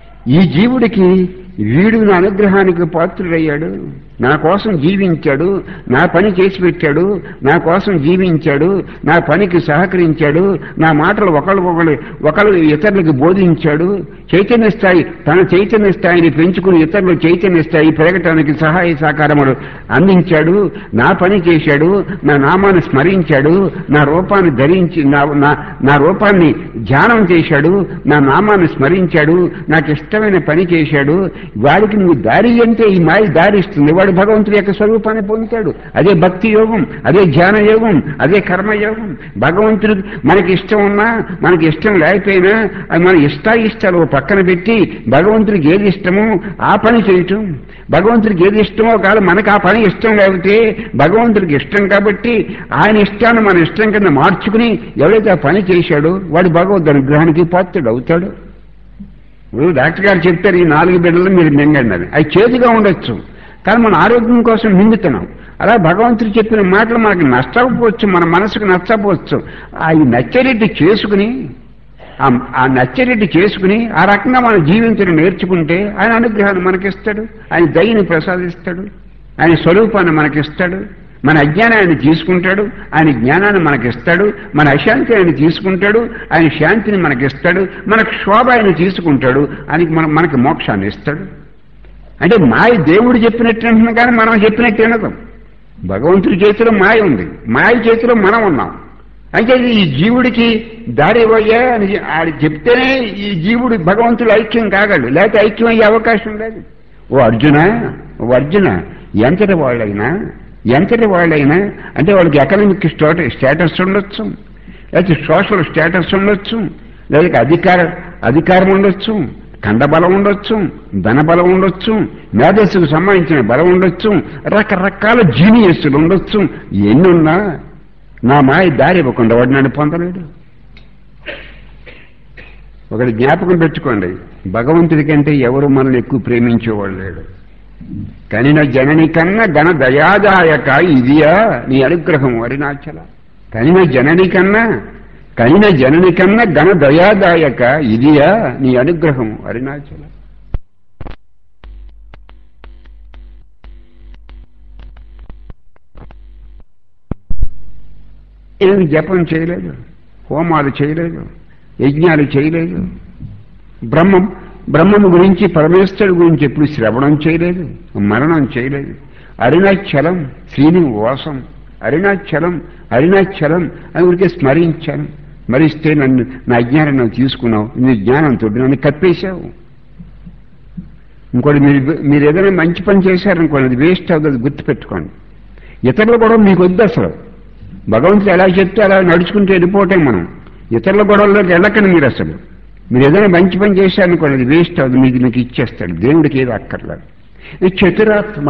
ఈ జీవుడికి వీడు నా అనుగ్రహానికి పాత్రుడయ్యాడు నా కోసం జీవించాడు నా పని చేసి పెట్టాడు నా కోసం జీవించాడు నా పనికి సహకరించాడు నా మాటలు ఒకళ్ళు ఒకళ్ళు ఒకళ్ళు ఇతరులకు బోధించాడు చైతన్య స్థాయి తన చైతన్య స్థాయిని పెంచుకుని ఇతరులు చైతన్య స్థాయి పెరగటానికి సహాయ సహకారములు అందించాడు నా పని చేశాడు నా నామాన్ని స్మరించాడు నా రూపాన్ని ధరించి నా నా నా రూపాన్ని ధ్యానం చేశాడు నా నామాన్ని స్మరించాడు నాకు ఇష్టమైన పని చేశాడు వాడికి నువ్వు దారి అంటే ఈ మాయ దారి ఇస్తుంది వాడు భగవంతుడి యొక్క స్వరూపాన్ని పొందుతాడు అదే భక్తి యోగం అదే ధ్యాన యోగం అదే కర్మయోగం భగవంతుడు మనకి ఇష్టం ఉన్నా మనకి ఇష్టం లేకపోయినా అది మన ఇష్టాయిష్టాలు ఓ పక్కన పెట్టి భగవంతుడికి ఏది ఇష్టమో ఆ పని చేయటం భగవంతుడికి ఏది ఇష్టమో కాదు మనకు ఆ పని ఇష్టం లేకపోతే భగవంతుడికి ఇష్టం కాబట్టి ఆయన ఇష్టాన్ని మన ఇష్టం కింద మార్చుకుని ఎవరైతే ఆ పని చేశాడో వాడు భగవద్ అనుగ్రహానికి పాత్రుడు అవుతాడు ఇప్పుడు డాక్టర్ గారు చెప్తారు ఈ నాలుగు బిడ్డలు మీరు మింగండి అని అవి చేతిగా ఉండొచ్చు కానీ మన ఆరోగ్యం కోసం మింగుతున్నాం అలా భగవంతుడు చెప్పిన మాటలు మనకు నష్టకపోవచ్చు మన మనసుకు నష్టపోవచ్చు అవి నచ్చరెడ్డి చేసుకుని ఆ- ఆ నచ్చరెడ్డి చేసుకుని ఆ రకంగా మనం జీవించడం నేర్చుకుంటే ఆయన అనుగ్రహాన్ని మనకిస్తాడు ఆయన దయని ప్రసాదిస్తాడు ఆయన స్వరూపాన్ని మనకిస్తాడు మన అజ్ఞానాన్ని తీసుకుంటాడు ఆయన జ్ఞానాన్ని మనకిస్తాడు మన అశాంతి ఆయన తీసుకుంటాడు ఆయన శాంతిని మనకిస్తాడు మనకు శోభ ఆయన తీసుకుంటాడు ఆయనకి మన మనకి మోక్షాన్ని ఇస్తాడు అంటే మాయ దేవుడు చెప్పినట్టు అంటున్నాం కానీ మనం చెప్పినట్టు వినదాం భగవంతుడి చేతిలో మాయ ఉంది మాయ చేతిలో మనం ఉన్నాం అంటే ఈ జీవుడికి దారి ఇవ్వయ్యా అని ఆడు చెప్తేనే ఈ జీవుడు భగవంతుడు ఐక్యం కాగలడు లేకపోతే ఐక్యం అయ్యే అవకాశం లేదు ఓ అర్జున ఓ అర్జున ఎంతటి వాళ్ళైనా ఎంతటి వాళ్ళైనా అంటే వాళ్ళకి ఎకనామిక్ స్టేటస్ ఉండొచ్చు లేకపోతే సోషల్ స్టేటస్ ఉండొచ్చు లేకపోతే అధికార అధికారం ఉండొచ్చు కండబలం ఉండొచ్చు ధనబలం ఉండొచ్చు మేధస్సుకు సంబంధించిన బలం ఉండొచ్చు రకరకాల జీనియస్సులు ఉండొచ్చు ఎన్నున్నా నా మాయ దారి ఇవ్వకుండా వాడు నన్ను పొందలేడు ఒకటి జ్ఞాపకం పెట్టుకోండి భగవంతుడి కంటే ఎవరు మనల్ని ఎక్కువ ప్రేమించేవాడు లేడు కానీ నా జనని కన్నా ఘన దయాదాయక ఇదియా నీ అనుగ్రహం అరుణాచల కనిన జనని కన్నా కనిన జనని కన్నా ఘన దయాదాయక ఇదియా నీ అనుగ్రహం అరుణాచల ఏమి జపం చేయలేదు హోమాలు చేయలేదు యజ్ఞాలు చేయలేదు బ్రహ్మం బ్రహ్మం గురించి పరమేశ్వరుడు గురించి ఎప్పుడు శ్రవణం చేయలేదు మరణం చేయలేదు అరుణాచలం శ్రీనివాసం అరుణాచలం అరుణాచలం అని ఊరికే స్మరించాను స్మరిస్తే నన్ను నా అజ్ఞానం నువ్వు తీసుకున్నావు నీ జ్ఞానంతో నన్ను కప్పేశావు ఇంకోటి మీరు మీరు ఏదైనా మంచి పని చేశారనుకోండి అది వేస్ట్ అవుతుంది గుర్తుపెట్టుకోండి ఇతరులు కూడా మీకు వద్దు అసలు భగవంతుడు ఎలా చెప్తే అలా నడుచుకుంటూ వెళ్ళిపోవటం మనం ఇతరుల గొడవల్లోకి వెళ్ళకండి మీరు అసలు మీరు ఏదైనా మంచి పని చేశారనుకోండి అది వేస్ట్ అవుతుంది మీకు మీకు ఇచ్చేస్తాడు దేవుడికి ఏదో అక్కర్లేదు ఈ చతురాత్మ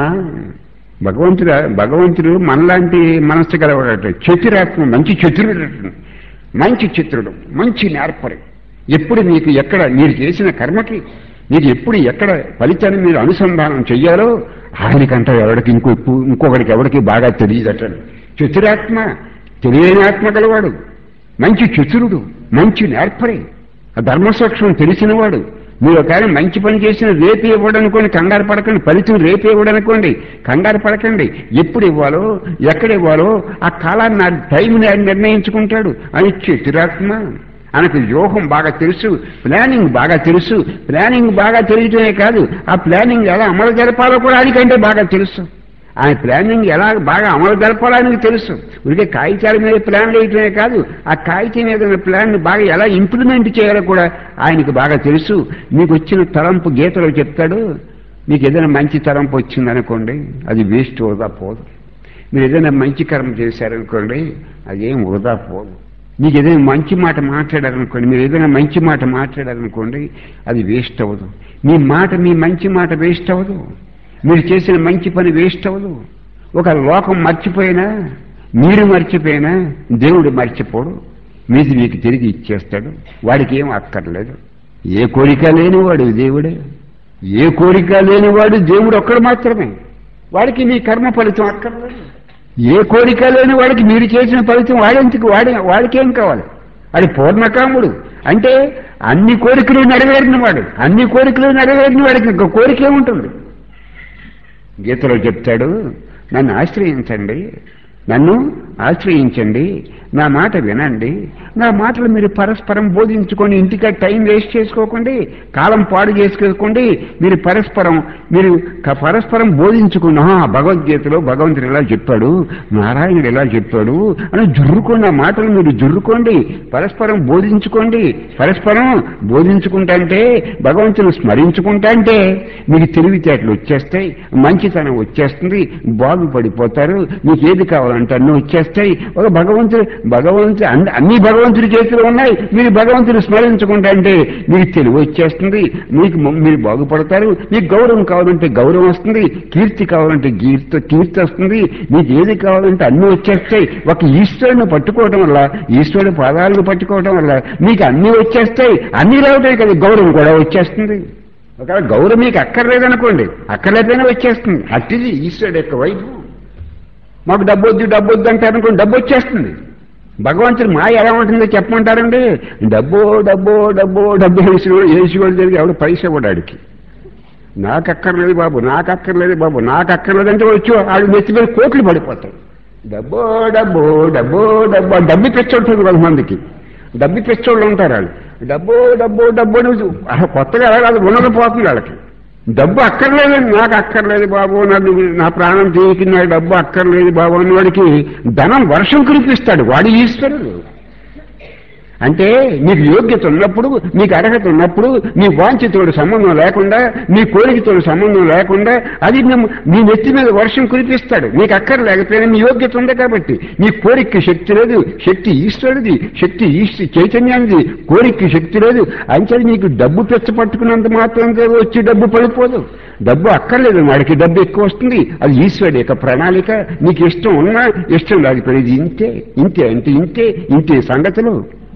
భగవంతుడు భగవంతుడు మనలాంటి మనస్సు గలవాడట చతురాత్మ మంచి చతురుడు మంచి చిత్రుడు మంచి నేర్పరి ఎప్పుడు మీకు ఎక్కడ మీరు చేసిన కర్మకి మీరు ఎప్పుడు ఎక్కడ ఫలితాన్ని మీరు అనుసంధానం చెయ్యాలో ఆయనకంట ఎవరికి ఇంకో ఇంకొకరికి ఎవరికి బాగా తెలియదట చతురాత్మ తెలియని ఆత్మ గలవాడు మంచి చతురుడు మంచి నేర్పరి ధర్మసూక్ష్మం తెలిసినవాడు మీరు ఒకవేళ మంచి పని చేసిన రేపు ఇవ్వడనుకోండి కంగారు పడకండి ఫలితం రేపు ఇవ్వడనుకోండి కంగారు పడకండి ఎప్పుడు ఇవ్వాలో ఎక్కడ ఇవ్వాలో ఆ కాలాన్ని ఆ టైంని ఆయన నిర్ణయించుకుంటాడు అని చతురాత్మ ఆయనకు వ్యూహం బాగా తెలుసు ప్లానింగ్ బాగా తెలుసు ప్లానింగ్ బాగా తెలియటమే కాదు ఆ ప్లానింగ్ ఎలా అమలు జరపాలో కూడా ఆయనకంటే బాగా తెలుసు ఆయన ప్లానింగ్ ఎలా బాగా అమలు జరపాలని తెలుసు ఉడికే కాగితాల మీద ప్లాన్ వేయటమే కాదు ఆ కాగితం మీద ప్లాన్ బాగా ఎలా ఇంప్లిమెంట్ చేయాలో కూడా ఆయనకు బాగా తెలుసు మీకు వచ్చిన తలంపు గీతలో చెప్తాడు మీకు ఏదైనా మంచి తలంపు వచ్చిందనుకోండి అది వేస్ట్ వృధా పోదు మీరు ఏదైనా మంచి కర్మ చేశారనుకోండి అదేం వృధా పోదు మీకు ఏదైనా మంచి మాట మాట్లాడారనుకోండి మీరు ఏదైనా మంచి మాట మాట్లాడారనుకోండి అది వేస్ట్ అవ్వదు మీ మాట మీ మంచి మాట వేస్ట్ అవ్వదు మీరు చేసిన మంచి పని వేస్ట్ అవ్వదు ఒక లోకం మర్చిపోయినా మీరు మర్చిపోయినా దేవుడు మర్చిపోడు మీది మీకు తిరిగి ఇచ్చేస్తాడు వాడికి ఏం అక్కర్లేదు ఏ కోరిక లేనివాడు దేవుడే ఏ కోరిక లేనివాడు దేవుడు ఒక్కడు మాత్రమే వాడికి మీ కర్మ ఫలితం అక్కర్లేదు ఏ కోరిక లేని వాడికి మీరు చేసిన ఫలితం వాడెందుకు వాడి వాడికేం కావాలి అది పూర్ణకాముడు అంటే అన్ని కోరికలు నెరవేరిన వాడు అన్ని కోరికలు నెరవేరిన వాడికి ఇంకో కోరిక ఏముంటుంది గీతలో చెప్తాడు నన్ను ఆశ్రయించండి నన్ను ఆశ్రయించండి నా మాట వినండి నా మాటలు మీరు పరస్పరం బోధించుకొని ఇంటికి టైం వేస్ట్ చేసుకోకండి కాలం పాడు చేసుకోకండి మీరు పరస్పరం మీరు క- పరస్పరం బోధించుకున్నా భగవద్గీతలో భగవంతుడు ఇలా చెప్పాడు నారాయణుడు ఇలా చెప్పాడు అని జుర్రుకున్న మాటలు మీరు జుర్రుకోండి పరస్పరం బోధించుకోండి పరస్పరం బోధించుకుంటాంటే భగవంతుని స్మరించుకుంటాంటే మీకు తెలివితేటలు వచ్చేస్తాయి మంచితనం వచ్చేస్తుంది బాగుపడిపోతారు మీకు ఏది కావాలంటే అన్నీ వచ్చేస్తాయి ఒక భగవంతుడు భగవంతుడు అన్ని- అన్ని భగవంతుడి చేతిలో ఉన్నాయి మీరు భగవంతుని స్మరించుకుంటాంటే మీకు తెలివి వచ్చేస్తుంది మీకు మ- మీరు బాగుపడతారు మీకు గౌరవం కావాలంటే గౌరవం వస్తుంది కీర్తి కావాలంటే కీర్తి కీర్తి వస్తుంది మీకు ఏది కావాలంటే అన్నీ వచ్చేస్తాయి ఒక ఈశ్వరుని పట్టుకోవడం వల్ల ఈశ్వరుడు పాదాలను పట్టుకోవడం వల్ల మీకు అన్నీ వచ్చేస్తాయి అన్నీ రావటమే కదా గౌరవం కూడా వచ్చేస్తుంది ఒకవేళ గౌరవం మీకు అక్కర్లేదనుకోండి అక్కర్లేదైనా వచ్చేస్తుంది అట్టిది ఈశ్వరుడు యొక్క వైపు మాకు డబ్బు వద్దు డబ్బు వద్దు అంటారనుకోండి డబ్బు వచ్చేస్తుంది భగవంతుడు మాయ ఎలా ఉంటుందో చెప్పమంటారండి డబ్బు డబ్బు డబ్బు డబ్బు వేసి వేసి కూడా జరిగి ఎవడు పైస ఇవ్వడాడికి నాకు అక్కర్లేదు బాబు నాకు అక్కర్లేదు బాబు నాకు అక్కర్లేదు అంటే వచ్చి ఆడు నెత్తి మీద కోట్లు పడిపోతాడు డబ్బో డబ్బో డబ్బో డబ్బో డబ్బి పెంచుంటుంది కొంతమందికి డబ్బి పెంచోళ్ళు ఉంటారు వాళ్ళు డబ్బో డబ్బో డబ్బో అని అసలు కొత్తగా ఎలా కాదు ఉండకపోతుంది వాళ్ళకి డబ్బు అక్కర్లేదు నాకు అక్కర్లేదు బాబు నన్ను నా ప్రాణం తీయకి నాకు డబ్బు అక్కర్లేదు బాబు అన్నవాడికి ధనం వర్షం కురిపిస్తాడు వాడు ఈశ్వరుడు అంటే మీకు యోగ్యత ఉన్నప్పుడు మీకు అర్హత ఉన్నప్పుడు మీ వాంఛతోడు సంబంధం లేకుండా మీ కోరికతోడు సంబంధం లేకుండా అది మేము మీ నెత్తి మీద వర్షం కురిపిస్తాడు మీకు అక్కర లేకపోయినా మీ యోగ్యత ఉంది కాబట్టి మీ కోరికకి శక్తి లేదు శక్తి ఈశ్వరుడిది శక్తి ఈశ్వ చైతన్యానిది కోరికకి శక్తి లేదు అంచేది మీకు డబ్బు పెచ్చ పట్టుకున్నంత మాత్రం వచ్చి డబ్బు పడిపోదు డబ్బు అక్కర్లేదు వాడికి డబ్బు ఎక్కువ వస్తుంది అది ఈశ్వరుడి యొక్క ప్రణాళిక నీకు ఇష్టం ఉన్నా ఇష్టం లేకపోయినది ఇంతే ఇంతే అంటే ఇంతే ఇంతే సంగతులు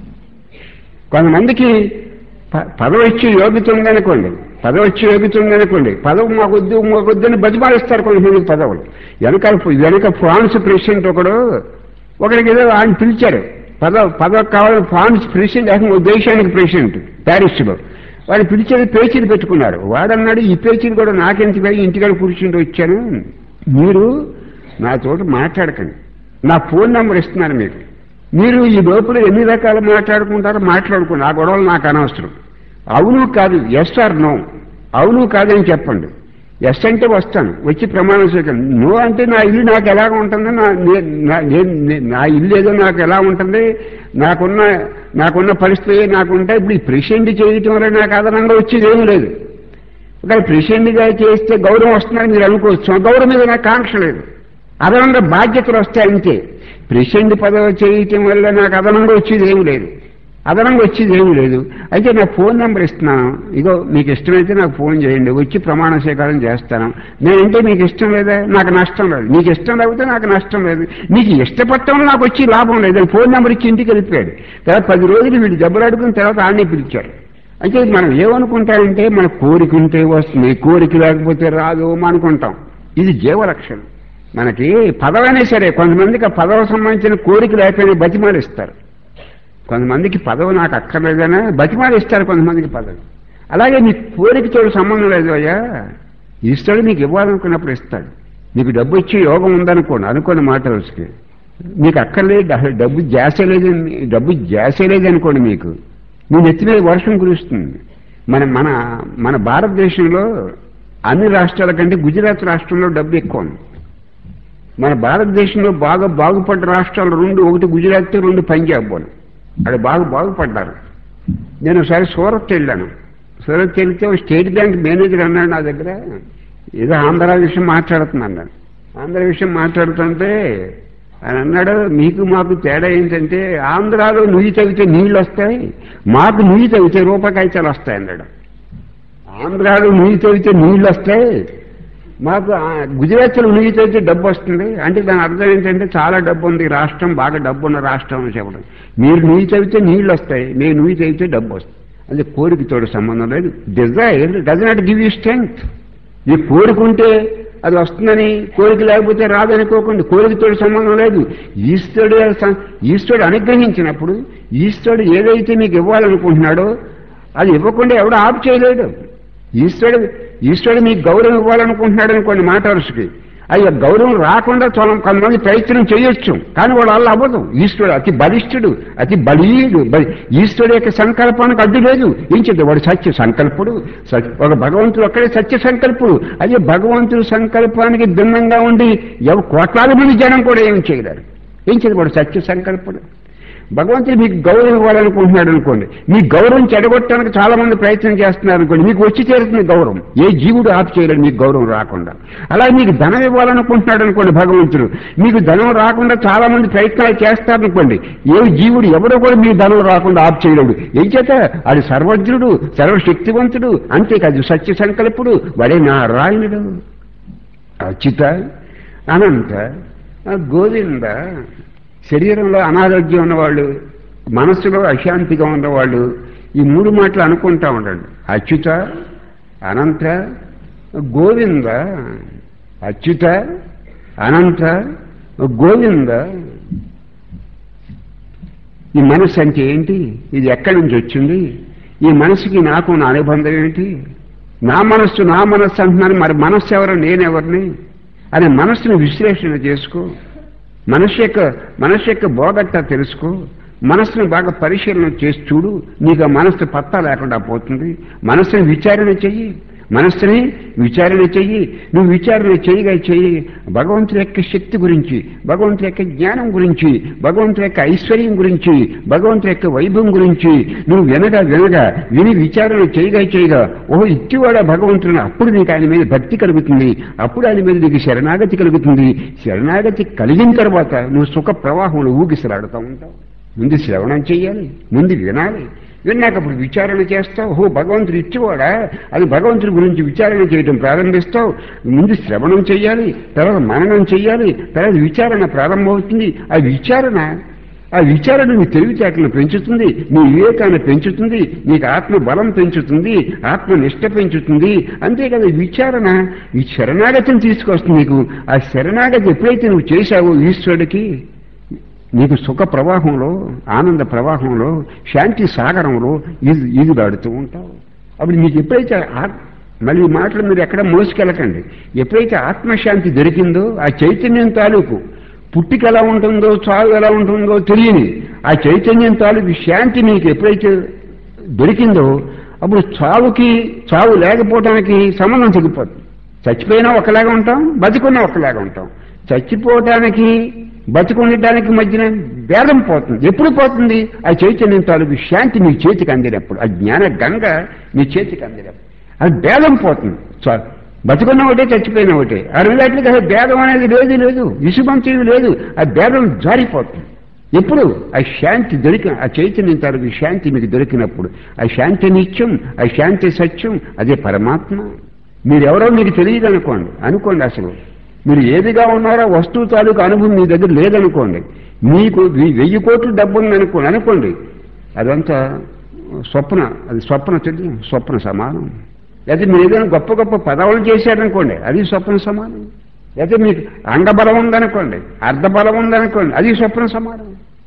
కొంతమందికి ప- పదవి ఇచ్చి యోగ్యత ఉందనుకోండి పదవి ఇచ్చి యోగ్యత ఉందనుకోండి పదవి మాకొద్దు మాకొద్దని బతిమాలిస్తారు కొంతమంది పదవులు వెనక వెనక ఫ్రాన్స్ ప్రెసిడెంట్ ఒకడు ఒకడికి ఏదో ఆయన పిలిచారు పదవి పదవి కావాలని ఫ్రాన్స్ ప్రెసిడెంట్ ఏకంగా ఓ దేశానికి ప్రెసిడెంట్ ప్యారిస్లో వాడు పిలిచేది పేచీలు పెట్టుకున్నారు వాడన్నాడు ఈ పేచీలు కూడా నాకెందుకు పోయి ఇంటికాడ కూర్చుంటూ వచ్చాను మీరు నా తోట మాట్లాడకండి నా ఫోన్ నెంబర్ ఇస్తున్నాను మీకు మీరు ఈ లోపల ఎన్ని రకాలు మాట్లాడుకుంటారో మాట్లాడుకోండి ఆ గొడవలు నాకు అనవసరం అవును కాదు ఎస్ ఆర్ నో అవును కాదని చెప్పండి ఎస్ అంటే వస్తాను వచ్చి ప్రమాణ స్వీకారం నో అంటే నా ఇల్లు నాకు ఎలా ఉంటుంది నా నే- నా- నేను- నే- నా ఇల్లు ఏదో నాకు ఎలా ఉంటుంది నాకున్న నాకున్న పరిస్థితి నాకుంటే ఇప్పుడు ఈ ప్రెసిడెంట్ చేయటం వల్ల నాకు అదనంగా వచ్చేది ఏమీ లేదు ఒకవేళ ప్రెసిడెంట్గా చేస్తే గౌరవం వస్తుందని మీరు అనుకోవచ్చు ఆ గౌరవం మీద నాకు కాంక్ష లేదు అదనంగా బాధ్యతలు వస్తాయి అంతే ప్రెసిడెంట్ పదవి చేయటం వల్ల నాకు అదనంగా వచ్చేది ఏమీ లేదు అదనంగా వచ్చేది ఏమీ లేదు అయితే నా ఫోన్ నెంబర్ ఇస్తున్నాను ఇగో మీకు ఇష్టమైతే నాకు ఫోన్ చేయండి వచ్చి ప్రమాణ స్వీకారం చేస్తాను నేనంటే మీకు ఇష్టం లేదా నాకు నష్టం లేదు మీకు ఇష్టం లేకపోతే నాకు నష్టం లేదు మీకు ఇష్టపడటం నాకు వచ్చి లాభం లేదు అని ఫోన్ నెంబర్ ఇచ్చి ఇంటికి వెళ్ళిపోయాడు తర్వాత పది రోజులు వీళ్ళు దెబ్బలాడుకున్న తర్వాత ఆడనే పిలిచారు అయితే మనం ఏమనుకుంటామంటే మన కోరిక ఉంటే వస్తుంది కోరిక లేకపోతే రాదు అనుకుంటాం ఇది జీవలక్షణం మనకి పదవైనా సరే కొంతమందికి ఆ పదవి సంబంధించిన కోరిక లేకపోయినా బతిమాలిస్తారు కొంతమందికి పదవి నాకు అక్కర్లేదనే బతిమాలిస్తారు కొంతమందికి పదవి అలాగే నీ కోరికతో సంబంధం లేదు అయ్యా ఇస్తాడు నీకు ఇవ్వాలనుకున్నప్పుడు ఇస్తాడు నీకు డబ్బు ఇచ్చి యోగం ఉందనుకోండి అనుకోండి మాట రోజుకి మీకు అక్కర్లేదు అసలు డబ్బు జాసే లేదు డబ్బు జాసే లేదు అనుకోండి మీకు మీ నెత్తి మీద వర్షం కురుస్తుంది మన మన మన భారతదేశంలో అన్ని రాష్ట్రాల కంటే గుజరాత్ రాష్ట్రంలో డబ్బు ఎక్కువ ఉంది మన భారతదేశంలో బాగా బాగుపడ్డ రాష్ట్రాలు రెండు ఒకటి గుజరాత్ రెండు పంజాబ్ వాళ్ళు అది బాగా బాగుపడ్డారు నేను ఒకసారి సూరత్ వెళ్ళాను సూరత్ వెళ్తే ఓ స్టేట్ బ్యాంక్ మేనేజర్ అన్నాడు నా దగ్గర ఏదో ఆంధ్ర విషయం మాట్లాడుతున్నాను నేను ఆంధ్ర విషయం మాట్లాడుతుంటే ఆయన అన్నాడు మీకు మాకు తేడా ఏంటంటే ఆంధ్రాలో నుయ్యి తవ్వితే నీళ్ళు వస్తాయి మాకు నుయ్యి తవ్వితే రూపకాయితాలు వస్తాయి అన్నాడు ఆంధ్రాలో నుయ్యి తవ్వితే నీళ్ళు వస్తాయి మాకు ఆ, గుజరాత్లో నుయ్యి తవ్వితే డబ్బు వస్తుంది అంటే దాని అర్థం ఏంటంటే చాలా డబ్బు ఉంది ఈ రాష్ట్రం బాగా డబ్బు ఉన్న రాష్ట్రం అని చెప్పడం మీరు నుయ్యి తవ్వితే నీళ్ళు వస్తాయి నేను నుయ్యి తవ్వితే డబ్బు వస్తుంది అది కోరికతోటి సంబంధం లేదు desire does not give you strength ఈ కోరుకుంటే అది వస్తుందని కోరిక లేకపోతే రాదనుకోకండి కోరికతో సంబంధం లేదు ఈశ్వరుడు స- ఈశ్వరుడు అనుగ్రహించినప్పుడు ఈశ్వరుడు ఏదైతే మీకు ఇవ్వాలనుకుంటున్నాడో అది ఇవ్వకుండా ఎవడు ఆపు చేయలేడు ఈశ్వరుడు ఈశ్వరుడు మీకు గౌరవం ఇవ్వాలనుకుంటున్నాడు అనుకోండి మాట వరుసకి అయ్యో గౌరవం రాకుండా చాలా కొంతమంది ప్రయత్నం చేయొచ్చు కానీ వాడు అలా అవ్వదు ఈశ్వరుడు అతి బలిష్ఠుడు అతి బలీయుడు బలి ఈశ్వరుడు యొక్క సంకల్పానికి అడ్డు లేదు ఏం చేద్దాం వాడు సత్య సంకల్పుడు సత్- ఒక భగవంతుడు ఒక్కడే సత్య సంకల్పుడు అదే భగవంతుడి సంకల్పానికి భిన్నంగా ఉండి ఎవ కోట్లాది మంది జనం కూడా ఏం చేయలేరు ఏం చేయదు వాడు సత్య సంకల్పుడు భగవంతుడు మీకు గౌరవం ఇవ్వాలనుకుంటున్నాడు అనుకోండి మీ గౌరవం చెడగొట్టడానికి చాలా మంది ప్రయత్నం చేస్తున్నారు అనుకోండి మీకు వచ్చి చేరుతుంది గౌరవం ఏ జీవుడు ఆపు చేయలేడు మీకు గౌరవం రాకుండా అలాగే మీకు ధనం ఇవ్వాలనుకుంటున్నాడు అనుకోండి భగవంతుడు మీకు ధనం రాకుండా చాలా మంది ప్రయత్నాలు చేస్తారనుకోండి ఏ జీవుడు ఎవరో కూడా మీ ధనం రాకుండా ఆపు చేయలేడు ఏం చేత అది సర్వజ్ఞుడు సర్వశక్తివంతుడు అంతేకాదు సత్య సంకల్పుడు వాడే నారాయణుడు అచ్యుత అనంత ఆ గోవింద శరీరంలో అనారోగ్యం ఉన్నవాళ్ళు మనస్సులో అశాంతిగా ఉన్నవాళ్ళు ఈ మూడు మాటలు అనుకుంటా ఉండండి అచ్యుత అనంత గోవింద అచ్యుత అనంత గోవింద ఈ మనస్సు అంటే ఏంటి ఇది ఎక్కడి నుంచి వచ్చింది ఈ మనసుకి నాకు నా అనుబంధం ఏంటి నా మనస్సు నా మనస్సు అంటున్నాను మరి మనస్సు ఎవరు నేనెవరిని అనే మనస్సును విశ్లేషణ చేసుకో మనస్సు యొక్క మనస్సు యొక్క బోగట్ట తెలుసుకో మనస్సును బాగా పరిశీలన చేసి చూడు నీకు ఆ మనస్సు పత్తా లేకుండా పోతుంది మనస్సుని విచారణ చెయ్యి మనస్సుని విచారణ చెయ్యి నువ్వు విచారణ చేయగా చెయ్యి భగవంతుడి యొక్క శక్తి గురించి భగవంతుడి యొక్క జ్ఞానం గురించి భగవంతుడి యొక్క ఐశ్వర్యం గురించి భగవంతుడి యొక్క వైభవం గురించి నువ్వు వినగా వినగా విని విచారణ చేయగా చేయగా ఓహో ఇట్టివాడా భగవంతుడు అప్పుడు నీకు ఆయన మీద భక్తి కలుగుతుంది అప్పుడు ఆయన మీద నీకు శరణాగతి కలుగుతుంది శరణాగతి కలిగిన తర్వాత నువ్వు సుఖ ప్రవాహంలో ఊగిసలాడుతూ ఉంటావు ముందు శ్రవణం చెయ్యాలి ముందు వినాలి విన్నాక అప్పుడు విచారణ చేస్తావు ఓ భగవంతుడు ఇచ్చేవాడా అది భగవంతుడి గురించి విచారణ చేయడం ప్రారంభిస్తావు ముందు శ్రవణం చెయ్యాలి తర్వాత మననం చెయ్యాలి తర్వాత విచారణ ప్రారంభమవుతుంది ఆ విచారణ ఆ విచారణ నీ తెలివితేటలను పెంచుతుంది నీ వివేకాన్ని పెంచుతుంది నీకు ఆత్మ బలం పెంచుతుంది ఆత్మ నిష్ట పెంచుతుంది అంతేకాదు ఈ విచారణ ఈ శరణాగతిని తీసుకొస్తుంది నీకు ఆ శరణాగతి ఎప్పుడైతే నువ్వు చేశావో ఈశ్వరుడికి నీకు సుఖ ప్రవాహంలో ఆనంద ప్రవాహంలో శాంతి సాగరంలో ఈజు ఈదులాడుతూ ఉంటావు అప్పుడు నీకు ఎప్పుడైతే ఆ- మళ్ళీ ఈ మాటలు మీరు ఎక్కడ మోసుకెళ్ళకండి ఎప్పుడైతే ఆత్మశాంతి దొరికిందో ఆ చైతన్యం తాలూకు పుట్టిక ఎలా ఉంటుందో చావు ఎలా ఉంటుందో తెలియని ఆ చైతన్యం తాలూకు శాంతి నీకు ఎప్పుడైతే దొరికిందో అప్పుడు చావుకి చావు లేకపోవడానికి సంబంధం తెగిపోతుంది చచ్చిపోయినా ఒకలాగా ఉంటాం బతికున్నా ఒకలాగా ఉంటాం చచ్చిపోవటానికి బతికుండటానికి మధ్యన భేదం పోతుంది ఎప్పుడు పోతుంది ఆ చైతన్యం తాలూకు శాంతి నీ చేతికి అందినప్పుడు ఆ జ్ఞాన గంగ నీ చేతికి అందినప్పుడు అది భేదం పోతుంది చ- బతుకున్న ఒకటే చచ్చిపోయిన ఒకటే ఆ రెండాటికి అసలు భేదం అనేది లేదు లేదు విసుబంచేవి లేదు ఆ భేదం జారిపోతుంది ఎప్పుడు ఆ శాంతి దొరికి ఆ చైతన్యం తాలూకు శాంతి మీకు దొరికినప్పుడు ఆ శాంతి నిత్యం ఆ శాంతి సత్యం అదే పరమాత్మ మీరెవరో మీకు తెలియదు అనుకోండి అనుకోండి అసలు మీరు ఏదిగా ఉన్నారో వస్తువు తాలూకు అనుభవం మీ దగ్గర లేదనుకోండి మీకు వెయ్యి- వెయ్యి కోట్లు డబ్బు ఉందనుకోండి అనుకోండి అదంతా స్వప్న అది స్వప్న తెలియ స్వప్న సమానం లేదా మీరు ఏదైనా గొప్ప గొప్ప పదవులు చేశారనుకోండి అది స్వప్న సమానం లేదా మీకు అంగబలం ఉందనుకోండి అర్ధబలం ఉందనుకోండి అది స్వప్న సమానం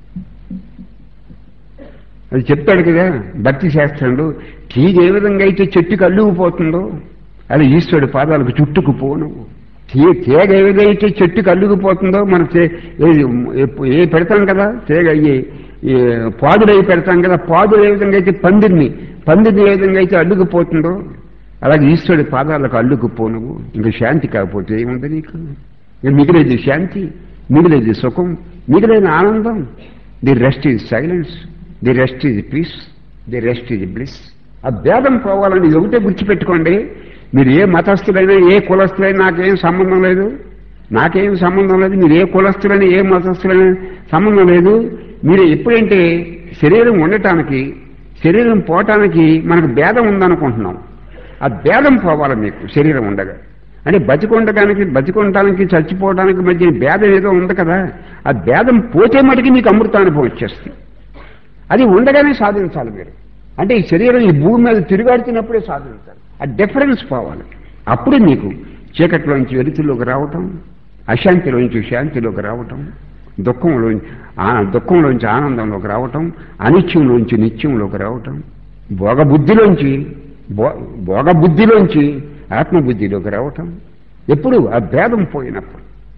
అది చెప్తాడు కదా భక్తి శాస్త్రంలో తీగ ఏ విధంగా అయితే చెట్టుకు అల్లుకుపోతుందో అది ఈశ్వరుడి పాదాలకు చుట్టుకుపోను తీ తీగ ఏ విధంగా అయితే చెట్టుకు అల్లుకుపోతుందో మనం తే- ఏ- ఏ- ఏ పెడతాం కదా తీగ ఈ ఈ పాదులు అవి పెడతాం కదా పాదులు ఏ విధంగా అయితే పందిరిని పందిరిని ఏ విధంగా అయితే అల్లుకుపోతుందో అలాగే ఈశ్వరుడి పాదాలకు అల్లుకుపో నువ్వు ఇంకా శాంతి కాకపోతే ఏముంది నీకు ఇక మిగిలేది శాంతి మిగిలేది సుఖం మిగిలేని ఆనందం the rest is silence the rest is peace the rest is bliss ఆ భేదం పోవాలని ఇది ఒకటే గుర్తుపెట్టుకోండి మీరు ఏ మతస్థులైనా ఏ కులస్థులైనా నాకేం సంబంధం లేదు నాకేం సంబంధం లేదు మీరు ఏ కులస్థులైనా ఏ మతస్థులైనా సంబంధం లేదు మీరు ఎప్పుడంటే శరీరం ఉండటానికి శరీరం పోవటానికి మనకు భేదం ఉందనుకుంటున్నాం ఆ భేదం పోవాలి మీకు శరీరం ఉండగా అంటే బతికొండటానికి బతికొనటానికి చచ్చిపోవడానికి మధ్య భేదం ఏదో ఉంది కదా ఆ భేదం పోతే మటుకి మీకు అమృతానుభవం వచ్చేస్తుంది అది ఉండగానే సాధించాలి మీరు అంటే ఈ శరీరం ఈ భూమి మీద తిరుగాడుతున్నప్పుడే సాధించాలి ఆ డిఫరెన్స్ పోవాలి అప్పుడు మీకు చీకట్లోంచి వెలుతుల్లోకి రావటం అశాంతిలోంచి శాంతిలోకి రావటం దుఃఖంలోంచి ఆ దుఃఖంలోంచి ఆనందంలోకి రావటం అనిత్యంలోంచి నిత్యంలోకి రావటం భోగబుద్ధిలోంచి భో- భోగబుద్ధిలోంచి ఆత్మబుద్ధిలోకి రావటం ఎప్పుడు ఆ భేదం పోయినప్పుడు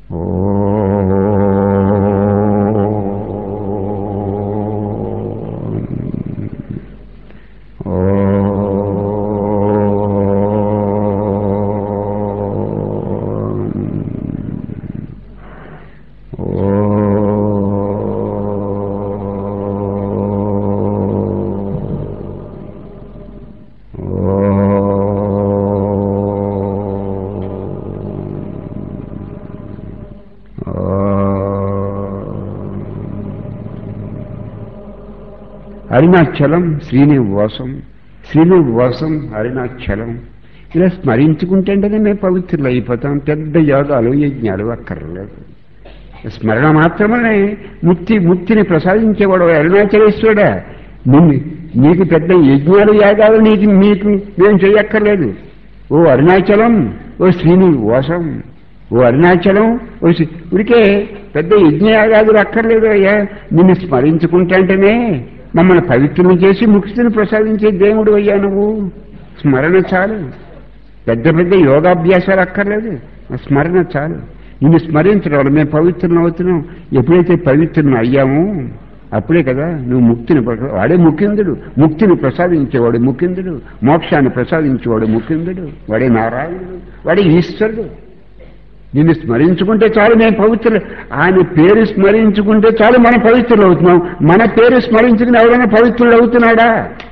అరుణాచలం శ్రీనివాసం శ్రీనివాసం అరుణాచలం ఇలా స్మరించుకుంటేనే మేము పవిత్రులు అయిపోతాం పెద్ద యోగాలు యజ్ఞాలు అక్కర్లేదు స్మరణ మాత్రమే ముక్తి ముక్తిని ప్రసాదించేవాడు అరుణాచలేశ్వరుడా నిన్ను నీకు పెద్ద యజ్ఞాలు యాగాలు నీకు మీకు మేము చేయక్కర్లేదు ఓ అరుణాచలం ఓ శ్రీనివాసం ఓ అరుణాచలం ఓ శ్రీ- ఉడికే పెద్ద యజ్ఞయాగాదులు అక్కర్లేదు అయ్యా నిన్ను స్మరించుకుంటాంటేనే మమ్మల్ని పవిత్రం చేసి ముక్తిని ప్రసాదించే దేవుడు అయ్యా నువ్వు స్మరణ చాలు పెద్ద పెద్ద యోగాభ్యాసాలు అక్కర్లేదు ఆ స్మరణ చాలు నిన్ను స్మరించడం వల్ల మేము పవిత్రం అవుతున్నాం ఎప్పుడైతే పవిత్రం అయ్యామో అప్పుడే కదా నువ్వు ముక్తిని ప్రసా- వాడే ముఖ్యందుడు ముక్తిని ప్రసాదించేవాడు ముఖ్యందుడు మోక్షాన్ని ప్రసాదించేవాడు ముఖ్యందుడు వాడే నారాయణుడు వాడే ఈశ్వరుడు నిన్ను స్మరించుకుంటే చాలు మేము పవిత్రులు ఆయన పేరు స్మరించుకుంటే చాలు మనం పవిత్రులు అవుతున్నాం మన పేరు స్మరించుకుని ఎవరైనా పవిత్రులు అవుతున్నాడా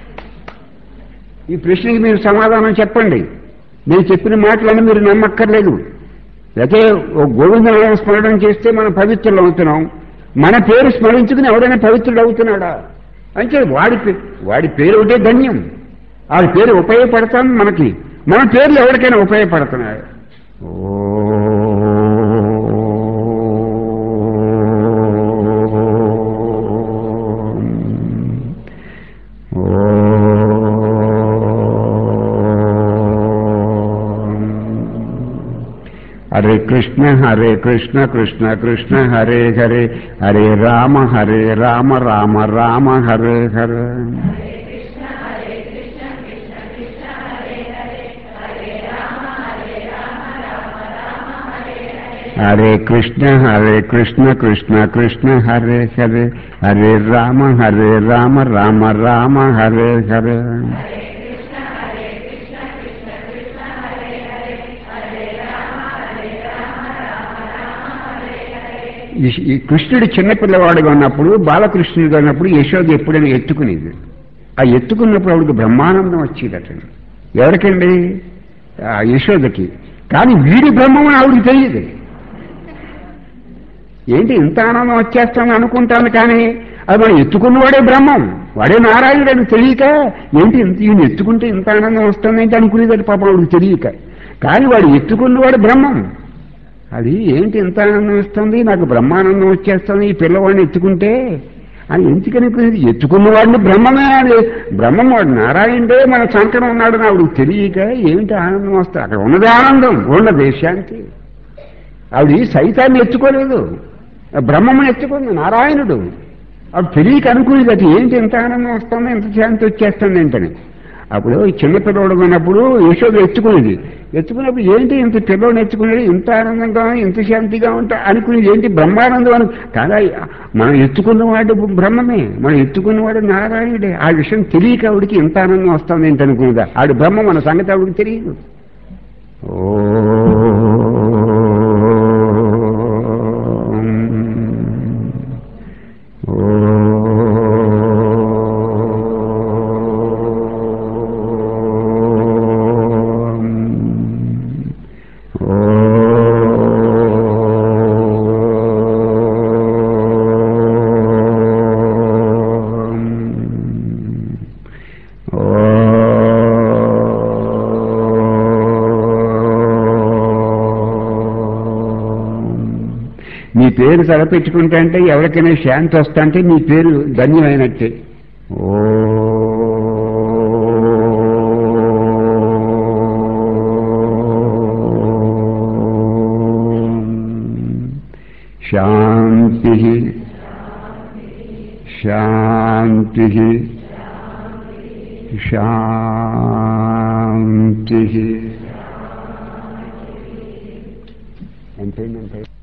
ఈ ప్రశ్నకి మీరు సమాధానం చెప్పండి నేను చెప్పిన మాటలను మీరు నమ్మక్కర్లేదు అయితే ఓ గోవిందనామ స్మరణం చేస్తే మనం పవిత్రులు అవుతున్నాం మన పేరు స్మరించుకుని ఎవరైనా పవిత్రుడు అవుతున్నాడా అంటే వాడి పే- వాడి పేరు ఒకటే ధన్యం వాడి పేరు ఉపయోగపడతాం మనకి మన పేర్లు ఎవరికైనా ఉపయోగపడుతున్నాయి హరే కృష్ణ హరే కృష్ణ కృష్ణ కృష్ణ హరే హరే హరే రామ హరే రామ రామ రామ హరే హరే హరే కృష్ణ హరే కృష్ణ కృష్ణ కృష్ణ హరే హరే హరే రామ హరే రామ రామ రామ హరే హరే ఈ- ఈ కృష్ణుడు చిన్నపిల్లవాడుగా ఉన్నప్పుడు బాలకృష్ణుడిగా ఉన్నప్పుడు యశోద ఎప్పుడైనా ఎత్తుకునేది ఆ ఎత్తుకున్నప్పుడు ఆవిడకి బ్రహ్మానందం వచ్చేదట ఎవరికండి ఆ యశోదకి కానీ వీడి బ్రహ్మం అని ఆవిడకి తెలియదు ఏంటి ఇంత ఆనందం వచ్చేస్తాను అనుకుంటాను కానీ అది మనం ఎత్తుకున్నవాడే బ్రహ్మం వాడే నారాయణుడు అని తెలియక ఏంటి ఇంత ఈయన ఎత్తుకుంటే ఇంత ఆనందం వస్తుంది ఏంటి అనుకునేది పాపం ఆవిడకి తెలియక కానీ వాడు ఎత్తుకున్నవాడు బ్రహ్మం అది ఏంటి ఇంత ఆనందం ఇస్తుంది నాకు బ్రహ్మానందం వచ్చేస్తుంది ఈ పిల్లవాడిని ఎత్తుకుంటే అని ఎందుకని ఎత్తుకున్నవాడిని బ్రహ్మమే అని బ్రహ్మం వాడు నారాయణుడే మన సంకటం ఉన్నాడు ఆవిడకి తెలియక ఏమిటి ఆనందం వస్తుంది అక్కడ ఉన్నది ఆనందం ఉన్నది శాంతి ఆవిడ సైతాన్ని ఎత్తుకోలేదు బ్రహ్మమును ఎత్తుకుంది నారాయణుడు ఆవిడ తెలియక అనుకునేది అది ఏంటి ఎంత ఆనందం వస్తుంది ఎంత శాంతి వచ్చేస్తుంది ఏంటని అప్పుడు ఈ చిన్న పిల్లవాడు ఉన్నప్పుడు యశోద ఎత్తుకునేది ఎత్తుకున్నప్పుడు ఏంటి ఇంత పిల్లవాడిని ఎత్తుకునేది ఇంత ఆనందంగా ఇంత శాంతిగా ఉంటా అనుకునేది ఏంటి బ్రహ్మానందం అను కాదా మనం ఎత్తుకున్నవాడు బ్రహ్మమే మనం ఎత్తుకున్నవాడు నారాయణుడే ఆ విషయం తెలియక ఆవిడికి ఇంత ఆనందం వస్తుంది ఏంటి అనుకునేదా ఆడు బ్రహ్మ మన సంగతి ఆవిడికి తెలియదు మీ పేరు తలపెట్టుకుంటా అంటే ఎవరికైనా శాంతి వస్తా అంటే మీ పేరు ధన్యమైనట్టే ఓ శాంతి శాంతి శాంతి ఎంతైందంటే